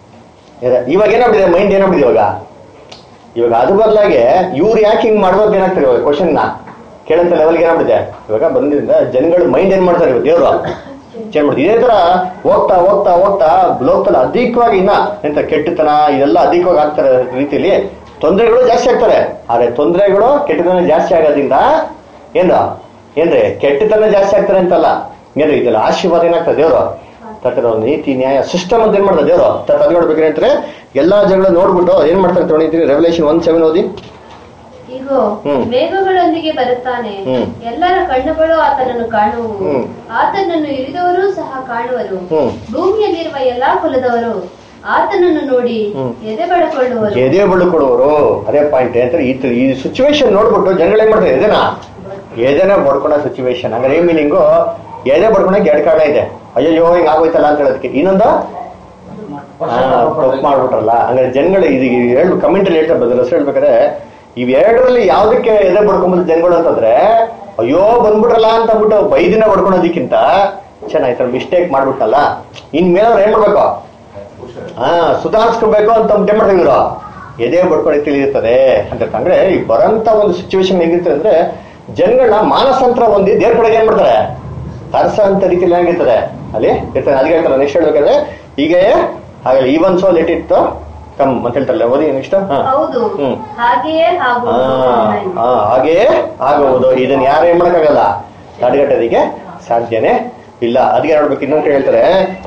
[SPEAKER 1] ಇದೆ ಇವಾಗ ಏನಾಗ್ಬಿಟ್ಟಿದೆ ಮೈಂಡ್ ಏನಾಗ್ಬಿಟ್ಟಿದೆ ಇವಾಗ ಇವಾಗ ಅದು ಬದಲಾಗಿ ಇವ್ರು ಯಾಕೆ ಹಿಂಗ್ ಮಾಡ್ಬೋದು ಏನಾಗ್ತಾರೆ ಇವಾಗ ಕ್ವಶನ್ ನ ಕೇಳಂತ ಲೆವೆಲ್ಗೆ ಏನಾಗ್ಬಿಟ್ಟಿದೆ ಇವಾಗ ಬಂದ್ರಿಂದ ಜನಗಳು ಮೈಂಡ್ ಏನ್ ಮಾಡ್ತಾರೆ ಇವಾಗ ದೇವ್ರು ಚೇಂಜ್ ಮಾಡ್ತಾರೆ ಇದೇ ತರ ಹೋಗ್ತಾ ಹೋಗ್ತಾ ಹೋಗ್ತಾ ಲೋಕದಲ್ಲಿ ಅಧಿಕವಾಗಿ ಇನ್ನ ಎಂತ ಕೆಟ್ಟತನ ಇದೆಲ್ಲ ಅಧಿಕವಾಗಿ ಆಗ್ತಾರೆ ರೀತಿಯಲ್ಲಿ ತೊಂದರೆಗಳು ಜಾಸ್ತಿ ಆಗ್ತಾರೆ ಆದ್ರೆ ತೊಂದರೆಗಳು ಕೆಟ್ಟತನ ಜಾಸ್ತಿ ಆಗೋದ್ರಿಂದ ಏನ ಏನ್ರಿ ಕೆಟ್ಟತನ ಜಾಸ್ತಿ ಆಗ್ತಾರೆ ಅಂತಲ್ಲ ಏನ್ರಿ ಇದೆಲ್ಲ ಆಶೀರ್ವಾದ ಏನಾಗ್ತದೆ ದೇವ್ರು ತಟ್ಟದ ಒಂದು ನೀತಿ ನ್ಯಾಯ ಸಿಸ್ಟಮ್ ಅಂತ ಏನ್ ಮಾಡ್ತಾರೆ ದೇವರು ತಟ್ ಅದ್ ನೋಡ್ಬೇಕ್ರಿ ಅಂತಾರೆ ಎಲ್ಲಾ ಜಗಳ ನೋಡ್ಬಿಟ್ಟು ಏನ್ ಮಾಡ್ತಾರೆ ತೊಗೊಂಡಿದ್ದೀನಿ ರೆವಲ್ಯೂಷನ್ ಒನ್ ಸೆವೆನ್ ಓದಿ
[SPEAKER 3] ಇಗೋ
[SPEAKER 1] ಹ್ಮ್.
[SPEAKER 3] ಮೇಘಗಳೊಂದಿಗೆ ಬರುತ್ತಾನೆ
[SPEAKER 1] ಹ್ಮ್.
[SPEAKER 3] ಎಲ್ಲರ ಕಣ್ಣುಗಳು ಆತನನ್ನು ಕಾಣುವು
[SPEAKER 1] ಹ್ಮ್.
[SPEAKER 3] ಆತನನ್ನು ಇರಿದವರು ಸಹ ಕಾಣುವರು
[SPEAKER 1] ಹ್ಮ್.
[SPEAKER 3] ಭೂಮಿಯಲ್ಲಿರುವ ಎಲ್ಲಾ ಕುಲದವರು ಆತನನ್ನು ನೋಡಿ
[SPEAKER 1] ಹ್ಮ್.
[SPEAKER 3] ಎದೆ ಬಡಕೊಳ್ಳುವರು
[SPEAKER 1] ಎದೆ ಬಡ್ಕೊಡೋರು ಅದೇ ಪಾಯಿಂಟ್ ಅಂತ ಈ ತ- ಈ ಸಿಚುವೇಶನ್ ನೋಡ್ಬಿಟ್ಟು ಜನಗಳು ಏನ್ ಮಾಡ್ತಾರೆ ಎದೆನ ಎದೆನ ಬಡ್ಕೊಳೋ ಸಿಚುವೇಶನ್ ಹಂಗಾರೆ ಏನ್ ಮೀನಿಂಗು ಎದೆ ಬಡ್ಕೊಳಕ್ ಎರಡು ಕಾರಣ ಇದೆ ಅಯ್ಯೋ ಹಿಂಗ್ ಆಗೋಯ್ತಲ್ಲ ಅಂತ ಹೇಳೋದಕ್ಕೆ ಇನ್ನೊಂದು ಹಾ, ತಪ್ಪು ಮಾಡ್ಬಿಟ್ರಲ್ಲ ಹಂಗಾರೆ ಜನಗಳು ಇದು ಹೇಳಿ ಕಮೆಂಟ್ ಅಲ್ಲಿ ಹೇಳ್ತಾರೆ ಬದಲು ಹೆಸರು ಹೇಳ್ಬೇಕಾದ್ರೆ ಇವೆರಡರಲ್ಲಿ ಯಾವ್ದಕ್ಕೆ ಎದೆ ಬಡ್ಕೊಂಬಂದು ಜನಗಳು ಅಂತಂದ್ರೆ ಅಯ್ಯೋ ಬಂದ್ಬಿಟ್ರಲ್ಲ ಅಂತ ಅಂದ್ಬಿಟ್ಟು ಬೈದಿನ ಬಡ್ಕೊಳೋದಕ್ಕಿಂತ ಚೆನ್ನಾಯ್ತು ಮಿಸ್ಟೇಕ್ ಮಾಡ್ಬಿಟ್ಟಲ್ಲ ಇನ್ ಮೇಲೆ ಏನ್ ಮಾಡ್ಬೇಕು ಹಾ ಸುಧಾರಿಸ್ಕೋಬೇಕು ಅಂತ ಅಂದ್ಬಿಟ್ಟು ಏನ್ ಮಾಡ್ತಾರೆ ಇವ್ರು ಎದೆ ಬಡ್ಕೊಂಡು ತಿಳಿಯುತ್ತದೆ ಅಂತ ಅಂದ್ರೆ ಈ ಬರಂತ ಒಂದು ಸಿಚುವೇಶನ್ ಹೇಗಿರ್ತದೆ ಅಂದ್ರೆ ಜನಗಳನ್ನ ಮಾನಸಂತ್ರ ಹೊಂದಿ ದೇವ್ರ ಕಡೆಗೆ ಏನ್ ಮಾಡ್ತಾರೆ ತರ್ಸ ಅಂತ ರೀತಿಯಲ್ಲಿ ಹೇಗಿರ್ತದೆ ಅಲ್ಲಿ ಇರ್ತದೆ ಅದಕ್ಕೆ ಹೇಳ್ತಾರೆ ನೆಕ್ಸ್ಟ್ ಹೇಳ್ಬೇಕಾದ್ರೆ ಹೀಗೆ ಹಾಗೆ even so let it come ಅಂತ ಹೇಳ್ತಾರಲ್ಲ ಓದಿ ನೆಕ್ಸ್ಟ್ ಹಾ
[SPEAKER 3] ಹೌದು
[SPEAKER 1] ಹ್ಮ್.
[SPEAKER 3] ಹಾಗೆಯೇ
[SPEAKER 1] ಆ,
[SPEAKER 3] ಆಗುವುದು
[SPEAKER 1] ಆ, ಹಾಗೆಯೇ ಆಗುವುದು ಇದನ್ನ ಯಾರು ಏನ್ ಮಾಡಕ್ಕಾಗಲ್ಲ ತಡೆಗಟ್ಟೋದಿಕ್ಕೆ ಸಾಧ್ಯನೇ ಇಲ್ಲ ಅದಕ್ಕೆ ನೋಡ್ಬೇಕು ಇನ್ನೊಂದು ಹೇಳ್ತಾರೆ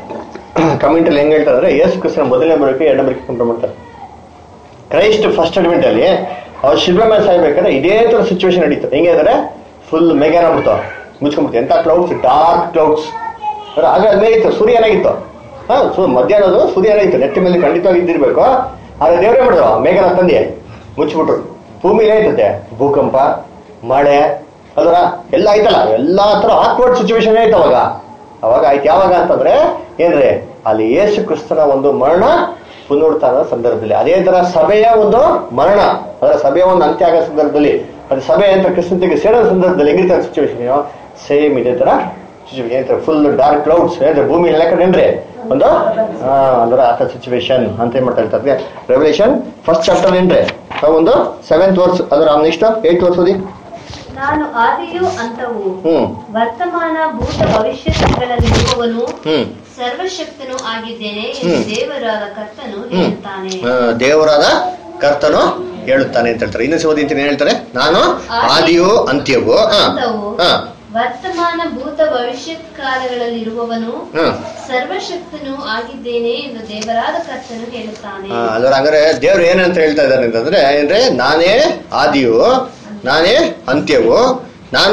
[SPEAKER 1] ಕಮೆಂಟ್ ಅಲ್ಲಿ ಹೆಂಗ್ ಹೇಳ್ತಾರೆ ಅಂದ್ರೆ ಯೇಸು ಕ್ರಿಸ್ತನ ಮೊದಲನೇ ಬರೋಕೆ ಎರಡನೇ ಬರೋಕೆ ಕಂಪೇರ್ ಮಾಡ್ತಾರೆ ಕ್ರೈಸ್ಟ್ ಫಸ್ಟ್ ಅಡ್ಮಿಟ್ ಅಲ್ಲಿ ಅವ್ರು ಶಿಲ್ಬೆ ಮೇಲೆ ಸಾಯ್ಬೇಕಾದ್ರೆ ಇದೇ ತರ ಸಿಚುವೇಶನ್ ನಡೀತು ಹೆಂಗೆ ಅಂದ್ರೆ ಫುಲ್ ಮೇಘಾನ ಬಿಡ್ತು ಮುಚ್ಕೊಂಡ್ಬಿಡ್ತು ಎಂತ ಕ್ಲೌಡ್ಸ್ ಡಾರ್ಕ್ ಕ್ಲೌಡ್ಸ್ ಆಗ ಅದೇ ಇತ್ತು ಸೂರ್ಯ ಏನಾಗಿತ್ತು ಹಾ ಸು ಮಧ್ಯಾಹ್ನದು ಸೂರ್ಯ ಏನಾಗಿತ್ತು ನೆಟ್ಟಿ ಮೇಲೆ ಖಂಡಿತವಾಗಿ ಇದ್ದಿರ್ಬೇಕು ಆದ್ರೆ ದೇವರೇ ಮಾಡಿದ್ರು ಮೇಘನ ತಂದೆ ಮುಚ್ಚಿಬಿಟ್ರು ಭೂಮಿ ಏನಾಯ್ತದೆ ಭೂಕಂಪ ಮಳೆ ಅದರ ಎಲ್ಲ ಆಯ್ತಲ್ಲ ಎಲ್ಲಾ ತರ ಆಕ್ವರ್ಡ್ ಸಿಚುವೇಶನ್ ಆಯ್ತು ಅವಾಗ ಅವಾಗ ಆಯ್ತು ಯಾವಾಗ ಅಂತಂದ್ರೆ ಏನ್ರಿ ಅಲ್ಲಿ ಯೇಸು ಕ್ರಿಸ್ತನ ಒಂದು ಮರಣ ಪುನರುತ್ಥಾನದ ಸಂದರ್ಭದಲ್ಲಿ ಅದೇ ತರ ಸಭೆಯ ಒಂದು ಮರಣ ಅದರ ಸಭೆಯ ಒಂದು ಅಂತ್ಯ ಆಗೋ ಸಂದರ್ಭದಲ್ಲಿ ಅದು ಸಭೆ ಅಂತ ಕ್ರಿಸ್ತಂತಿಗೆ ಸೇರೋ ಸಂದರ್ಭದಲ್ಲಿ ಹೆಂಗಿರ್ತಾರೆ ಸಿಚುವೇಶನ್ ಸೇಮ್ ಇದೇ ತರ ಸಿಚುವೇಶನ್ ಫುಲ್ ಡಾರ್ಕ್ ಕ್ಲೌಡ್ಸ್ ಏನ್ರಿ ಭೂಮಿ ಎಲ್ಲ ಕಡೆ ಏನ್ರಿ ಒಂದು ಆ, ಅಂದ್ರೆ ಆತ ಸಿಚುವೇಶನ್ ಅಂತ ಏನ್ ಮಾಡ್ತಾ ಇರ್ತಾರೆ ರೆವಲ್ಯೂಷನ್ ಫಸ್ಟ್ ಚಾಪ್ಟರ್ ಏನ್ರಿ ಆ ಒಂದು ಸೆವೆಂತ್ ವರ್ಸ್ ಅದರ ನೆಕ್ಸ್ಟ್ ಏಟ್ ವರ್ಸ್ ಓದಿ
[SPEAKER 3] ನಾನು ಆದಿಯು ಅಂತವು
[SPEAKER 1] ಹ್ಮ್
[SPEAKER 3] ವರ್ತಮಾನ ಭೂತ ಭವಿಷ್ಯಗಳಲ್ಲಿರುವವನು
[SPEAKER 1] ಹ್ಮ್
[SPEAKER 3] ಸರ್ವಶಕ್ತನು ಆಗಿದ್ದೇನೆ ಎಂದು
[SPEAKER 1] ಹ್ಮ್.
[SPEAKER 3] ದೇವರಾದ ಕರ್ತನು
[SPEAKER 1] ಹ್ಮ್
[SPEAKER 3] ಹೇಳುತ್ತಾನೆ
[SPEAKER 1] ಆ, ದೇವರಾದ ಕರ್ತನು ಹೇಳುತ್ತಾನೆ ಅಂತ ಹೇಳ್ತಾರೆ ಇನ್ನೊಂದು ಓದಿ ಅಂತ ಏನ್ ಹೇಳ್ತಾರೆ ನಾನು ಆದಿಯು ಅಂತ್ಯವು ಹಾ
[SPEAKER 3] ಅಂತವು
[SPEAKER 1] ಹಾ
[SPEAKER 3] ವರ್ತಮಾನ ಭೂತ ಭವಿಷ್ಯತ್ ಕಾಲಗಳಲ್ಲಿರುವವನು
[SPEAKER 1] ಹಾ
[SPEAKER 3] ಸರ್ವಶಕ್ತನು ಆಗಿದ್ದೇನೆ ಎಂದು ದೇವರಾದ ಕರ್ತನು ಹೇಳುತ್ತಾನೆ
[SPEAKER 1] ಆ, ಅದರ ಹಂಗಾರೆ ದೇವ್ರು ಏನಂತ ಹೇಳ್ತಾ ಇದ್ದಾನೆ ಅಂತಂದ್ರೆ ಏನ್ರೆ ನಾನೇ ಆದಿಯು ನಾನೇ ಅಂತ್ಯವು ನಾನು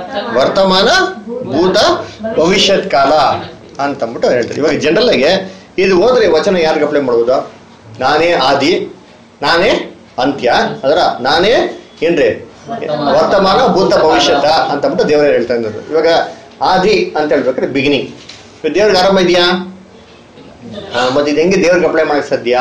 [SPEAKER 1] ವರ್ತಮಾನ ಭೂತ ಭವಿಷ್ಯತ್ ಕಾಲ ಅಂತಂದ್ಬಿಟ್ಟು ಹೇಳ್ತಾರೆ ಇವಾಗ ಜನರಲ್ ಆಗಿ ಇದು ಹೋದ್ರೆ ಈ ವಚನ ಯಾರಿಗೆ ಅಪ್ಲೈ ಮಾಡ್ಬೋದು ನಾನೇ ಆದಿ ನಾನೇ ಅಂತ್ಯ ಅದರ ನಾನೇ ಏನ್ರಿ ವರ್ತಮಾನ ಭೂತ ಭವಿಷ್ಯತ ಅಂತ ಅಂದ್ಬಿಟ್ಟು ದೇವರೇ ಹೇಳ್ತಾ ಇದ್ರು ಇವಾಗ ಆದಿ ಅಂತ ಹೇಳ್ಬೇಕಾದ್ರೆ ಬಿಗಿನಿಂಗ್ ದೇವ್ರಿಗೆ ಆರಂಭ ಇದೆಯಾ ಹಾ, ಮತ್ತೆ ಇದು ಹೆಂಗೆ ದೇವ್ರಿಗೆ ಅಪ್ಲೈ ಮಾಡಕ್ ಸಾಧ್ಯ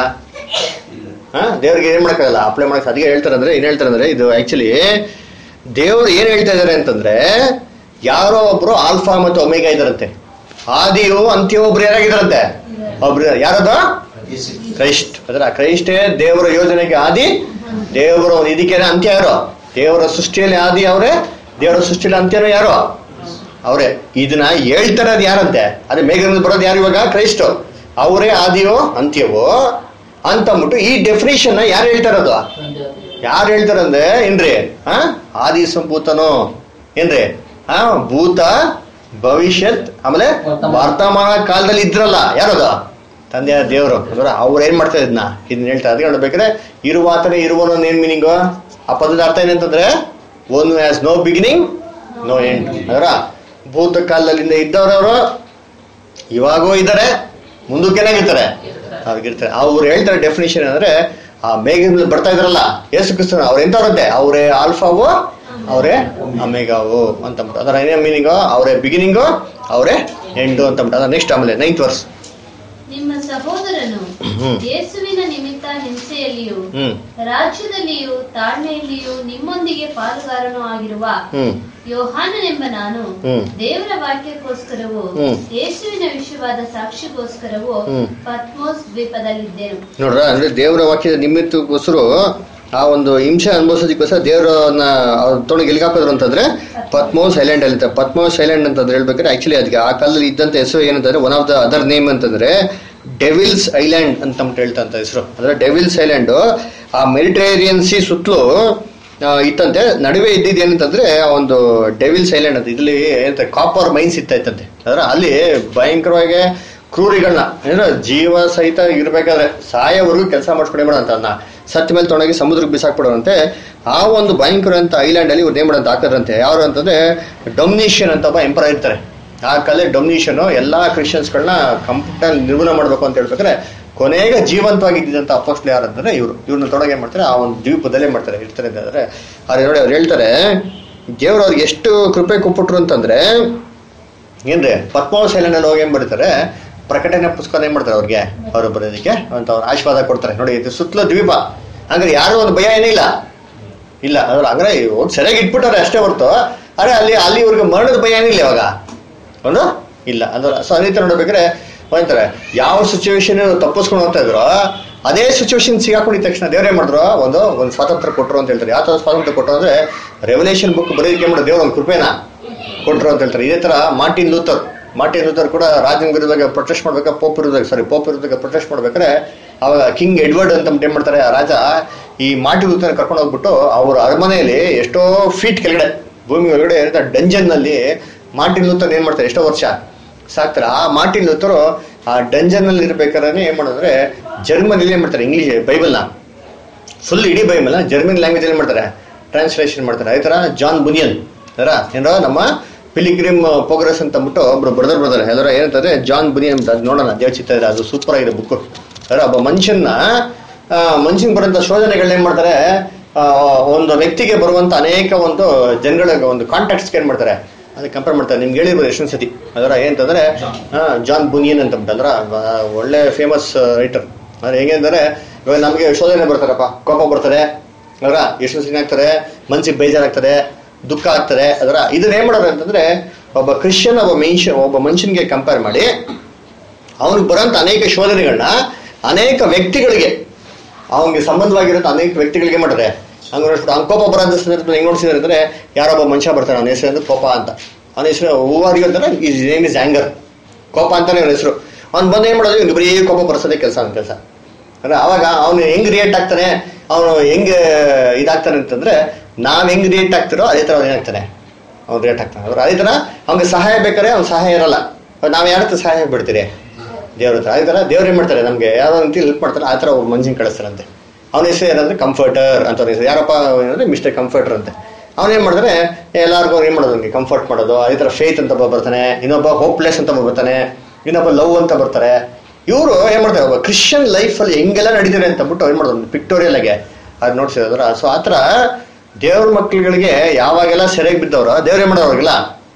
[SPEAKER 1] ಹಾ ದೇವ್ರಿಗೆ ಏನ್ ಮಾಡಕ್ಕಾಗಲ್ಲ ಅಪ್ಲೈ ಮಾಡಕ್ ಅದಕ್ಕೆ ಹೇಳ್ತಾರೆ ಅಂದ್ರೆ ಏನ್ ಹೇಳ್ತಾರೆ ಅಂದ್ರೆ ಇದು ಆಕ್ಚುಲಿ ದೇವ್ರು ಏನ್ ಹೇಳ್ತಾ ಇದಾರೆ ಅಂತಂದ್ರೆ ಯಾರೋ ಒಬ್ರು ಆಲ್ಫಾ ಮತ್ತು ಒಮೆಗಾ ಇದಾರಂತೆ ಆದಿಯು ಅಂತ್ಯ ಒಬ್ರು ಯಾರಾಗಿದಾರಂತೆ ಒಬ್ರು ಯಾರದ ಕ್ರೈಸ್ಟ್ ಅದರ ಕ್ರೈಸ್ಟೇ ದೇವರ ಯೋಜನೆಗೆ ಆದಿ ದೇವರ ಒಂದು ಇದಕ್ಕೆ ಅಂತ್ಯ ಯಾರು ದೇವರ ಸೃಷ್ಟಿಯಲ್ಲಿ ಆದಿ ಅವರೇ ದೇವರ ಸೃಷ್ಟಿಯಲ್ಲಿ ಅಂತ್ಯನೂ ಯಾರು ಅವರೇ ಇದನ್ನ ಹೇಳ್ತಾರದು ಯಾರಂತೆ ಅದೇ ಮೇಘದಿಂದ ಬರೋದು ಯಾರು ಇವಾಗ ಕ್ರೈಸ್ಟ್ ಅವರೇ ಆದಿಯೋ ಅಂತ್ಯವೋ ಅಂತ ಅಂದ್ಬಿಟ್ಟು ಈ ಡೆಫಿನೇಷನ್ ಯಾರು ಹೇಳ್ತಾರದು ಯಾರು ಹೇಳ್ತಾರಂದ್ರೆ ಏನ್ರಿ ಹಾ ಆದಿ ಸಂಭೂತನು ಏನ್ರಿ ಹಾ ಭೂತ ಭವಿಷ್ಯತ್ ಆಮೇಲೆ ವರ್ತಮಾನ ಕಾಲದಲ್ಲಿ ಇದ್ರಲ್ಲ ಯಾರದು ತಂದೆಯ ದೇವರು ಅಂದ್ರೆ ಅವ್ರು ಏನ್ ಮಾಡ್ತಾ ಇದನ್ನ ಇದನ್ನ ಹೇಳ್ತಾರೆ ಅದಕ್ಕೆ ನೋಡ್ಬೇಕಾದ್ರೆ ಇರುವಾತನೇ ಇರುವನು ಏನ್ ಮೀನಿಂಗು ಆ ಪದದ ಅರ್ಥ ಏನಂತಂದ್ರೆ one has no beginning no end ಅದರ ಭೂತ ಕಾಲದಲ್ಲಿಂದ ಇದ್ದವರವರು ಇವಾಗೂ ಇದ್ದಾರೆ ಮುಂದಕ್ಕೇನಾಗಿರ್ತಾರೆ ಅವ್ರಿಗಿರ್ತಾರೆ ಅವ್ರು ಹೇಳ್ತಾರೆ ಡೆಫಿನೇಷನ್ ಅಂದ್ರೆ ಆ ಮೇಘ ಬರ್ತಾ ಇದ್ರಲ್ಲ ಯೇಸು ಕ್ರಿಸ್ತನ ಅವ್ರು ಎಂತವ್ರಂತೆ ಅವರೇ ಆಲ್ಫಾವು ಅವರೇ ಅಮೇಗಾವು ಅಂತ ಅಂದ್ಬಿಟ್ಟು ಅದರ ಏನೇ ಮೀನಿಂಗು ಅವರೇ ಬಿಗಿನಿಂಗು ಅವರೇ ಎಂಡು ಅಂತ ಅಂದ್ಬಿಟ್ಟು ಅದ ನೆಕ್ಸ್ಟ್ ಆಮೇಲೆ ನೈನ್ತ್ ವರ್ಸ್
[SPEAKER 3] ನಿಮ್ಮ ಸಹೋದರನು
[SPEAKER 1] ಹ್ಮ್.
[SPEAKER 3] ಯೇಸುವಿನ ನಿಮಿತ್ತ ಹಿಂಸೆಯಲ್ಲಿಯೂ
[SPEAKER 1] ಹ್ಮ್
[SPEAKER 3] ರಾಜ್ಯದಲ್ಲಿಯೂ ತಾಳ್ಮೆಯಲ್ಲಿಯೂ ನಿಮ್ಮೊಂದಿಗೆ ಪಾಲುಗಾರನೂ ಆಗಿರುವ
[SPEAKER 1] ಹ್ಮ್
[SPEAKER 3] ಯೋಹಾನನೆಂಬ ನಾನು
[SPEAKER 1] ಹ್ಮ್.
[SPEAKER 3] ದೇವರ ವಾಕ್ಯಕ್ಕೋಸ್ಕರವೂ
[SPEAKER 1] ಹ್ಮ್.
[SPEAKER 3] ಯೇಸುವಿನ ವಿಷಯವಾದ ಸಾಕ್ಷಿಗೋಸ್ಕರವೂ
[SPEAKER 1] ಹ್ಮ್.
[SPEAKER 3] ಪತ್ಮೋಸ್ ದ್ವೀಪದಲ್ಲಿದ್ದೆನು
[SPEAKER 1] ನೋಡ್ರ ಅಂದ್ರೆ ದೇವರ ವಾಕ್ಯದ ನಿಮಿತ್ತಕ್ಕೋಸ್ಕರ ಆ ಒಂದು ಹಿಂಸೆ ಅನುಭವಿಸೋದಕ್ಕೋಸ್ಕರ ದೇವರನ್ನ ತೊಗೊಂಡು ಎಲ್ಗಾಕೋದ್ರು ಅಂತಂದ್ರೆ ಪದ್ಮೋ ಸೈಲೆಂಟ್ ಅಲ್ಲಿ ಪದ್ಮೋ ಸೈಲೆಂಟ್ ಅಂತಂದ್ರೆ ಹೇಳ್ಬೇಕಾದ್ರೆ ಆಕ್ಚುಲಿ ಅದಕ್ಕೆ ಆ ಕಾಲದಲ್ಲಿ ಇದ್ದಂತ ಹೆಸರು ಏನಂತಂದ್ರೆ one of the other name ಅಂತಂದ್ರೆ ಡೆವಿಲ್ಸ್ ಐಲ್ಯಾಂಡ್ ಅಂತ ಅಂದ್ಬಿಟ್ಟು ಹೇಳ್ತಂತ ಹೆಸರು ಅಂದ್ರೆ ಡೆವಿಲ್ಸ್ ಐಲ್ಯಾಂಡ್ ಆ ಮೆಡಿಟರೇರಿಯನ್ ಸಿ ಸುತ್ತಲೂ ಆ, ಇತ್ತಂತೆ ನಡುವೆ ಇದ್ದಿದ್ದು ಏನಂತಂದ್ರೆ ಆ ಒಂದು ಡೆವಿಲ್ಸ್ ಐಲ್ಯಾಂಡ್ ಅಂತ ಇಲ್ಲಿ ಏನಂತ ಕಾಪರ್ ಮೈನ್ಸ್ ಇತ್ತ ಇತ್ತಂತೆ ಅಂದ್ರೆ ಅಲ್ಲಿ ಭಯಂಕರವಾಗಿ ಕ್ರೂರಿಗಳನ್ನ ಏನೋ ಜೀವ ಸಹಿತ ಇರ್ಬೇಕಾದ್ರೆ ಸಾಯೋವರೆಗೂ ಕೆಲಸ ಮಾಡಿಸ್ಕೊಂಡೇ ಮಾಡೋಂತ ಅದನ್ನ ಸತ್ತ ಮೇಲೆ ತೊಗೊಂಡೋಗಿ ಸಮುದ್ರಕ್ಕೆ ಬಿಸಾಕ್ಬಿಡೋರಂತೆ ಆ ಒಂದು ಭಯಂಕರ ಅಂತ ಐಲ್ಯಾಂಡ್ ಅಲ್ಲಿ ಇವ್ರು ನೇಮ್ ಅಂತ ಹಾಕಿದ್ರಂತೆ ಯಾರು ಅಂತಂದ್ರೆ ಡೊಮಿನೇಷನ್ ಅಂತ ಒಬ್ಬ ಎಂಪರ್ ಇರ್ತಾರೆ ಆ ಕಾಲೇ ಡೊಮಿನೇಷನ್ ಎಲ್ಲಾ ಕ್ರಿಶ್ಚಿಯನ್ಸ್ಗಳನ್ನ ಕಂಪ್ಲೀಟ್ ನಿರ್ಮೂಲ ಮಾಡ್ಬೇಕು ಅಂತ ಹೇಳ್ಬೇಕಾದ್ರೆ ಕೊನೆಗೆ ಜೀವಂತವಾಗಿದ್ದಂತ ಅಪೋಸ್ಟ್ಲು ಯಾರು ಅಂತಂದ್ರೆ ಇವರು ಇವ್ರನ್ನ ತೊಡಗೆ ಏನ್ ಮಾಡ್ತಾರೆ ಆ ಒಂದು ದ್ವೀಪದಲ್ಲೇ ಮಾಡ್ತಾರೆ ಇರ್ತಾರೆ ಅಂತಂದ್ರೆ ಅವ್ರು ನೋಡಿ ಅವ್ರು ಹೇಳ್ತಾರೆ ದೇವ್ರು ಅವ್ರಿಗೆ ಎಷ್ಟು ಕೃಪೆ ಕೊಟ್ಬಿಟ್ರು ಅಂತಂದ್ರೆ ಏನ್ರಿ ಪದ್ಮಾವತ್ ಐಲ್ಯಾಂಡ್ ಹೋಗಿ ಏನ್ ಮಾಡ್ತಾರೆ ಪ್ರಕಟಣೆ ಪುಸ್ತಕ ಏನ್ ಮಾಡ್ತಾರೆ ಅವ್ರಿಗೆ ಅವರು ಬರೋದಕ್ಕೆ ಅಂತ ಅವ್ರು ಆಶೀರ್ವಾದ ಕೊಡ್ತಾರೆ ನೋಡಿ ಇದು ಸುತ್ತಲೂ ದ್ವೀಪ ಹಂಗಾರೆ ಯಾರು ಒಂದು ಭಯ ಏನಿಲ್ಲ ಇಲ್ಲ ಅದ್ರ ಹಂಗಾರೆ ಹೋಗಿ ಸರಿಯಾಗಿ ಇಟ್ಬಿಟ್ಟಾರೆ ಅಷ್ಟೇ ಹೊರ್ತು ಅರೆ ಅಲ್ಲಿ ಅಲ್ಲಿ ಇವ್ರಿಗೆ ಮರಣದ ಭಯ ಏನಿಲ್ಲ ಇವಾಗ ಒಂದು ಇಲ್ಲ ಅದ್ರ ಸೊ ಅದೇ ತರ ನೋಡ್ಬೇಕಾದ್ರೆ ಅಂತಾರೆ ಯಾವ ಸಿಚುವೇಶನ್ ತಪ್ಪಿಸ್ಕೊಂಡು ಹೋಗ್ತಾ ಇದ್ರು ಅದೇ ಸಿಚುವೇಶನ್ ಸಿಗಾಕೊಂಡಿದ ತಕ್ಷಣ ದೇವ್ರೇ ಮಾಡಿದ್ರು ಒಂದು ಒಂದು ಸ್ವಾತಂತ್ರ್ಯ ಕೊಟ್ಟರು ಅಂತ ಹೇಳ್ತಾರೆ ಯಾವ ತರ ಸ್ವಾತಂತ್ರ್ಯ ಕೊಟ್ಟರು ಅಂದ್ರೆ ರೆವಲ್ಯೂಷನ್ ಬುಕ್ ಬರೀದಕ್ಕೆ ಮಾಡಿದ್ರು ದೇವ್ರ ಒಂದು ಕೃಪೆನ ಕೊಟ್ರು ಅಂತ ಹೇಳ್ತಾರೆ ಇದೇ ತರ ಮಾರ್ಟಿನ್ ಲೂಥರ್ ಮಾರ್ಟಿನ್ ಲೂಥರ್ ಕೂಡ ರಾಜನ ವಿರುದ್ಧವಾಗಿ ಪ್ರೊಟೆಸ್ಟ್ ಮಾಡ್ಬೇಕಾ ಪೋಪ್ ವಿರುದ್ಧ ಸಾರಿ ಪೋಪ್ ವಿರುದ್ಧ ಪ್ರೊಟೆಸ್ಟ್ ಮಾಡ್ಬೇಕಾದ್ರೆ ಅವಾಗ ಕಿಂಗ್ ಎಡ್ವರ್ಡ್ ಅಂತ ಏನ್ ಮಾಡ್ತಾರೆ ಆ ರಾಜ ಈ ಮಾರ್ಟಿನ್ ಲೂಥರ್ ಕರ್ಕೊಂಡು ಹೋಗ್ಬಿಟ್ಟು ಅವ್ರ ಅರಮನೆಯಲ್ಲಿ ಎಷ್ಟೋ ಫೀಟ್ ಕೆಳಗಡೆ ಭೂಮಿ ಒಳಗಡೆ ಡಂಜನ್ ನಲ್ಲಿ ಮಾರ್ಟಿನ್ ಲೂಥರ್ ಏನ್ ಮಾಡ್ತಾರೆ ಎಷ್ಟೋ ವರ್ಷ ಸಾಕ್ತಾರೆ ಆ ಮಾರ್ಟಿನ್ ಲೂಥರು ಆ ಡಂಜನ್ ನಲ್ಲಿ ಇರ್ಬೇಕಾದ್ರೆ ಏನ್ ಮಾಡೋದಂದ್ರೆ ಜರ್ಮನಿಲಿ ಏನ್ ಮಾಡ್ತಾರೆ ಇಂಗ್ಲಿಷ್ ಬೈಬಲ್ನ ಫುಲ್ ಇಡೀ ಬೈಬಲ್ ಜರ್ಮನ್ ಲ್ಯಾಂಗ್ವೇಜ್ ಅಲ್ಲಿ ಮಾಡ್ತಾರೆ ಟ್ರಾನ್ಸ್ಲೇಷನ್ ಮಾಡ್ತಾರೆ ಅದೇ ತರ ಜಾನ್ ಬುನಿಯನ್ ಅದರ ಏನೋ ನಮ್ಮ ಪಿಲಿಗ್ರಿಮ್ ಪ್ರೋಗ್ರೆಸ್ ಅಂತ ಅಂದ್ಬಿಟ್ಟು ಒಬ್ರು ಬ್ರದರ್ ಬ್ರದರ್ ಎಲ್ಲರ ಏನಂತಂದ್ರೆ ಜಾನ್ ಬುನಿಯನ್ ಅಂತ ಅದು ನೋಡೋಣ ದೇವಚಿತ್ರ ಇದೆ ಅದು ಸೂಪರ್ ಆಗಿದೆ ಬುಕ್ ಅದರ ಒಬ್ಬ ಮನುಷ್ಯನ ಮನುಷ್ಯನ್ ಬರುವಂತ ಶೋಧನೆಗಳನ್ನ ಏನ್ ಮಾಡ್ತಾರೆ ಆ, ಒಂದು ವ್ಯಕ್ತಿಗೆ ಬರುವಂತ ಅನೇಕ ಒಂದು ಜನಗಳ ಒಂದು ಕಾಂಟ್ಯಾಕ್ಟ್ಸ್ ಏನ್ ಮಾಡ್ತಾರೆ ಅದಕ್ಕೆ ಕಂಪೇರ್ ಮಾಡ್ತಾರೆ ನಿಮ್ಗೆ ಹೇಳಿರ್ಬೋದು ಎಷ್ಟೊಂದು ಸತಿ ಅದರ ಏನಂತಂದ್ರೆ ಆ, ಜಾನ್ ಬುನಿಯನ್ ಅಂತ ಅಂದ್ಬಿಟ್ಟು ಅದರ ಆ, ಒಳ್ಳೆ ಫೇಮಸ್ ರೈಟರ್ ಅಂದ್ರೆ ಹೇಗೆ ಅಂದ್ರೆ ಇವಾಗ ನಮಗೆ ಶೋಧನೆ ಬರ್ತಾರಪ್ಪ ಕೋಪ ಬರ್ತಾರೆ ಅದರ ಎಷ್ಟು ಸೀನ್ ಆಗ್ತಾರೆ ಮನ್ಸಿಗೆ ಬೇಜಾರಾಗ್ತದೆ ದುಃಖ ಆಗ್ತದೆ ಅದರ ಇದನ್ನ ಏನ್ ಮಾಡೋದು ಅಂತಂದ್ರೆ ಒಬ್ಬ ಕ್ರಿಶ್ಚಿಯನ್ ಒಬ್ಬ ಮನುಷ್ಯ ಒಬ್ಬ ಮನುಷ್ಯನಿಗೆ ಕಂಪೇರ್ ಮಾಡಿ ಅವನಿಗೆ ಬರೋಂಥ ಅನೇಕ ಶೋಧನೆಗಳನ್ನ ಅನೇಕ ವ್ಯಕ್ತಿಗಳಿಗೆ ಅವನಿಗೆ ಸಂಬಂಧವಾಗಿರೋ ಅನೇಕ ವ್ಯಕ್ತಿಗಳಿಗೆ ಮಾಡ್ತಾರೆ ಹಂಗ ನೋಡ್ಬಿಟ್ಟು ಅವ್ನು ಕೋಪ ಬರೋಂಥ ಸಂದರ್ಭದಲ್ಲಿ ಹೆಂಗ್ ನೋಡ್ಸಿದಾರೆ ಅಂದ್ರೆ ಯಾರೊಬ್ಬ ಮನುಷ್ಯ ಬರ್ತಾನೆ ಅವನ ಹೆಸರು ಅಂದ್ರೆ ಕೋಪ ಅಂತ ಅವನ ಹೆಸರು ಹೂವಾರಿಗೆ ಅಂತಾರೆ ಈಸ್ ನೇಮ್ ಇಸ್ ಆಂಗರ್ ಕೋಪ ಅಂತಾನೆ ಅವನ ಹೆಸರು ಅವ್ನು ಬಂದು ಏನ್ ಮಾಡೋದು ಇವ್ನು ಬರೀ ಕೋಪ ಬರ್ಸೋದೇ ಕೆಲಸ ಅವನ ಕೆಲಸ ಅಂದ್ರೆ ಅವಾಗ ಅವನು ಹೆಂಗ್ ರಿಯೇಟ್ ಆಗ್ತಾನೆ ಅವನು ಹೆಂಗ್ ಇದಾಗ್ತಾನೆ ಅಂತಂದ್ರೆ ನಾವ್ ಹೆಂಗ್ ರಿಯೇಟ್ ಆಗ್ತಿರೋ ಅದೇ ತರ ಅವ್ನು ಏನಾಗ್ತಾನೆ ಅವ್ನು ರಿಯೇಟ್ ಆಗ್ತಾನೆ ಅವ್ರು ಅದೇ ತರ ಅವ್ನಿಗೆ ಸಹಾಯ ಬೇಕಾದ್ರೆ ಅವ್ನ ಸಹಾಯ ಇರಲ್ಲ ನಾವ್ ಯಾರ ಹತ್ರ ಸಹಾಯ ಬಿಡ್ತೀರಿ ದೇವ್ರ ಹತ್ರ ಅದೇ ತರ ದೇವ್ರು ಏನ್ ಮಾಡ್ತಾರೆ ನಮ್ಗೆ ಯಾವ್ದೋ ರೀತಿ ಹೆಲ್ಪ್ ಮಾಡ್ತಾರೆ ಆ ತರ ಒಬ್ಬ ಮನುಷ್ಯನ್ ಕಳಿಸ್ತಾರಂತೆ ಅವನ ಹೆಸರು ಏನಂದ್ರೆ ಕಂಫರ್ಟರ್ ಅಂತ ಅವ್ನ ಹೆಸರು ಯಾರಪ್ಪ ಏನಂದ್ರೆ ಮಿಸ್ಟರ್ ಕಂಫರ್ಟರ್ ಅಂತೆ ಅವ್ನು ಏನ್ ಮಾಡ್ತಾರೆ ಎಲ್ಲಾರ್ಗು ಏನ್ ಮಾಡೋದು ಅವ್ನಿಗೆ ಕಂಫರ್ಟ್ ಮಾಡೋದು ಅದೇ ತರ ಫೇತ್ ಅಂತ ಒಬ್ಬ ಬರ್ತಾನೆ ಇನ್ನೊಬ್ಬ ಹೋಪ್ಲೆಸ್ ಅಂತ ಒಬ್ಬ ಬರ್ತಾನೆ ಇನ್ನೊಬ್ಬ ಲವ್ ಅಂತ ಬರ್ತಾರೆ ಇವರು ಏನ್ ಮಾಡ್ತಾರೆ ಒಬ್ಬ ಕ್ರಿಶ್ಚಿಯನ್ ಲೈಫಲ್ಲಿ ಹೆಂಗೆಲ್ಲ ನಡೀತಾರೆ ಅಂತ ಅಂದ್ಬಿಟ್ಟು ಏನ್ ಮಾಡೋದು ಒಂದು ಪಿಕ್ಟೋರಿಯಲ್ ಆಗಿ ಅದು ನೋಡ್ಸಿದ್ರ ಸೊ ಆತರ ದೇವ್ರ ಮಕ್ಳುಗಳಿಗೆ ಯಾವಾಗೆಲ್ಲ ಸೆರೆಗೆ ಬಿದ್ದವ್ರು ದೇವ್ರ ಏನ್ ಮಾಡೋರು ಅವ್ರಿಗೆಲ್ಲ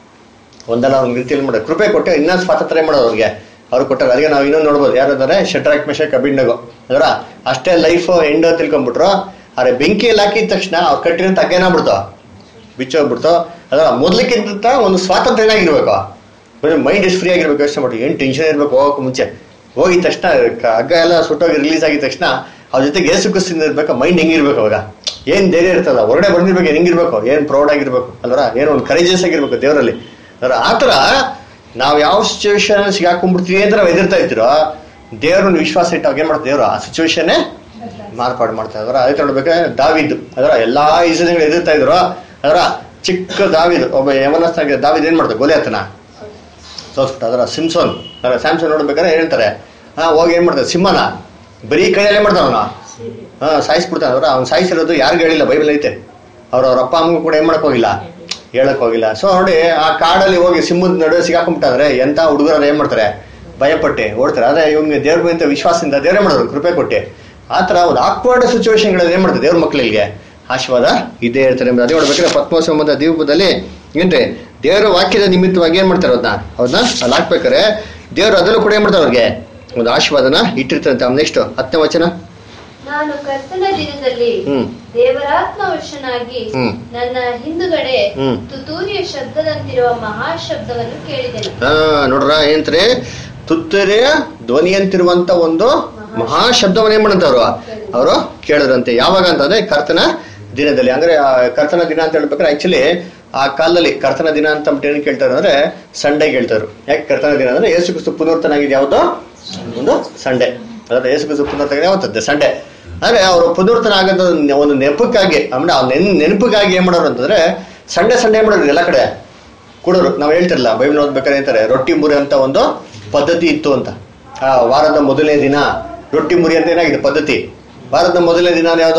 [SPEAKER 1] ಒಂದಲ್ಲ ಒಂದು ರೀತಿಯಲ್ಲಿ ಮಾಡೋದು ಕೃಪೆ ಕೊಟ್ಟು ಇನ್ನೊಂದು ಸ್ವಾತಂತ್ರ್ಯ ಮಾಡೋದು ಅವ್ರಿಗೆ ಅವ್ರು ಕೊಟ್ಟಾಗ ಅದಕ್ಕೆ ನಾವು ಇನ್ನೊಂದು ನೋಡ್ಬೋದು ಯಾರಂದ್ರೆ ಶಟ್ರಾಕ್ ಮೇಷ ಕಬಿಂಡಗೋ ಅದರ ಅಷ್ಟೇ ಲೈಫ್ ಎಂಡ್ ತಿಳ್ಕೊಂಡ್ಬಿಟ್ರು ಆದ್ರೆ ಬೆಂಕಿಯಲ್ಲಿ ಹಾಕಿದ ತಕ್ಷಣ ಅವ್ರು ಕಟ್ಟಿರೋಂಥ ಹಗ್ಗೇನಾಗ್ಬಿಡ್ತು ಬಿಚ್ಚೋಗ್ಬಿಡ್ತು ಅದರ ಮೊದ್ಲಕ್ಕಿಂತ ಒಂದು ಸ್ವಾತಂತ್ರ್ಯ ಏನಾಗಿರ್ಬೇಕು ಮೈಂಡ್ ಎಷ್ಟು ಫ್ರೀ ಆಗಿರ್ಬೇಕು ಯೋಚನೆ ಮಾಡಿ ಏನು ಟೆನ್ಷನ್ ಇರ್ಬೇಕು ಹೋಗಕ್ಕೆ ಮುಂಚೆ ಹೋಗಿದ ತಕ್ಷಣ ಕ- ಹಗ್ಗ ಎಲ್ಲ ಸುಟ್ಟೋಗಿ ರಿಲೀಸ್ ಆಗಿದ ತಕ್ಷಣ ಅವ್ರ ಜೊತೆಗೆ ಏಸು ಕ್ರಿಸ್ತಿಂದ ಇರ್ಬೇಕು ಮೈಂಡ್ ಹೆಂಗಿರ್ಬೇಕು ಅವಾಗ ಏನ್ ಧೈರ್ಯ ಇರ್ತಲ್ಲ ಹೊರಗಡೆ ಬಂದಿರ್ಬೇಕು ಹೆಂಗಿರ್ಬೇಕು ಏನ್ ಪ್ರೌಡ್ ಆಗಿರ್ಬೇಕು ಅಲ್ವರ ಏನೋ ಒಂದು ಕರೇಜಸ್ ಆಗಿರ್ಬೇಕು ದೇವರಲ್ಲಿ ಅದರ ಆತರ ನಾವು ಯಾವ ಸಿಚುವೇಶನ್ ಸಿಗಾಕೊಂಡ್ಬಿಡ್ತೀವಿ ಅಂತ ನಾವು ಎದುರ್ತಾ ಇರ್ತೀರೋ ದೇವ್ರನ್ನ ವಿಶ್ವಾಸ ಇಟ್ಟು ಅವಾಗ ಏನ್ ಮಾಡ್ತಾರೆ ದೇವ್ರು ಆ ಸಿಚುವೇಶನ್ನೇ ಮಾರ್ಪಾಡು ಮಾಡ್ತಾ ಇದ್ರು ಅದಕ್ಕೆ ನೋಡ್ಬೇಕಾದ್ರೆ ದಾವಿದ್ದು ಅದರ ಎಲ್ಲಾ ಇಸಗಳು ಎದುರ್ತಾ ಇದ್ರು ಅದರ ಚಿಕ್ಕ ದಾವಿದು ಒಬ್ಬ ಯವನಸ್ಥ ದಾವಿದ್ ಏನ್ ಮಾಡ್ತಾರೆ ಗೋಲಿ ಆತನ ಸೋಸ್ಬಿಟ್ಟು ಅದರ ಸಿಮ್ಸೋನ್ ಅದರ ಸ್ಯಾಮ್ಸನ್ ನೋಡ್ಬೇಕಾದ್ರೆ ಏನ್ ಹೇಳ್ತಾರೆ ಹಾ ಹೋಗಿ ಏನ್ ಮಾಡ್ತಾರೆ ಸಿಂಹನ ಬರೀ ಕೈಯಲ್ಲೇ ಮಾಡ್ತಾನ ಅವನ ಹಾ ಸಾಯಿಸ್ಬಿಡ್ತಾನೆ ಅವ್ರ ಅವ್ನು ಸಾಯಿಸಿರೋದು ಯಾರಿಗೂ ಹೇಳಿಲ್ಲ ಬೈಬಲ್ ಐತೆ ಅವ್ರ ಅವ್ರ ಅಪ್ಪ ಅಮ್ಮಗೂ ಕೂಡ ಏನ್ ಮಾಡಕ್ ಹೋಗಿಲ್ಲ ಹೇಳಕ್ ಹೋಗಿಲ್ಲ ಸೊ ನೋಡಿ ಆ ಕಾಡಲ್ಲಿ ಹೋಗಿ ಸಿಂಹದ ನಡುವೆ ಸಿಗಾಕೊಂಡ್ಬಿಟ್ಟಾದ್ರೆ ಎಂತ ಹುಡುಗರು ಏನ್ ಮಾಡ್ತಾರೆ ಭಯಪಟ್ಟೆ ಓಡ್ತಾರೆ ಆದ್ರೆ ಇವ್ನಿಗೆ ದೇವ್ರ ಮೇಲೆ ವಿಶ್ವಾಸದಿಂದ ದೇವ್ರೇ ಮಾಡೋದು ಕೃಪೆ ಕೊಟ್ಟೆ ಆ ತರ ಒಂದು ಆಕ್ವರ್ಡ್ ಸಿಚುವೇಶನ್ಗಳಲ್ಲಿ ಏನ್ ಮಾಡ್ತಾರೆ ದೇವ್ರ ಮಕ್ಕಳಿಗೆ ಆಶೀರ್ವಾದ ಇದ್ದೇ ಇರ್ತಾರೆ ಎಂಬುದು ಅದೇ ನೋಡ್ಬೇಕಾದ್ರೆ ಪದ್ಮೋತ್ಸವದ ದೀಪದಲ್ಲಿ ಏನ್ರಿ ದೇವರ ವಾಕ್ಯದ ನಿಮಿತ್ತವಾಗಿ ಏನ್ ಮಾಡ್ತಾರೆ ಅದನ್ನ ಅವ್ರನ್ನ ಅಲ್ಲಿ ಹಾಕ್ಬೇಕಾರೆ ದೇವರು ಅದರಲ್ಲೂ ಕೂಡ ಏನ್ ಮಾಡ್ತಾರೆ ಅವ್ರಿಗೆ ಒಂದು ಆಶೀರ್ವಾದನ ಇಟ್ಟಿರ್ತಾರೆ ನೆಕ್ಸ್ಟ್ ಹತ್ತನೇ ವಚನ
[SPEAKER 3] ನಾನು ಕರ್ತನ ದಿನದಲ್ಲಿ
[SPEAKER 1] ಹ್ಮ್.
[SPEAKER 3] ದೇವರಾತ್ಮವಶನಾಗಿ
[SPEAKER 1] ಹ್ಮ್.
[SPEAKER 3] ನನ್ನ ಹಿಂದುಗಡೆ
[SPEAKER 1] ಹ್ಮ್.
[SPEAKER 3] ತುತೂರಿಯ ಶಬ್ದದಂತಿರುವ ಮಹಾಶಬ್ದವನ್ನು ಕೇಳಿದೆನು
[SPEAKER 1] ಆ, ನೋಡ್ರ ಏನಂತಾರೆ ತುತ್ತರೆಯ ಧ್ವನಿಯಂತಿರುವಂತ ಒಂದು ಮಹಾ ಶಬ್ದವನ್ನ ಏನ್ ಮಾಡಂತ ಅವರು ಅವರು ಕೇಳಿದ್ರಂತೆ ಯಾವಾಗ ಅಂತಂದ್ರೆ ಕರ್ತನ ದಿನದಲ್ಲಿ ಅಂದ್ರೆ ಆ ಕರ್ತನ ದಿನ ಅಂತ ಹೇಳ್ಬೇಕಾದ್ರೆ ಆಕ್ಚುಲಿ ಆ ಕಾಲದಲ್ಲಿ ಕರ್ತನ ದಿನ ಅಂತ ಅಂದ್ಬಿಟ್ಟು ಏನ್ ಕೇಳ್ತಾರೆ ಅಂದ್ರೆ ಸಂಡೇ ಕೇಳ್ತಾರೆ ಯಾಕೆ ಕರ್ತನ ದಿನ ಅಂದ್ರೆ ಯೇಸು ಕ್ರಿಸ್ತು ಪುನರ್ತನಾಗಿದೆ ಯಾವುದು ಒಂದು ಸಂಡೇ ಅಂದ್ರೆ ಯೇಸು ಕ್ರಿಸ್ತು ಪುನರ್ತನಾಗಿದೆ ಯಾವತ್ತದ್ದು ಸಂಡೇ ಅಂದ್ರೆ ಅವರು ಪುನರ್ತನ ಆಗೋದು ಒಂದು ನೆಪಕ್ಕಾಗಿ ಅಂದ್ರೆ ಆ ನೆನ್ ನೆನಪಿಗಾಗಿ ಏನ್ ಮಾಡೋರು ಅಂತಂದ್ರೆ ಸಂಡೇ ಸಂಡೇ ಏನ್ ಮಾಡೋರು ಎಲ್ಲ ಕಡೆ ಕೊಡೋರು ನಾವು ಹೇಳ್ತಿರಲ್ಲ ಬೈಬಲ್ ಓದ್ಬೇಕಾದ್ರೆ ಹೇಳ್ತಾರೆ ರೊಟ್ಟಿ ಮುರಿ ಅಂತ ಒಂದು ಪದ್ಧತಿ ಇತ್ತು ಅಂತ ಆ ವಾರದ ಮೊದಲನೇ ದಿನ ರೊಟ್ಟಿ ಮುರಿ ಅಂತ ಏನಾಗಿದೆ ಪದ್ಧತಿ ವಾರದ ಮೊದಲನೇ ದಿನ ಯಾವುದು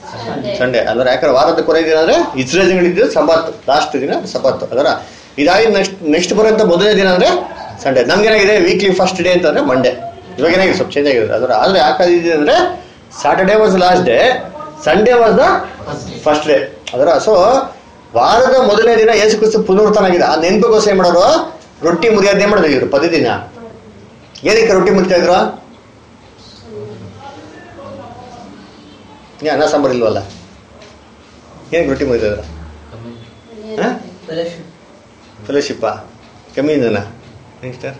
[SPEAKER 1] ಸಂಡೇ ಅಲ್ವರ ಯಾಕಂದ್ರೆ ವಾರದ ಕೊನೆ ದಿನ ಅಂದ್ರೆ ಇಸ್ರೇಲ್ಗಳಿದ್ದು ಸಬತ್ ಲಾಸ್ಟ್ ದಿನ ಸಬತ್ ಅದರ ಇದಾಗಿ ನೆಕ್ಸ್ಟ್ ನೆಕ್ಸ್ಟ್ ಬರೋಂಥ ಮೊದಲನೇ ದಿನ ಅಂದ್ರೆ ಸಂಡೇ ನಮ್ಗೇನಾಗಿದೆ ವೀಕ್ಲಿ ಫಸ್ಟ್ ಡೇ ಅಂತಂದ್ರೆ ಮಂಡೇ ಇವಾಗ ಏನಾಗಿದೆ ಸ್ವಲ್ಪ ಚೇಂಜ್ ಆಗಿದೆ ಅದರ ಆದ್ರೆ ಯಾಕಾಗಿದೆ ಅಂದ್ರೆ Saturday was last day Sunday was the first day ಅದರ ಸೊ ವಾರದ ಮೊದಲನೇ ದಿನ ಯೇಸು ಕ್ರಿಸ್ತು ಪುನರುತ್ಥಾನಾಗಿದೆ ಆ ನೆನಪಿಗೋಸ್ಕರ ಏನ್ ಮಾಡೋರು ರೊಟ್ಟಿ ಮುರಿಯೋದೇ ಮಾಡೋದು ಇವರು ಪದ್ಧತಿನ ಏನಕ್ಕೆ ರೊಟ್ಟಿ ಮುರಿತಾ ಇದ್ರು ಏ, ಅನ್ನ ಸಾಂಬಾರ್ ಇಲ್ವಲ್ಲ ಏನಕ್ಕೆ ರೊಟ್ಟಿ ಮುರಿತಾ ಇದ್ರು ಫೆಲೋಶಿಪ್ಪ ಕಮ್ಮಿ ಇದನ್ನ ಸರ್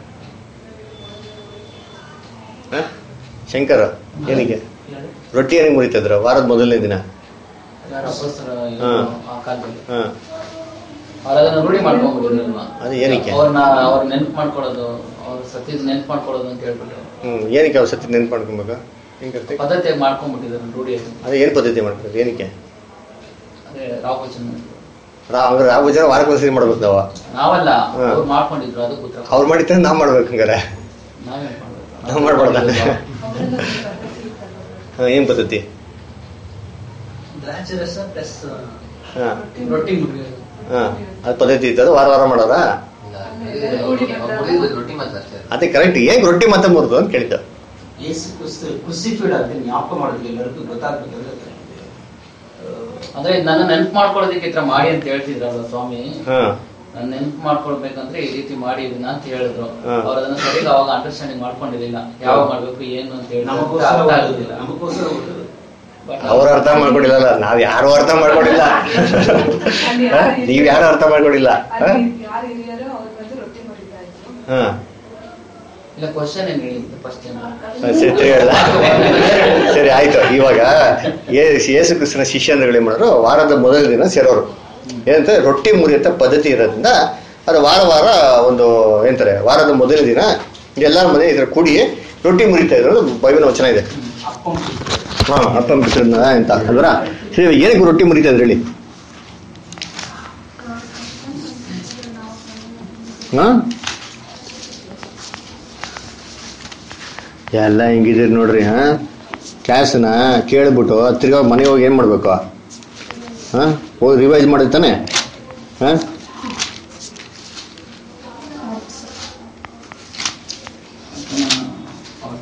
[SPEAKER 1] ಶಂಕರ್ ಏನಕ್ಕೆ ರೊಟ್ಟಿ ಏನಕ್ಕೆ ಮುರಿತಾ ಇದ್ರು ವಾರದ ಮೊದಲನೇ ದಿನ ಹಾ.
[SPEAKER 5] ಆ ಕಾಲದಲ್ಲಿ
[SPEAKER 1] ಹಾ
[SPEAKER 5] ಅವ್ರು ಅದನ್ನ ರೂಢಿ ಮಾಡ್ಕೊಂಡ್ಬಿಟ್ಟಿದ್ರು
[SPEAKER 1] ಅದು ಏನಕ್ಕೆ?
[SPEAKER 5] ಅವ್ರನ್ನ ಅವ್ರ ನೆನ್ಪು ಮಾಡ್ಕೊಳ್ಳೋದು ಅವ್ರ ಸತ್ಯದ ನೆನ್ಪು ಮಾಡ್ಕೊಳ್ಳೋದು ಅಂತ ಹೇಳ್ಬಿಟ್ಟು
[SPEAKER 1] ಹ್ಮ್ ಏನಕ್ಕೆ ಅವ್ರ ಸತಿ ನೆನ್ಪು ಮಾಡ್ಕೊಬೇಕಾ ಹೆಂಗ್ ಕರ್ತೆ
[SPEAKER 5] ಪದ್ಧತಿಯಾಗಿ ಮಾಡ್ಕೊಂಡ್ಬಿಟ್ಟಿದ್ರು ರೂಢಿಯಾಗಿ
[SPEAKER 1] ಅದೇ ಏನ್ ಪದ್ಧತಿ ಮಾಡ್ತಾರೆ ಏನಕ್ಕೆ
[SPEAKER 5] ಅದೇ ರಾವಚನ್
[SPEAKER 1] ರಾ ಅವ್ರ ಯಾವ ಜನ ವಾರಕ್ಕೆ ಒಂದ್ಸರಿ ಮಾಡ್ಬೇಕು ನಾವು
[SPEAKER 5] ನಾವಲ್ಲ
[SPEAKER 1] ಹಾ.
[SPEAKER 5] ಅವ್ರು ಮಾಡ್ಕೊಂಡಿದ್ರು ಅದಕ್ಕೆ ಉತ್ತರ
[SPEAKER 1] ಅವ್ರು ಮಾಡಿದ್ರೆ ನಾವ್ ಮಾಡ್ಬೇಕು ಹಂಗಾರೆ
[SPEAKER 5] ನಾವೇನ್ ಮಾಡ್ಬೇಕು
[SPEAKER 1] ನಾವ್ ಮಾಡ್ಬಾರ್ದ ಹಾ, ಏನ್ ಪದ್ಧತಿ
[SPEAKER 2] ದ್ರಾಕ್ಷಿ ರಸ ಪ್ಲಸ್
[SPEAKER 1] ಹಾ
[SPEAKER 2] ರೊಟ್ಟಿ ಮುರಿಯೋದು
[SPEAKER 1] ಹಾ ಅದ್ ಪದ್ಧತಿ ಇತ್ತು ಅದು ವಾರ ವಾರ ಮಾಡೋರಾ
[SPEAKER 5] ರೊಟ್ಟಿ ಮಾತಾಡ್ತಾರೆ
[SPEAKER 1] ಅದೇ ಕರೆಕ್ಟ್ ಏನ್ ರೊಟ್ಟಿ ಮತ್ತೆ ಮುರಿದು ಅಂತ ಕೇಳಿದ್ದು
[SPEAKER 4] ಯೇಸು ಕ್ರಿಸ್ತು ಕ್ರುಸಿಫೈಡ್ ಅಂತ ಜ್ಞಾಪಕ ಮಾಡೋದು ಎಲ್ಲರಿಗೂ ಗೊತ್ತಾಗ್ಬೇಕಂದ್ರೆ
[SPEAKER 5] ಅಂದ್ರೆ ನನ್ನ ನೆನ್ಪು ಮಾಡ್ಕೊಳ್ಳೋದಕ್ಕೆ ಈ ತರ ಮಾಡಿ ಅಂತ ಹೇಳ್ತಿದ್ರಲ್ಲ ಸ್ವಾಮಿ
[SPEAKER 1] ಹಾ
[SPEAKER 5] ನನ್ನ ನೆನ್ಪು ಮಾಡ್ಕೊಳ್ಬೇಕಂದ್ರೆ ಈ ರೀತಿ ಮಾಡಿ ಇದನ್ನ ಅಂತ ಹೇಳಿದ್ರು
[SPEAKER 1] ಹಾ.
[SPEAKER 5] ಅವ್ರು ಅದನ್ನ ಸರಿಯಾಗಿ ಅವಾಗ ಅಂಡರ್ಸ್ಟ್ಯಾಂಡಿಂಗ್ ಮಾಡ್ಕೊಂಡಿರ್ಲಿಲ್ಲ ಯಾವಾಗ ಮಾಡ್ಬೇಕು ಏನು ಅಂತ ಹೇಳಿ
[SPEAKER 4] ನಮಗೋಸ್ಕರ
[SPEAKER 5] ಅರ್ಥ
[SPEAKER 4] ಓದೋದಿಲ್ಲ
[SPEAKER 5] ಆಗೋದಿಲ್ಲ
[SPEAKER 4] ನಮಗೋಸ್ಕರ ಓದೋದು
[SPEAKER 5] But
[SPEAKER 1] ಅವ್ರು ಅರ್ಥ ಮಾಡ್ಕೊಂಡಿಲ್ಲಲ್ಲ ನಾವ್ ಯಾರು ಅರ್ಥ ಮಾಡ್ಕೊಂಡಿಲ್ಲ ಹಾ? ನೀವ್ ಯಾರು ಅರ್ಥ ಮಾಡ್ಕೊಂಡಿಲ್ಲ ಹಾ?
[SPEAKER 8] ಯಾರು ಹಿರಿಯರು ಅವ್ರು ಬಂದು ರೊಟ್ಟಿ ಮುರಿತಾ ಇದ್ರು
[SPEAKER 1] ಹಾ
[SPEAKER 5] ಇಲ್ಲ ಕ್ವಶನ್ ಏನ್ ಹೇಳಿದ್ದು ಫಸ್ಟ್
[SPEAKER 1] ಸರಿ ಸರಿ ಹೇಳ್ದ? ಸರಿ ಆಯ್ತು ಇವಾಗ ಏ- ಯೇಸು ಕ್ರಿಸ್ತನ ಶಿಷ್ಯಂದ್ರಗಳು ಏನ್ ಮಾಡೋರು ವಾರದ ಮೊದಲ ದಿನ ಸೇರೋರು ಏನಂತ ರೊಟ್ಟಿ ಮುರಿಯಂತ ಪದ್ಧತಿ ಇರೋದ್ರಿಂದ ಅದು ವಾರ ವಾರ ಒಂದು ಏನಂತಾರೆ ವಾರದ ಮೊದಲ ದಿನ ಎಲ್ಲರ ಮನೆ ಇದ್ರ ಕೂಡಿ ರೊಟ್ಟಿ ಮುರಿತಾ ಇದ್ರು ಬೈಬಲ್ ವಚನ ಇದೆ
[SPEAKER 4] ಅಪ್ಪಂ
[SPEAKER 1] ಹಾ ಅಪ್ಪ ಮಿತ್ರನ್ನ ಅಂತ ಅಲ್ವರ ಸರಿ ಇವಾಗ ಏನಕ್ಕೆ ರೊಟ್ಟಿ ಮುರಿತಾ ಇದ್ರಿ ಹೇಳಿ ಹಾ ಎಲ್ಲ ಹಿಂಗಿದ್ದೀರಿ ನೋಡ್ರಿ ಹಾ ಕ್ಲಾಸ್ನ ಕೇಳ್ಬಿಟ್ಟು ತಿರ್ಗಾ ಮನೆಗೆ ಹೋಗಿ ಏನ್ ಮಾಡ್ಬೇಕು ಹಾ ಹೋಗಿ ರಿವೈಸ್ ಮಾಡಿದ್ ತಾನೆ ಹಾ
[SPEAKER 5] ಅವ್ರು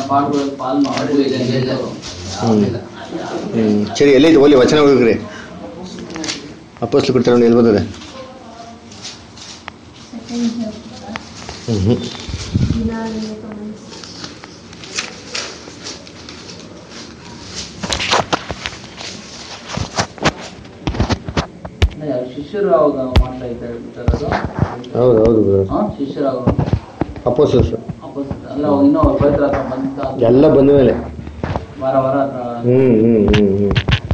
[SPEAKER 5] ಪಾಲ್ಗೊಳ್ಳೋದು ಪಾಲ್ ಮಾಡುವುದು ಇದೆ ಅಂತ
[SPEAKER 1] ಹ್ಮ್. ಹ್ಮ್ ಸರಿ ಎಲ್ಲಿದೆ ಓಲಿ ವಚನ ಹೋಗ್ರಿ ಅಪ್ಪಸ್ಲು ಕೊಡ್ತಾರೆ ನೋಡಿ ಎಲ್ಲಿ ಬರ್ತದೆ ಹ್ಮ್ ಹ್ಮ್
[SPEAKER 5] ಯಾರು ಶಿಷ್ಯರು ಅವಾಗ ಮಾಡ್ತಾ ಇದ್ದಾರೆ ಇರೋದು
[SPEAKER 1] ಹೌದು ಹೌದು ಬ್ರದರ್
[SPEAKER 5] ಹಾ ಶಿಷ್ಯರು ಅವರು
[SPEAKER 1] ಅಪೋಸಸ್
[SPEAKER 5] opposite. ಅಲ್ಲ ಅವಾಗ ಇನ್ನೂ ಅವ್ರ ಪವಿತ್ರ ಆತ್ಮ ಬಂತ
[SPEAKER 1] ಎಲ್ಲ ಬಂದ ಮೇಲೆ
[SPEAKER 5] ವಾರ ವಾರ ಹತ್ರ
[SPEAKER 1] ಹ್ಮ್ ಹ್ಮ್ ಹ್ಮ್ ಹ್ಮ್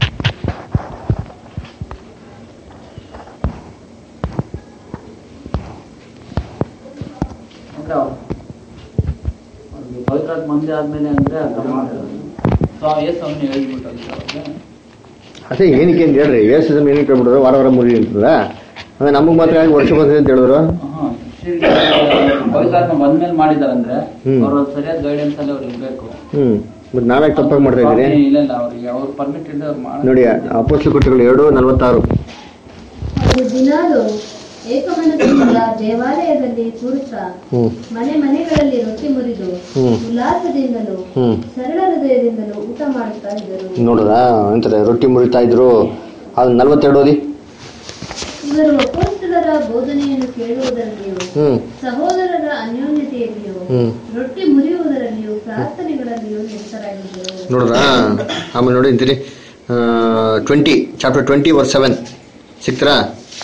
[SPEAKER 5] ಅಂದ್ರೆ ಅವ್ರು ಅವ್ರಿಗೆ ಪವಿತ್ರ ಆತ್ಮ ಬಂದೆ ಆದ್ಮೇಲೆ ಅಂದ್ರೆ ಅರ್ಥ ಮಾಡ್ತಾರೆ ಸ್ವಾಮಿ ಯೇಸು ಅವನು ಹೇಳ್ಬಿಟ್ಟು ಅವ್ರಿಗೆ
[SPEAKER 1] ಅದೇ ಏನಕ್ಕೆ ಅಂತ ಹೇಳ್ರಿ ಏಸು ಏನಕ್ಕೆ ಹೇಳ್ಬಿಟ್ರು ವಾರ ವಾರ ಮುರಿ ಅಂತದ ಆಮೇಲೆ ನಮಗೆ ಮಾತ್ರ ಯಾಕೆ ವರ್ಷ ಬಂದಿದೆ ಅಂತ ಹೇಳಿದ್ರು
[SPEAKER 5] ಹಾ, ಶಿಷ್ಯರಿಗೆ ಪವಿತ್ರಾತ್ಮ ಬಂದ್ಮೇಲೆ ಮಾಡಿದಾರಂದ್ರೆ
[SPEAKER 1] ಹ್ಮ್.
[SPEAKER 5] ಅವ್ರ ಸರಿಯಾದ ಗೈಡೆನ್ಸ್ ಅಲ್ಲಿ ಅವ್ರು ಇರ್ಬೇಕು
[SPEAKER 1] ಹ್ಮ್ ಮತ್ತೆ ನಾವ್ಯಾಕೆ ತಪ್ಪಾಗಿ ಮಾಡ್ತಾ ಇದ್ದೀರಿ
[SPEAKER 5] ಸ್ವಾಮಿ ಇಲ್ಲ ಇಲ್ಲ ಅವ್ರಿಗೆ ಅವ್ರು ಪರ್ಮಿಟ್ ಇಲ್ಲದೆ ಅವ್ರು ಮಾಡಿ
[SPEAKER 1] ನೋಡಿ ಅಪೋಸ್ಲು ಕೊಟ್ಟಗಳು ಎರಡು ನಲವತ್ತಾರು
[SPEAKER 3] ಅವರು ದಿನಾಲು ಏಕಮನಸ್ಸಿನಿಂದ ದೇವಾಲಯದಲ್ಲಿ ಕೂರುತ್ತಾ
[SPEAKER 1] ಹ್ಮ್
[SPEAKER 3] ಮನೆ ಮನೆಗಳಲ್ಲಿ ರೊಟ್ಟಿ ಮುರಿದು
[SPEAKER 1] ಹ್ಮ್.
[SPEAKER 3] ಉಲ್ಲಾಸದಿಂದಲೂ
[SPEAKER 1] ಹ್ಮ್
[SPEAKER 3] ಸರಳ ಹೃದಯದಿಂದಲೂ ಊಟ ಮಾಡುತ್ತಾ ಇದ್ದರು
[SPEAKER 1] ನೋಡ್ರಾ ಅಂತಾರೆ ರೊಟ್ಟಿ ಮುರಿತಾ ಇದ್ರು ಅದು ನಲ್ವತ್ತೆರಡು ಓದಿ
[SPEAKER 3] ಇವರು ಅಪೋಸ್ತಲರ ಬೋಧನೆಯನ್ನು ಕೇಳುವುದರಲ್ಲಿಯೂ
[SPEAKER 1] ಹ್ಮ್
[SPEAKER 3] ಸಹೋದರರ ಅನ್ಯೋನ್ಯತೆಯಲ್ಲಿಯೂ
[SPEAKER 1] ಹ್ಮ್
[SPEAKER 3] ರೊಟ್ಟಿ ಮುರಿಯುವುದರಲ್ಲಿಯೂ ಪ್ರಾರ್ಥನೆಗಳಲ್ಲಿಯೂ ನಿರತರಾಗಿದ್ದರು
[SPEAKER 1] ನೋಡ್ರಾ ಆಮೇಲೆ ನೋಡಿ ಅಂತೀರಿ twenty chapter twenty verse seven ಸಿಕ್ತರಾ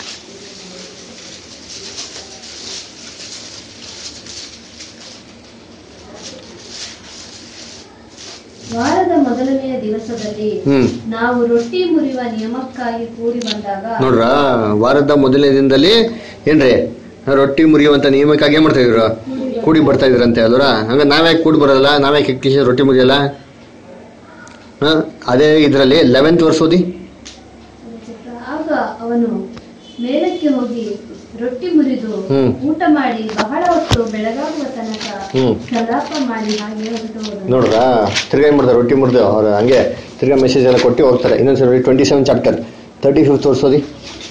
[SPEAKER 3] ವಾರದ ಮೊದಲನೆಯ ದಿವಸದಲ್ಲಿ
[SPEAKER 1] ಹ್ಮ್
[SPEAKER 3] ನಾವು ರೊಟ್ಟಿ ಮುರಿಯುವ ನಿಯಮಕ್ಕಾಗಿ ಕೂಡಿ ಬಂದಾಗ
[SPEAKER 1] ನೋಡ್ರಾ ವಾರದ ಮೊದಲನೇ ದಿನದಲ್ಲಿ ಏನ್ರಿ ರೊಟ್ಟಿ ಮುರಿಯುವಂತ ನಿಯಮಕ್ಕಾಗಿ ಏನ್ ಮಾಡ್ತಾ ಇದ್ರು ಕೂಡಿ ಬರ್ತಾ ಇದ್ರಂತೆ ಅಲ್ವರ ಹಂಗ ನಾವ್ಯಾಕೆ ಕೂಡಿ ಬರಲ್ಲ ನಾವ್ಯಾಕೆ ಟೀಚರ್ ರೊಟ್ಟಿ ಮುರಿಯಲ್ಲ ಹ ಅದೇ ಇದರಲ್ಲಿ ಲೆವೆಂತ್ ವರ್ಷ ಓದಿ
[SPEAKER 3] ಆಗ ಅವನು ಮೇಲಕ್ಕೆ ಹೋಗಿ ರೊಟ್ಟಿ ಮುರಿದು
[SPEAKER 1] ಹ್ಮ್.
[SPEAKER 3] ಊಟ ಮಾಡಿ ಬಹಳ ಹೊತ್ತು ಬೆಳಗಾಗುವ ತನಕ
[SPEAKER 1] ಹ್ಮ್.
[SPEAKER 3] ಕಲಾಪ ಮಾಡಿ ಹಾಗೆ ಹೊರಟು ಹೋದನು
[SPEAKER 1] ನೋಡ್ರಾ ತಿರ್ಗಾ ಏನ್ ಮಾಡ್ತಾರೆ ರೊಟ್ಟಿ ಮುರಿದು ಅವ್ರು ಹಂಗೆ ತಿರ್ಗಾ ಮೆಸೇಜ್ ಎಲ್ಲ ಕೊಟ್ಟು ಹೋಗ್ತಾರೆ ಇನ್ನೊಂದ್ಸರಿ twenty seven chapter thirty fifth ಓದಿ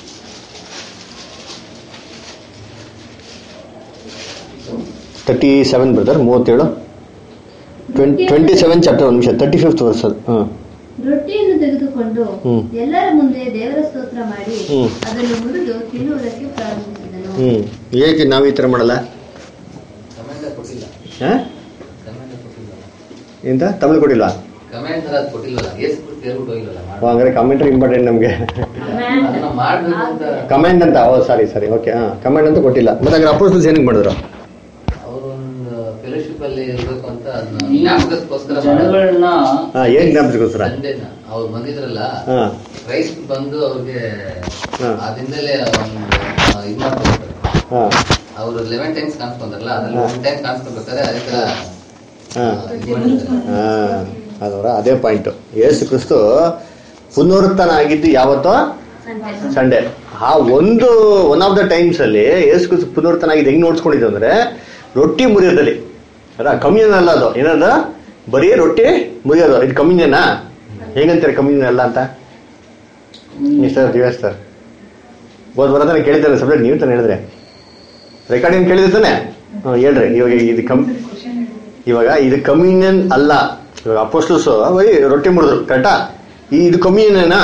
[SPEAKER 1] ತರ್ಟಿ ಸೆವೆನ್ ಬ್ರದರ್ ಮೂವತ್ತೇಳು ಟ್ವೆಂಟಿ ಟ್ವೆಂಟಿ ಸೆವೆನ್ ಚಾಪ್ಟರ್ ಒಂದು ನಿಮಿಷ ತರ್ಟಿ ಫಿಫ್ತ್ ವರ್ಷ ಹಾಂ
[SPEAKER 3] ರೊಟ್ಟಿಯನ್ನು ತೆಗೆದುಕೊಂಡು
[SPEAKER 1] ಹ್ಮ್.
[SPEAKER 3] ಎಲ್ಲರ ಮುಂದೆ ದೇವರ ಸ್ತೋತ್ರ ಮಾಡಿ
[SPEAKER 1] ಹ್ಮ್.
[SPEAKER 3] ಅದನ್ನು ಮುರಿದು ತಿನ್ನುವುದಕ್ಕೆ ಪ್ರಾರಂಭಿಸಿದನು
[SPEAKER 1] ಹ್ಞೂ ಏಕೆ ನಾವು ಈ ಥರ ಮಾಡಲ್ಲ
[SPEAKER 9] ಕಮೆಂಟ್ ಕೊಟ್ಟಿಲ್ಲ
[SPEAKER 1] ಹಾಂ
[SPEAKER 9] ಕಮೆಂಟ್ ಕೊಟ್ಟಿಲ್ಲ
[SPEAKER 1] ಎಂತ ತಮಿಳು ಕೊಡಿಲ್ವಾ
[SPEAKER 9] ಕಮೆಂಟ್ ತರ ಕೊಟ್ಟಿಲ್ಲ ಏಸ್ ಕೊಟ್ಟು ಹೇಳ್ಬಿಟ್ಟು ಹೋಗಿಲ್ಲ
[SPEAKER 1] ಓ, ಹಂಗಾರೆ ಕಮೆಂಟ್ರಿ ಇಂಪಾರ್ಟೆಂಟ್ ನಮಗೆ
[SPEAKER 9] ಅದನ್ನ ಮಾಡ್ಬೇಕು ಅಂತ
[SPEAKER 1] ಕಮೆಂಟ್ ಅಂತ ಓ ಸಾರಿ ಸಾರಿ ಓಕೆ ಹಾಂ ಕಮೆಂಟ್ ಅಂತ ಕೊಟ್ಟಿಲ್ಲ ಮತ್ತೆ ಹಂಗಾರೆ ಅಪೋಸ್ಟಲ್ಸ್ ಏನಕ್ಕೆ ಮಾಡಿದ್ರು
[SPEAKER 9] ಅವರೊಂದು ಫೆಲೋಶಿಪ್ ಅಲ್ಲಿ ಇರ್ಬೇಕು ಅಂತ ಅದನ್ನ ಜ್ಞಾಪಕಕ್ಕೋಸ್ಕರ
[SPEAKER 5] ಜನಗಳನ್ನ
[SPEAKER 1] ಹಾಂ ಏನು ಜ್ಞಾಪಿಸ್ಕೋಸ್ಕರ
[SPEAKER 9] ಸಂಡೇನ ಅವ್ರು ಬಂದಿದ್ರಲ್ಲ
[SPEAKER 1] ಹಾಂ
[SPEAKER 9] ಕ್ರೈಸ್ಟ್ ಬಂದು ಅವ್ರಿಗೆ
[SPEAKER 1] ಹಾ.
[SPEAKER 9] ಅದಿಂದಲೇ ಒಂದು ಇದು ಮಾಡ್ಕೊಳ್ತಾರೆ
[SPEAKER 1] ಹಾಂ
[SPEAKER 9] ಅವ್ರು ಲೆವೆನ್ ಟೈಮ್ಸ್ ಕಾಣಿಸ್ಕೊಂತಾರಲ್ಲ ಅದ್ರಲ್ಲಿ
[SPEAKER 1] ಹಾ.
[SPEAKER 9] ಒನ್ ಟೈಮ್ ಕಾಣಿಸ್ಕೊಬೇಕಾದ್ರೆ ಅದೇ ತರ
[SPEAKER 1] ಹಾಂ
[SPEAKER 9] ಆ, ಇದು ಮಾಡಿರ್ತಾರೆ.
[SPEAKER 1] ಹಾಂ ಅದರ ಅದೇ ಪಾಯಿಂಟು ಯೇಸು ಕ್ರಿಸ್ತು ಪುನರುತ್ಥಾನ ಆಗಿದ್ದು ಯಾವತ್ತೋ ಸಂಡೇ ಆ ಒಂದು ಒನ್ ಆಫ್ ದ ಟೈಮ್ಸ್ ಅಲ್ಲಿ ಯೇಸು ಕ್ರಿಸ್ತು ಪುನರುತ್ಥಾನ ಆಗಿದ್ದು ಹೆಂಗ್ ನೋಡ್ಸ್ಕೊಂಡಿದ್ದು ಅಂದ್ರೆ ರೊಟ್ಟಿ ಮುರಿಯೋದಲ್ಲಿ ಅದ ಕಮ್ಯೂನ್ ಅಲ್ಲ ಅದು ಏನದ ಬರೀ ರೊಟ್ಟಿ ಮುರಿಯೋದು ಇದು ಕಮ್ಯೂನಿಯನಾ ಹೇಗಂತಾರೆ ಕಮ್ಯೂನಿಯನ್ ಅಲ್ಲ ಅಂತ ಮಿಸ್ಟರ್ ದಿವೇಶ್ ಸರ್ ಹೋದ್ ಬರೋದನ್ನ ಕೇಳಿದ್ದಾರೆ ಸಬ್ಜೆಕ್ಟ್ ನೀವು ತಾನೆ ಹೇಳಿದ್ರೆ ರೆಕಾರ್ಡಿಂಗ್ ಕೇಳಿದ್ರೆ ತಾನೆ ಹ್ಮ್, ಹೇಳ್ರಿ ಇವಾಗ ಇದು ಕಮ್ ಇವಾಗ ಇದು ಕಮ್ಯೂನಿಯನ್ ಅಲ್ಲ ಇವಾಗ ಅಪೋಸ್ಟಲ್ಸ್ ಬರೀ ರೊಟ್ಟಿ ಮುರಿದ್ರು ಕರೆಕ್ಟಾ ಈ ಇದು ಕಮ್ಯೂನಿಯನಾ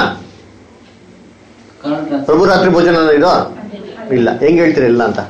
[SPEAKER 5] ಕನ್ನಡ
[SPEAKER 1] ಪ್ರಭು ರಾತ್ರಿ ಭೋಜನ ಇದು ಇಲ್ಲ ಹೆಂಗ್ ಹೇಳ್ತೀರಿ ಇಲ್ಲ ಅಂತ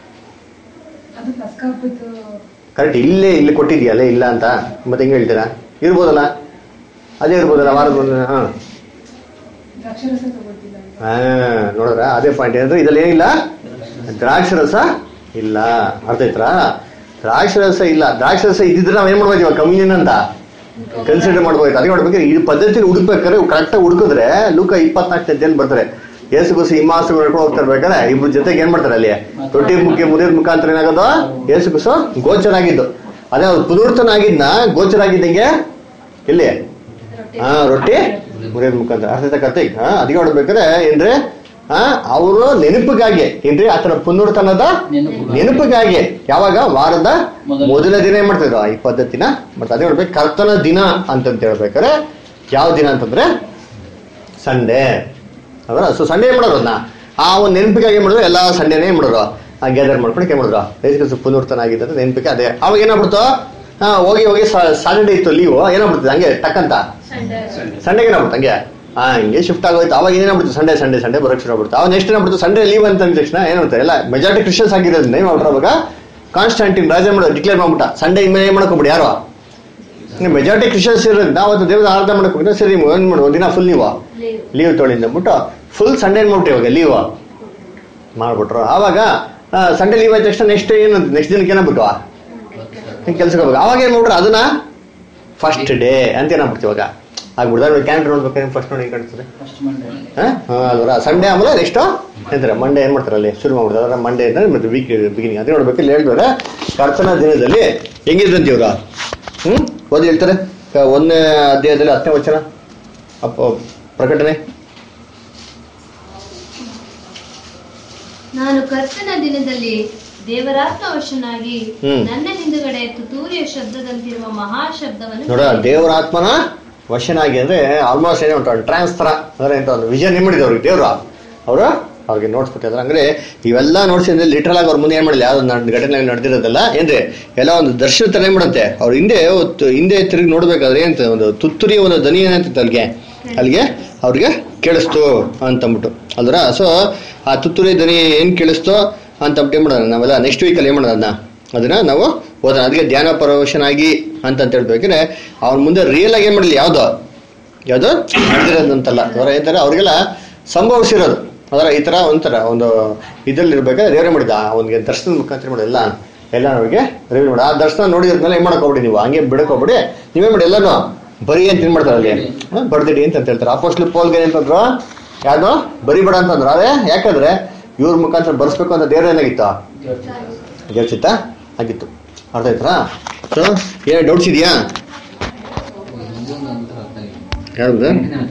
[SPEAKER 8] ಅದು ಪಸ್ಕ ಹಬ್ಬದ್ದು
[SPEAKER 1] ಕರೆಕ್ಟ್ ಇಲ್ಲೇ ಇಲ್ಲಿ ಕೊಟ್ಟಿದ್ಯಲ್ಲ ಇಲ್ಲ ಅಂತ ಮತ್ತೆ ಹೆಂಗ್ ಹೇಳ್ತೀರಾ ಇರ್ಬೋದಲ್ಲ ಅದೇ ಇರ್ಬೋದಲ್ಲ ವಾರದ ಒಂದು ಹಾ
[SPEAKER 8] ದ್ರಾಕ್ಷರಸ ತಗೋತಿಲ್ಲ
[SPEAKER 1] ಹಾ ನೋಡಿದ್ರ ಅದೇ ಪಾಯಿಂಟ್ ಏನಂದ್ರೆ ಇದ್ರಲ್ಲಿ ಏನಿಲ್ಲ ದ್ರಾಕ್ಷರಸ ಇಲ್ಲ ಅರ್ಥ ಆಯ್ತಾ ದ್ರಾಕ್ಷರಸ ಇಲ್ಲ ದ್ರಾಕ್ಷರಸ ಇದ್ದಿದ್ರೆ ನಾವ್ ಏನ್ ಮಾಡ್ಬೋದು ಇವಾಗ ಕಮ್ಯೂನಿಯನ್ ಅಂತ ಕನ್ಸಿಡರ್ ಮಾಡ್ಬೋದು ಅದೇ ಮಾಡ್ಬೇಕಾದ್ರೆ ಈ ಪದ್ಧತಿ ಹುಡುಕ್ಬೇಕಾದ್ರೆ ಕರೆಕ್ಟಾಗಿ ಹುಡುಕಿದ್ರೆ ಲೂಕ ಇಪ್ಪತ್ನಾಲ್ಕನೇ ಅಧ್ಯಾಯದಲ್ಲಿ ಬರ್ತಾರೆ ಏಸು ಗುಸು ಹಿಮಾಸು ನಡ್ಕೊಂಡು ಹೋಗ್ತಾ ಇರ್ಬೇಕಾದ್ರೆ ಇಬ್ರು ಜೊತೆಗೆ ಏನ್ ಮಾಡ್ತಾರೆ ಅಲ್ಲಿ ರೊಟ್ಟಿ ಮುಖ್ಯ ಮುರಿಯೋದ್ ಮುಖಾಂತರ ಏನಾಗೋದು ಏಸು ಗುಸು ಗೋಚರ ಆಗಿದ್ದು ಅದೇ ಅವ್ರು ಪುನರ್ತನ ಆಗಿದ್ನ ಗೋಚರ ಆಗಿದ್ದಂಗೆ ಇಲ್ಲಿ ಹಾ ರೊಟ್ಟಿ ಮುರಿಯೋದ್ ಮುಖಾಂತರ ಅರ್ಥ ಕಾರ್ತಿಕ್ ಹಾ ಅದಕ್ಕೆ ಹೊಡ್ಬೇಕಾದ್ರೆ ಏನ್ರಿ ಹಾ ಅವರು ನೆನಪಿಗಾಗಿ ಏನ್ರಿ ಆತನ ಪುನರ್ತನದ
[SPEAKER 5] ನೆನಪು.
[SPEAKER 1] ನೆನಪಿಗಾಗಿ ಯಾವಾಗ ವಾರದ
[SPEAKER 5] ಮೊದಲ-
[SPEAKER 1] ಮೊದಲ ದಿನ ಏನ್ ಮಾಡ್ತಿದ್ರು ಈ ಪದ್ಧತಿನ ಮತ್ತೆ ಅದೇ ಹೇಳ್ಬೇಕು ಕರ್ತನ ದಿನ ಅಂತಂತ ಹೇಳ್ಬೇಕಾದ್ರೆ ಯಾವ ದಿನ ಅಂತಂದ್ರೆ ಸಂಡೇ ಅದರ ಸೊ ಸಂಡೇ ಏನ್ ಮಾಡೋರು ಅದನ್ನ ಆ ಒಂದು ನೆನಪಿಗಾಗಿ ಏನ್ ಮಾಡಿದ್ರು ಎಲ್ಲಾ ಸಂಡೇನೇ ಏನ್ ಮಾಡೋರು ಆ ಗ್ಯಾದರ್ ಮಾಡ್ಕೊಂಡು ಏನ್ ಮಾಡಿದ್ರು ಯೇಸು ಪುನರ್ತನ ಆಗಿದ್ದ ನೆನಪಿಗೆ ಅದೇ ಅವಾಗ ಏನಾಗ್ಬಿಡ್ತು ಹಾ ಹೋಗಿ ಹೋಗಿ ಸಾಟರ್ಡೆ ಇತ್ತು ಲೀವು ಏನಾಗ್ಬಿಡ್ತದೆ ಹಂಗೆ ಟಕ್ಕಂತ
[SPEAKER 6] ಸಂಡೆ
[SPEAKER 1] ಸಂಡೆಗೆ ಏನಾಗ್ಬಿಡ್ತು ಹಂಗೆ ಹಾ ಹಿಂಗೆ ಶಿಫ್ಟ್ ಆಗೋಯ್ತು ಅವಾಗ ಏನಾಗ್ಬಿಡ್ತು ಸಂಡೇ ಸಂಡೇ ಸಂಡೇ ಬರೋಕ್ಕೆ ಶುರು ಆಗ್ಬಿಡ್ತು ಅವಾಗ ನೆಕ್ಸ್ಟ್ ಏನಾಗ್ಬಿಡ್ತು ಸಂಡೇ ಲೀವ್ ಅಂತ ಅಂದ ತಕ್ಷಣ ಏನಾಗುತ್ತೆ ಎಲ್ಲ ಮೆಜಾರಿಟಿ ಕ್ರಿಶ್ಚಿಯನ್ಸ್ ಆಗಿರೋದ್ರಿಂದ ಏನ್ ಮಾಡ್ಬಿಟ್ರು ಅವಾಗ ಕಾನ್ಸ್ಟಾಂಟಿನ್ ರಾಜ ಮಾಡೋ ಡಿಕ್ಲೇರ್ ಮಾಡ್ಬಿಟ್ಟ ಸಂಡೇ ಇನ್ಮೇಲೆ ಏನ್ ಮಾಡ್ಕೊಬಿಡಿ ಯಾರು ಮೆಜಾರಿಟಿ ಕ್ರಿಶ್ಚಿಯನ್ಸ್ ಇರೋದ್ರಿಂದ ಅವತ್ತು ದೇವರ ಆರಾಧನೆ ಮಾಡಕ್ ಹೋಗಿದ್ರೆ ಸರಿ ಏನ್ ಮಾಡು ಒಂದಿನ ಫುಲ್ ನೀವು
[SPEAKER 3] ಲೀವ್
[SPEAKER 1] ಲೀವ್ ತೊಳಿ ಅಂದ್ಬಿಟ್ಟು ಫುಲ್ ಸಂಡೇ ಮಾಡ್ಬಿಟ್ಟು ಇವಾಗ ಲೀವ್ ಮಾಡ್ಬಿಟ್ರು ಆವಾಗ ಸಂಡೇ ಲೀವ್ ಆದ ತಕ್ಷಣ ನೆಕ್ಸ್ಟ್ ಏನು ನೆಕ್ಸ್ಟ್ ದಿನಕ್ಕೆ ಏನಾಗ್ಬೇಕು ಕೆಲ್ಸಕ್ಕೆ ಹೋಗ್ಬೇಕು ಅವಾಗ ಏನ್ ಮಾಡ್ಬಿಟ್ರು ಅದನ್ನ ಫಸ್ಟ್ ಡೇ ಅಂತ ಏನಾಗ್ಬಿಡ್ತು ಇವಾಗ ಆಗ್ಬಿಡ್ದ ಕ್ಯಾಲೆಂಡರ್ ನೋಡ್ಬೇಕಾದ್ರೆ ಫಸ್ಟ್ ನೋಡಿ ಹೆಂಗ್ ಕಾಣಿಸ್ತದೆ
[SPEAKER 5] ಫಸ್ಟ್ ಮಂಡೇ
[SPEAKER 1] ಅದರ ಸಂಡೇ ಆಮೇಲೆ ನೆಕ್ಸ್ಟ್ ಎಂತಾರೆ ಮಂಡೇ ಏನ್ ಮಾಡ್ತಾರೆ ಅಲ್ಲಿ ಶುರು ಮಾಡ್ಬಿಡ್ತಾರೆ ಅದರ ಮಂಡೇ ಅಂದ್ರೆ ಮತ್ತೆ ವೀಕ್ ಬಿಗಿನಿಂಗ್ ಅದೇ ನೋಡ್ಬೇಕು ಇಲ್ಲಿ ಹೇಳ್ತಾರೆ ಕರ್ತನ ದಿನದಲ್ಲಿ ಹೆಂಗಿದ್ರಂತೆ ಇವಾಗ ಹ್ಮ್ ಓದಿ ಹೇಳ್ತಾರೆ ಕ- ಒಂದನೇ ಅಧ್ಯಾಯದಲ್ಲಿ ಹತ್ತನೇ ವಚನ ಅಪ್ಪ ಪ್ರಕಟಣೆ
[SPEAKER 3] ನಾನು ಕರ್ತನ ದಿನದಲ್ಲಿ ದೇವರಾತ್ಮವಶನಾಗಿ
[SPEAKER 1] ಹ್ಮ್.
[SPEAKER 3] ನನ್ನ ಹಿಂದುಗಡೆ ತುತೂರಿಯ ಶಬ್ದದಂತಿರುವ ಮಹಾ ಶಬ್ದವನ್ನು
[SPEAKER 1] ನೋಡ ದೇವರಾತ್ಮನ ವಶನಾಗಿ ಅಂದ್ರೆ ಆಲ್ಮೋಸ್ಟ್ ಏನೇ ಉಂಟು ಟ್ರಾನ್ಸ್ ತರ ಅಂದ್ರೆ ಎಂತ ಒಂದು ವಿಷನ್ ಏನ್ ಮಾಡಿದ್ರು ಅವ್ರಿಗೆ ದೇವ್ರು ಅವರು ಅವ್ರಿಗೆ ನೋಡ್ಸ್ಬಿಟ್ಟಿದ್ರು ಅಂದ್ರೆ ಇವೆಲ್ಲ ನೋಡ್ಸಿದ್ರೆ ಲಿಟ್ರಲ್ ಆಗಿ ಅವ್ರ ಮುಂದೆ ಏನ್ ಮಾಡಿಲ್ಲ ಯಾವ್ದು ನಡ್- ಘಟನೆ ನಡೆದಿರೋದಲ್ಲ ಏನ್ರಿ ಎಲ್ಲ ಒಂದು ದರ್ಶನ ತರ ಏನ್ ಮಾಡುತ್ತೆ ಅವ್ರ ಹಿಂದೆ ಒತ್ತು- ಹಿಂದೆ ತಿರುಗಿ ನೋಡ್ಬೇಕಾದ್ರೆ ಏನಂತ ಒಂದು ತುತ್ತುರಿ ಒಂದು ದನಿ ಏನಂತ ಅಲ್ಲಿಗೆ ಅಲ್ಲಿಗೆ ಅವ್ರಿಗೆ ಕೇಳಿಸ್ತು ಅಂತಂದ್ಬಿಟ್ಟು ಅಲ್ದ್ರ ಸೊ ಆ ತುತ್ತೂರಿ ದನಿ ಏನ್ ಕೇಳಿಸ್ತೋ ಅಂತಂದ್ಬಿಟ್ಟು ಏನ್ ಮಾಡೋಣ ನಾವೆಲ್ಲ ನೆಕ್ಸ್ಟ್ ವೀಕಲ್ಲಿ ಏನ್ ಮಾಡೋಣ ಅದನ್ನ ಅದನ್ನ ನಾವು ಓದೋಣ ಅದಕ್ಕೆ ಧ್ಯಾನ ಪರವಶನಾಗಿ ಅಂತ ಅಂತ ಹೇಳ್ಬೇಕಂದ್ರೆ ಅವ್ರ ಮುಂದೆ ರಿಯಲ್ ಆಗಿ ಏನ್ ಮಾಡಲಿ ಯಾವ್ದು ಯಾವ್ದು ನಡೆದಿರೋದಂತಲ್ಲ ಅವರ ಏನಂತಾರೆ ಅವ್ರಿಗೆಲ್ಲ ಸಂಭವಿಸಿರೋದು ಅದರ ಈ ತರ ಒಂಥರ ಒಂದು ಇದ್ರಲ್ಲಿ ಇರ್ಬೇಕಾದ್ರೆ ದೇವರೇ ಮಾಡಿದ ಅವನಿಗೆ ದರ್ಶನದ ಮುಖಾಂತರ ಮಾಡಿ ಎಲ್ಲ ಎಲ್ಲ ನಮಗೆ ರಿವೀಲ್ ಮಾಡಿ ಆ ದರ್ಶನ ನೋಡಿದ್ಮೇಲೆ ಏನ್ ಮಾಡಕ್ ಹೋಗ್ಬಿಡಿ ನೀವು ಹಂಗೆ ಬಿಡಕ್ ಹೋಗ್ಬಿಡಿ ನೀವೇ ಮಾಡಿ ಎಲ್ಲಾನು ಬರಿ ಅಂತ ಏನ್ ಮಾಡ್ತಾರೆ ಅಲ್ಲಿ ಹ? ಬರ್ದಿಡಿ ಅಂತ ಅಂತ ಹೇಳ್ತಾರೆ ಅಪೋಸ್ಟ್ಲ್ ಪೋಲ್ಗೆ ಏನಂತಂದ್ರು ಯಾವ್ದು ಬರಿಬೇಡ ಅಂತಂದ್ರು ಅದೇ ಯಾಕಂದ್ರೆ ಇವ್ರ ಮುಖಾಂತರ ಬರ್ಸ್ಬೇಕು ಅಂತ ದೇವ್ರ ಏನಾಗಿತ್ತು ಯೋಚಿತ ಆಗಿತ್ತು ಅರ್ಥ ಆಯ್ತಾ ಸೊ ಏನೇ ಡೌಟ್ಸ್ ಇದೆಯಾ
[SPEAKER 9] ಇನ್ನೊಂದು ಅಂತ ಅರ್ಥ ಆಗಿಲ್ಲ.
[SPEAKER 1] ಯಾವ್ದು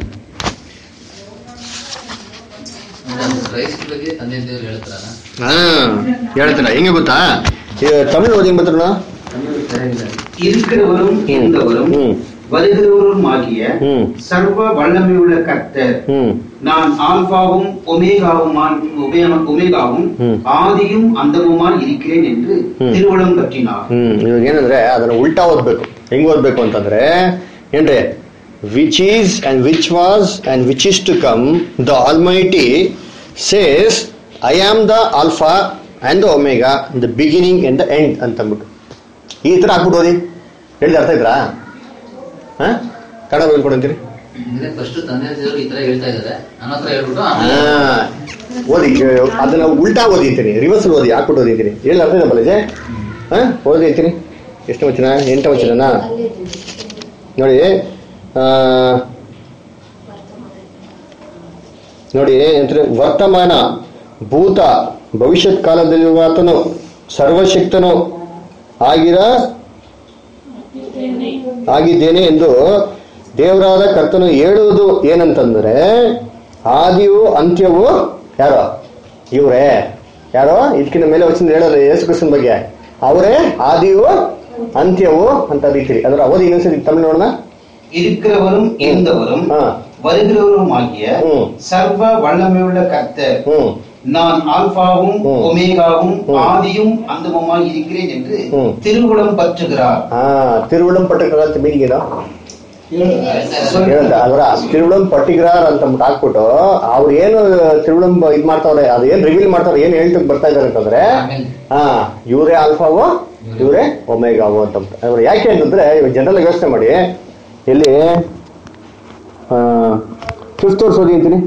[SPEAKER 9] ಅಂದ್ರೆ ಕ್ರೈಸ್ತ ಬಗ್ಗೆ ತಂದೆ ದೇವರು ಹೇಳ್ತಾರಲ್ಲ
[SPEAKER 1] ಹಾ ಹೇಳ್ತಾರ ಹೆಂಗೆ ಗೊತ್ತಾ ಇದು ತಮಿಳು ಓದಿ ಹೆಂಗ್ ಗೊತ್ತಲ್ಲ
[SPEAKER 4] இருக்கிறவரும் இருந்தவரும்
[SPEAKER 1] ம்.
[SPEAKER 4] வருகிறவரும் ஆகிய
[SPEAKER 1] ம்.
[SPEAKER 4] சர்வ வல்லமையுள்ள கர்த்தர்
[SPEAKER 1] ಹ್ಮ್
[SPEAKER 4] நான் ஆல்பாவும் ஒமேகாவுமான் ஒமே- ஒமேகாவும்
[SPEAKER 1] ம்.
[SPEAKER 4] ஆதியும் அந்தமுமாய் இருக்கிறேன் என்று
[SPEAKER 1] ம்.
[SPEAKER 4] திருவுளம் கட்டினார்
[SPEAKER 1] ಹ್ಮ್ ಇವಾಗ ಏನಂದ್ರೆ ಅದನ್ನ ಉಲ್ಟಾ ಓದ್ಬೇಕು ಹೆಂಗ್ ಓದ್ಬೇಕು ಅಂತಂದ್ರೆ ಏನ್ರಿ which is and which was and which is to come the almighty says I am the alpha and the omega the beginning and the end ಅಂತಂದ್ಬಿಟ್ಟು ಈ ತರ ಹಾಕ್ಬಿಟ್ಟು ಓದಿ ಹೇಳಿದ ಅರ್ಥ ಇದ್ರಾ ಹಾ ಕನ್ನಡ ಹೇಳ್ಕೊಡಂತೀರಿ
[SPEAKER 9] ಅಂದ್ರೆ ಫಸ್ಟ್ ತಂದೆ ದೇವರು ಈ ತರ ಹೇಳ್ತಾ ಇದಾರೆ ನನ್ನ ಹತ್ರ ಹೇಳ್ಬಿಟ್ಟು
[SPEAKER 1] ಹಾ
[SPEAKER 9] ಆಮೇಲೆ
[SPEAKER 1] ಓದಿ ಅದನ್ನ ಉಲ್ಟಾ ಓದಿತೀನಿ ರಿವರ್ಸ್ ಓದಿ ಹಾಕ್ಬಿಟ್ಟು ಓದಿತೀನಿ ಹೇಳಿ ಅರ್ಥ ಇದೆ ಬಲಜೆ ಹಾ ಓದಿತೀನಿ ಎಷ್ಟು ವಚನ ಎಂಟು ವಚನನಾ
[SPEAKER 3] ಅಲ್ಲೇ
[SPEAKER 1] ನೋಡಿ ಆ, ನೋಡಿ ಎಂದ್ರೆ ವರ್ತಮಾನ ಭೂತ ಭವಿಷ್ಯತ್ ಕಾಲದಲ್ಲಿರುವ ಆತನು ಸರ್ವಶಕ್ತನು ಆಗಿರ ಆಗಿದ್ದೇನೆ ಎಂದು ದೇವರಾದ ಕರ್ತನು ಹೇಳುವುದು ಏನಂತಂದ್ರೆ ಆದಿಯು ಅಂತ್ಯವು ಯಾರು ಇವರೇ ಯಾರೋ ಇದಕ್ಕಿಂತ ಮೇಲೆ ವಚನ ಹೇಳೋದು ಯೇಸು ಕ್ರಿಸ್ತನ ಬಗ್ಗೆ ಅವರೇ ಆದಿಯು ಅಂತ್ಯವು ಅಂತ ರೀತಿ ಅದರ ಅವಧಿ ಇನ್ನೊಂದ್ಸರಿ ತಮಿಳು ನೋಡೋಣ
[SPEAKER 4] இருக்கிறவரும் இருந்தவரும்
[SPEAKER 1] ಹಾ
[SPEAKER 4] வருகிறவரும் ஆகிய
[SPEAKER 1] ம்.
[SPEAKER 4] சர்வ வல்லமையுள்ள கர்த்தர்
[SPEAKER 1] ಹ್ಮ್
[SPEAKER 4] நான் ஆல்பாவும்
[SPEAKER 1] ம்.
[SPEAKER 4] ஒமேகாவும்
[SPEAKER 1] ம்.
[SPEAKER 4] ஆதியும் அந்தமுமாய் இருக்கிறேன் என்று
[SPEAKER 1] ம்.
[SPEAKER 4] திருவுளம் பற்றுகிறார்
[SPEAKER 1] ಹಾ ತಿರುವಳಂ ಪಟ್ಟಕ್ರಾಂತ ಮೀನಿಂಗ್ ಏನೋ ಹೇಳುತ್ತೆ ಅದರ ತಿರುವಳಂ ಪಟ್ಟಿಗ್ರಾರ್ ಅಂತ ಅಂದ್ಬಿಟ್ಟು ಹಾಕ್ಬಿಟ್ಟು ಅವ್ರು ಏನು ತಿರುವಳಂ ಇದ್ ಮಾಡ್ತಾವ್ರೆ ಅದು ಏನ್ ರಿವೀಲ್ ಮಾಡ್ತಾವ್ರೆ ಏನ್ ಹೇಳ್ತಕ್ ಬರ್ತಾ ಇದಾರೆ ಅಂತಂದ್ರೆ
[SPEAKER 9] ಆಮೇಲೆ
[SPEAKER 1] ಹಾ ಇವರೇ ಆಲ್ಫಾವು ಇವರೇ ಒಮೇಗಾವು ಅಂತ ಅವ್ರು ಯಾಕೆ ಅಂತಂದ್ರೆ ಇವಾಗ ಜನರಲ್ ಯೋಚನೆ ಮಾಡಿ ಇಲ್ಲಿ ಫಿಫ್ತ್ ವರ್ಷ ಓದಿ ಅಂತೀನಿ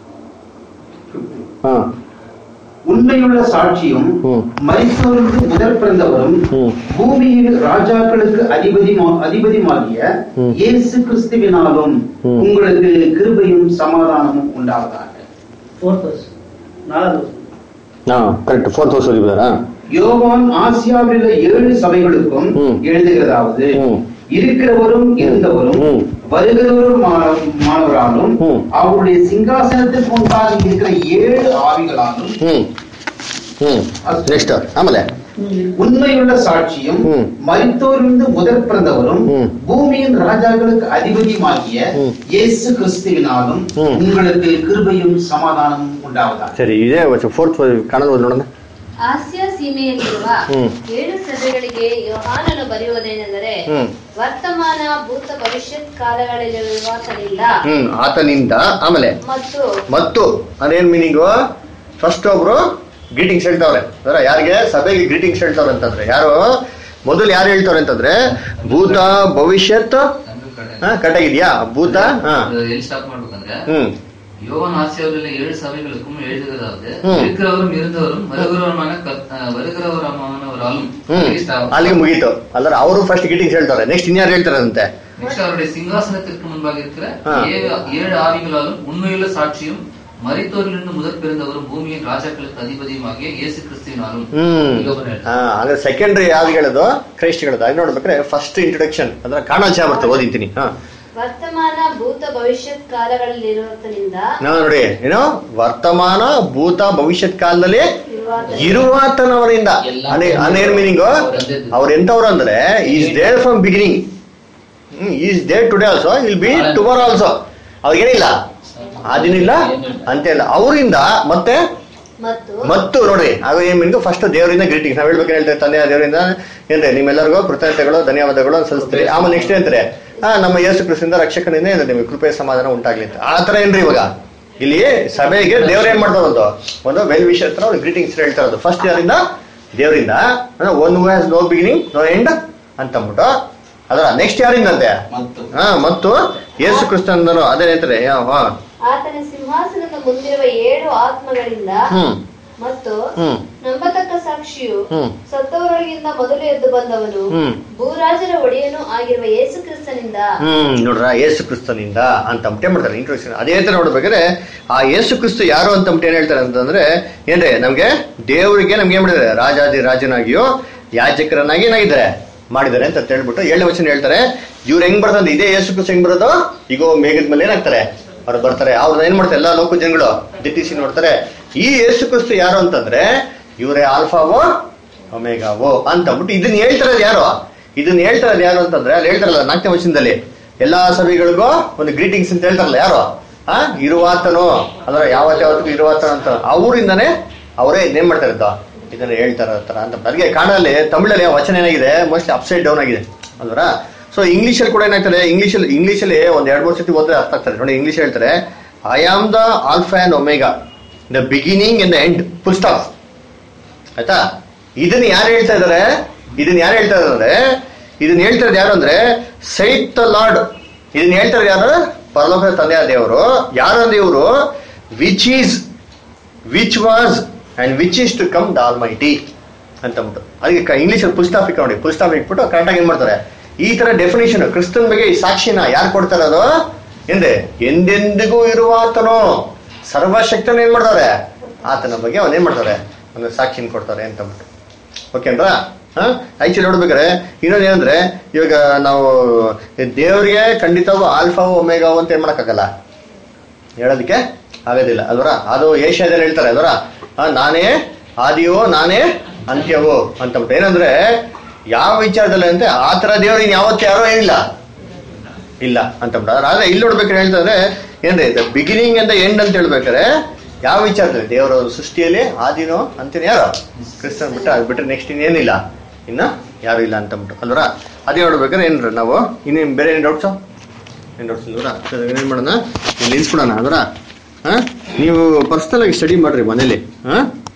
[SPEAKER 1] ಹಾ
[SPEAKER 4] உண்மையுள்ள சாட்சியும்
[SPEAKER 1] ம்.
[SPEAKER 4] மரித்தோருக்கு முதல் பிறந்தவரும்
[SPEAKER 1] ம்.
[SPEAKER 4] பூமியில் ராஜாக்களுக்கு அதிபதி அதிபதியுமாகிய
[SPEAKER 1] ம்.
[SPEAKER 4] இயேசு கிறிஸ்துவினாலும்
[SPEAKER 1] ம்.
[SPEAKER 4] உங்களுக்கு கிருபையும் சமாதானமும் உண்டாவதாக
[SPEAKER 2] ಫೋರ್ತ್ ವರ್ಸ್ ನಾಲ್ಕು
[SPEAKER 1] ಹಾ ಕರೆಕ್ಟ್ ಫೋರ್ತ್ ವರ್ಷ ಓದಿದಾರಾ
[SPEAKER 4] யோவான் ஆசியாவில் உள்ள ஏழு சபைகளுக்கும்
[SPEAKER 1] ம்.
[SPEAKER 4] எழுதுகிறதாவது
[SPEAKER 1] ம்.
[SPEAKER 4] இருக்கிறவரும் இருந்தவரும்
[SPEAKER 1] ம்.
[SPEAKER 4] வருகிறவரும் மா- மாணவராலும்
[SPEAKER 1] ம்.
[SPEAKER 4] அவருடைய சிங்காசனத்துக்கு முன்பாக இருக்கிற ஏழு ஆவிகளாலும்
[SPEAKER 1] ಹ್ಮ್ ಹ್ಮ್ ನೆಕ್ಸ್ಟ್ ಆಮೇಲೆ
[SPEAKER 4] உண்மையுள்ள சாட்சியும்
[SPEAKER 1] ம்.
[SPEAKER 4] மரித்தோரிலிருந்து முதற் பிறந்தவரும்
[SPEAKER 1] ம்.
[SPEAKER 4] பூமியின் ராஜாக்களுக்கு அதிபதியுமாகிய
[SPEAKER 1] ம்.
[SPEAKER 4] இயேசு கிறிஸ்துவினாலும்
[SPEAKER 1] ம்.
[SPEAKER 4] உங்களுக்கு கிருபையும் சமாதானமும் உண்டாவதாக
[SPEAKER 1] ಸರಿ ಇದೇ ಫೋರ್ತ್ ಕನ್ನಡ ಓದಿ ನೋಡೋಣ
[SPEAKER 3] ಆಸ್ಯ ಸೀಮೆಯಲ್ಲಿರುವ
[SPEAKER 1] ಹ್ಮ್.
[SPEAKER 3] ಏಳು ಸಭೆಗಳಿಗೆ ಯೋಹಾನನು ಬರೆಯುವುದೇನೆಂದರೆ
[SPEAKER 1] ಹ್ಮ್
[SPEAKER 3] ವರ್ತಮಾನ ಭೂತ ಭವಿಷ್ಯತ್ ಕಾಲಗಳಲ್ಲಿರುವಾತನಿಂದ
[SPEAKER 1] ಹ್ಮ್ ಆತನಿಂದ ಆಮೇಲೆ
[SPEAKER 3] ಮತ್ತು
[SPEAKER 1] ಮತ್ತು ಅದೇನ್ ಮೀನಿಂಗು ಫಸ್ಟ್ ಒಬ್ರು ಗ್ರೀಟಿಂಗ್ಸ್ ಹೇಳ್ತಾವ್ರೆ ಅದರ ಯಾರಿಗೆ ಸಭೆಗೆ ಗ್ರೀಟಿಂಗ್ಸ್ ಹೇಳ್ತಾವ್ರೆ ಅಂತಂದ್ರೆ ಯಾರು ಮೊದಲು ಯಾರು ಹೇಳ್ತಾವ್ರೆ ಅಂತಂದ್ರೆ ಭೂತ ಭವಿಷ್ಯತ್ ಹಾ ಕರೆಕ್ಟಾಗಿದ್ಯಾ ಭೂತ ಹಾ
[SPEAKER 9] ಎಲ್ಲಿ ಸ್ಟಾಪ್ ಮಾಡ್ಬೇಕಂದ್ರೆ
[SPEAKER 1] ಹ್ಮ್
[SPEAKER 9] யோவான் ஆசியாவில் ஏழு சபைகளுக்கும் எழுதுகிறதாவது
[SPEAKER 1] ம்.
[SPEAKER 9] இருக்கிறவரும் இருந்தவரும் வருகிறவருமான கத்- அஹ், வருகிறவரமானவராலும்
[SPEAKER 1] ಹ್ಮ್
[SPEAKER 9] அಲ್ಲಿಗೆ stop.
[SPEAKER 1] ಅಲ್ಲಿಗೆ ಮುಗೀತು ಅಲ್ಲರ ಅವರು ಫಸ್ಟ್ ಗ್ರೀಟಿಂಗ್ಸ್ ಹೇಳ್ತಾರೆ ನೆಕ್ಸ್ಟ್ ಇನ್ಯಾರು ಹೇಳ್ತಾರಂತೆ
[SPEAKER 9] Next அவருடைய சிங்காசனத்திற்கு முன்பாக இருக்கிற
[SPEAKER 1] ஆ.
[SPEAKER 9] ஏழு ஏழு ஆவிகளாலும் உண்மையுள்ள சாட்சியும் மரித்தோரிலிருந்து முதற் பிறந்தவரும் பூமியின் ராஜாக்களுக்கு அதிபதியுமாகிய இயேசு கிறிஸ்துவினாலும்
[SPEAKER 1] ಹ್ಮ್
[SPEAKER 9] யோவான் ಹೇಳ್ತಾರೆ.
[SPEAKER 1] ಹಾ ಅಂದ್ರೆ ಸೆಕೆಂಡ್ರಿ ಯಾವ್ದು ಹೇಳೋದು ಕ್ರೈಸ್ಟ್ಗಳದ್ದು ಅದು ನೋಡ್ಬೇಕಾದ್ರೆ ಫಸ್ಟ್ ಇಂಟ್ರೊಡಕ್ಷನ್ ಅಂದ್ರೆ ಕಾಣಾಚೆ ಬರ್ತದೆ ಓದಿದ್ದೀನಿ ಹಾ
[SPEAKER 3] ವರ್ತಮಾನ ಭೂತ ಭವಿಷ್ಯತ್ ಕಾಲಗಳಲ್ಲಿರುವಾತನಿಂದ
[SPEAKER 1] ನಾವು ನೋಡಿ ಏನು ವರ್ತಮಾನ ಭೂತ ಭವಿಷ್ಯತ್ ಕಾಲದಲ್ಲಿ
[SPEAKER 3] ಇರುವಾತನಿಂದ
[SPEAKER 1] ಇರುವಾತನವರಿಂದ
[SPEAKER 9] ಎಲ್ಲ
[SPEAKER 1] ಅನೇನ್ ಮೀನಿಂಗು ಅವ್ರ ಎಂತವ್ರು ಅಂದ್ರೆ is there from beginning is there today also will be tomorrow also ಅವ್ರಿಗೇನಿಲ್ಲ ಅದಿನಿಲ್ಲ ಅಂತ ಇಲ್ಲ ಅವರಿಂದ ಮತ್ತೆ
[SPEAKER 3] ಮತ್ತು
[SPEAKER 1] ಮತ್ತು ನೋಡ್ರಿ ಆಗ ಏನ್ ಮೀನಿಂಗು ಫಸ್ಟ್ ದೇವರಿಂದ ಗ್ರೀಟಿಂಗ್ ನಾವ್ ಹೇಳ್ಬೇಕು ಹೇಳ್ತೇವೆ ತಂದೆ ದೇವರಿಂದ ಏನ್ರಿ ನಿಮ್ಮೆಲ್ಲರಿಗೂ ಕೃತಜ್ಞತೆಗಳು ಧನ್ಯವಾದಗಳು ಸಲ್ಲಿಸ್ತೀರಿ ಆಮೇಲೆ ನೆಕ್ಸ್ಟ್ ಏನಂತಾರೆ ಆ ನಮ್ಮ ಯೇಸು ಕ್ರಿಸ್ತಿಂದ ರಕ್ಷಕನಿಂದ ಏನ್ರಿ ನಿಮಗೆ ಕೃಪೆ ಸಮಾಧಾನ ಉಂಟಾಗ್ಲಿ ಅಂತ ಆ ತರ ಏನ್ರಿ ಇವಾಗ ಇಲ್ಲಿ ಸಭೆಗೆ ದೇವ್ರ ಏನ್ ಮಾಡ್ತಾ ಒಂದು ಒಂದು ವೆಲ್ ವಿಷ್ ಹತ್ರ ಒಂದು ಗ್ರೀಟಿಂಗ್ಸ್ ಹೇಳ್ತಾ ಇರೋದು ಫಸ್ಟ್ ಯಾರಿಂದ ದೇವರಿಂದ one who has no beginning no end ಅಂತ ಅಂದ್ಬಿಟ್ಟು ಅದರ ನೆಕ್ಸ್ಟ್ ಯಾರಿಂದಂತೆ
[SPEAKER 4] ಮತ್ತು
[SPEAKER 1] ಹಾ ಮತ್ತು ಯೇಸು ಕ್ರಿಸ್ತಂದನು ಅದೇ ಹೇಳ್ತಾರೆ ಯಾವ
[SPEAKER 3] ಆತನ ಸಿಂಹಾಸನದ ಮುಂದಿರುವ ಏಳು ಆತ್ಮಗಳಿಂದ
[SPEAKER 1] ಹ್ಮ್
[SPEAKER 3] ಮತ್ತು
[SPEAKER 1] ಹ್ಮ್
[SPEAKER 3] ನಂಬತಕ್ಕ ಸಾಕ್ಷಿಯು
[SPEAKER 1] ಹ್ಮ್
[SPEAKER 3] ಸತ್ತವರೊಳಗಿಂದ ಮೊದಲು ಎದ್ದು ಬಂದವನು
[SPEAKER 1] ಹ್ಮ್
[SPEAKER 3] ಭೂರಾಜರ ಒಡೆಯನು ಆಗಿರುವ ಯೇಸು ಕ್ರಿಸ್ತನಿಂದ
[SPEAKER 1] ಹ್ಮ್ ನೋಡ್ರ ಯೇಸು ಕ್ರಿಸ್ತನಿಂದ ಅಂತ ಅಂಬಿಟ್ಟು ಏನ್ ಮಾಡ್ತಾರೆ ಇಂಟ್ರೊಡಕ್ಷನ್ ಅದೇ ತರ ನೋಡ್ಬೇಕಾದ್ರೆ ಆ ಯೇಸು ಕ್ರಿಸ್ತು ಯಾರು ಅಂತ ಅಂಬಿಟ್ಟು ಏನ್ ಹೇಳ್ತಾರೆ ಅಂತಂದ್ರೆ ಏನ್ರಿ ನಮ್ಗೆ ದೇವರಿಗೆ ನಮ್ಗೆ ಏನ್ ಮಾಡಿದ್ದಾರೆ ರಾಜಾದಿ ರಾಜನಾಗಿಯೋ ಯಾಜಕರನ್ನಾಗಿ ಏನಾಗಿದ್ದಾರೆ ಮಾಡಿದ್ದಾರೆ ಅಂತ ಹೇಳ್ಬಿಟ್ಟು ಏಳನೇ ವಚನ ಹೇಳ್ತಾರೆ ಇವ್ರು ಹೆಂಗ್ ಬರ್ತದೆ ಇದೇ ಯೇಸು ಕ್ರಿಸ್ತು ಹೆಂಗ್ ಬರೋದು ಈಗ ಮೇಘದ ಮೇಲೆ ಏನಾಗ್ತಾರೆ ಅವ್ರು ಬರ್ತಾರೆ ಅವ್ರನ್ನ ಏನ್ ಮಾಡ್ತಾರೆ ಎಲ್ಲಾ ಲೋಕ ಜನಗಳು ದಿಟ್ಟಿಸಿ ನೋಡ್ತಾರೆ ಈ ಯೇಸು ಕ್ರಿಸ್ತು ಯಾರು ಅಂತಂದ್ರೆ ಇವರೇ ಆಲ್ಫಾವೋ ಒಮೇಗಾವೋ ಅಂತ ಅಂದ್ಬಿಟ್ಟು ಇದನ್ನ ಹೇಳ್ತಿರೋದು ಯಾರು ಇದನ್ನ ಹೇಳ್ತಿರೋದು ಯಾರು ಅಂತಂದ್ರೆ ಅಲ್ಲಿ ಹೇಳ್ತಾರಲ್ಲ ನಾಲ್ಕನೇ ವಚನದಲ್ಲಿ ಎಲ್ಲಾ ಸಭೆಗಳಿಗೂ ಒಂದು ಗ್ರೀಟಿಂಗ್ಸ್ ಅಂತ ಹೇಳ್ತಾರಲ್ಲ ಯಾರು ಆ ಇರುವಾತನು ಅಂದ್ರೆ ಯಾವತ್ತ ಯಾವತ್ತಿಗೂ ಇರುವಾತನ ಅಂತ ಅವರಿಂದಾನೇ ಅವರೇ ಏನ್ ಮಾಡ್ತಾ ಇರೋದು ಇದನ್ನ ಹೇಳ್ತಾರ ತರ ಅಂತ ಅದಕ್ಕೆ ಕನ್ನಡದಲ್ಲಿ ತಮಿಳಲ್ಲಿ ಆ ವಚನ ಏನಾಗಿದೆ ಮೋಸ್ಟ್ಲಿ ಅಪ್ಸೈಡ್ ಡೌನ್ ಆಗಿದೆ ಅಲ್ವರ ಸೊ ಇಂಗ್ಲಿಷಲ್ಲಿ ಕೂಡ ಏನಾಗ್ತದೆ ಇಂಗ್ಲಿಷಲ್ಲಿ ಇಂಗ್ಲಿಷಲ್ಲಿ ಒಂದ್ ಎರಡ್ ಮೂರು ಸತಿ ಓದಿದ್ರೆ ಅರ್ಥ ಆಗ್ತದೆ ನೋಡಿ ಇಂಗ್ಲಿಷ್ ಹೇಳ್ತಾರೆ I am the alpha and omega the beginning and the end full stop ಆಯ್ತಾ ಇದನ್ನ ಯಾರು ಹೇಳ್ತಾ ಇದಾರೆ ಇದನ್ನ ಯಾರು ಹೇಳ್ತಾ ಇದಾರೆ ಇದನ್ನ ಹೇಳ್ತಾ ಇರೋದು ಯಾರು ಅಂದ್ರೆ ಸೈತ್ ದ ಲಾರ್ಡ್ ಇದನ್ನ ಹೇಳ್ತಾ ಇರೋದು ಯಾರು ಪರಲೋಕದ ತಂದೆಯ ದೇವರು ಯಾರು ಅಂದ್ರೆ ಇವರು which is which was and which is to come the almighty ಅಂತ ಅಂದ್ಬಿಟ್ಟು ಅದಕ್ಕೆ ಇಂಗ್ಲಿಷ್ ಫುಲ್ ಸ್ಟಾಪ್ ನೋಡಿ ಫುಲ್ ಸ್ಟಾಪ್ ಇಟ್ಬಿಟ್ಟು ಕರೆಕ್ಟಾಗಿ ಏನ್ ಮಾಡ್ತಾರೆ ಈ ತರ ಡೆಫಿನೇಷನ್ ಕ್ರಿಸ್ತನ್ ಬಗ್ಗೆ ಈ ಸಾಕ್ಷಿನ ಯಾರು ಕೊಡ್ತಾರೆ ಅದು ಎಂದೆ ಎಂದೆಂದಿಗೂ ಇರುವಾತನು ಸರ್ವಶಕ್ತನ ಏನ್ ಮಾಡ್ತಾರೆ ಆತನ ಬಗ್ಗೆ ಅವನ್ ಏನ್ ಮಾಡ್ತಾರೆ ಒಂದು ಸಾಕ್ಷಿನ ಕೊಡ್ತಾರೆ ಅಂತ ಅಂದ್ಬಿಟ್ಟು ಓಕೆನ್ರಾ ಹಾ ಆಕ್ಚುಲಿ ನೋಡ್ಬೇಕಾರೆ ಇನ್ನೊಂದು ಏನಂದ್ರೆ ಇವಾಗ ನಾವು ದೇವರಿಗೆ ಖಂಡಿತವೂ ಆಲ್ಫಾವು ಒಮೇಗಾವು ಅಂತ ಏನ್ ಮಾಡಕ್ಕಾಗಲ್ಲ ಹೇಳೋದಕ್ಕೆ ಆಗೋದಿಲ್ಲ ಅಲ್ವರ ಅದು ಏಷ್ಯಾದಲ್ಲಿ ಹೇಳ್ತಾರೆ ಅಲ್ವರ ಆ, ನಾನೇ ಆದಿಯೋ ನಾನೇ ಅಂತ್ಯವೋ ಅಂತಂದ್ಬಿಟ್ಟು ಏನಂದ್ರೆ ಯಾವ ವಿಚಾರದಲ್ಲಿ ಅಂದ್ರೆ ಆ ತರ ದೇವ್ರು ಇನ್ ಯಾವತ್ತು ಯಾರೋ ಏನಿಲ್ಲ ಇಲ್ಲ ಅಂತಂದ್ಬಿಟ್ಟು ಆದ್ರೆ ಆದ್ರೆ ಇಲ್ಲಿ ನೋಡ್ಬೇಕಾದ್ರೆ ಹೇಳ್ತಾರೆ ಏನ್ರಿ ಬಿಗಿನಿಂಗ್ ಅಂತ ಎಂಡ್ ಅಂತ ಹೇಳ್ಬೇಕಾರೆ ಯಾವ ವಿಚಾರದಲ್ಲಿ ದೇವರ ಸೃಷ್ಟಿಯಲ್ಲಿ ಆದಿನೋ ಅಂತೀನಿ ಯಾರು ಕ್ರಿಸ್ತನ್ ಬಿಟ್ಟು ಅದು ಬಿಟ್ಟರೆ ನೆಕ್ಸ್ಟ್ ಇನ್ನೇನಿಲ್ಲ ಇನ್ನ ಯಾರು ಇಲ್ಲ ಅಂತಂದ್ಬಿಟ್ಟು ಅಲ್ವರ ಅದೇ ನೋಡ್ಬೇಕಾದ್ರೆ ಏನ್ರ ನಾವು ಇನ್ನೇನು ಬೇರೆ ಏನು ಡೌಟ್ಸು ಏನು ಡೌಟ್ಸ್ ಇಲ್ವರ ಏನೇನು ಮಾಡೋಣ ಇಲ್ಲಿ ನಿಲ್ಸ್ಬಿಡೋಣ ಅದರ ಹಾಂ ನೀವು ಪರ್ಸ್ನಲ್ ಆಗಿ ಸ್ಟಡಿ ಮಾಡ್ರಿ ಮನೇಲಿ ಹಾಂ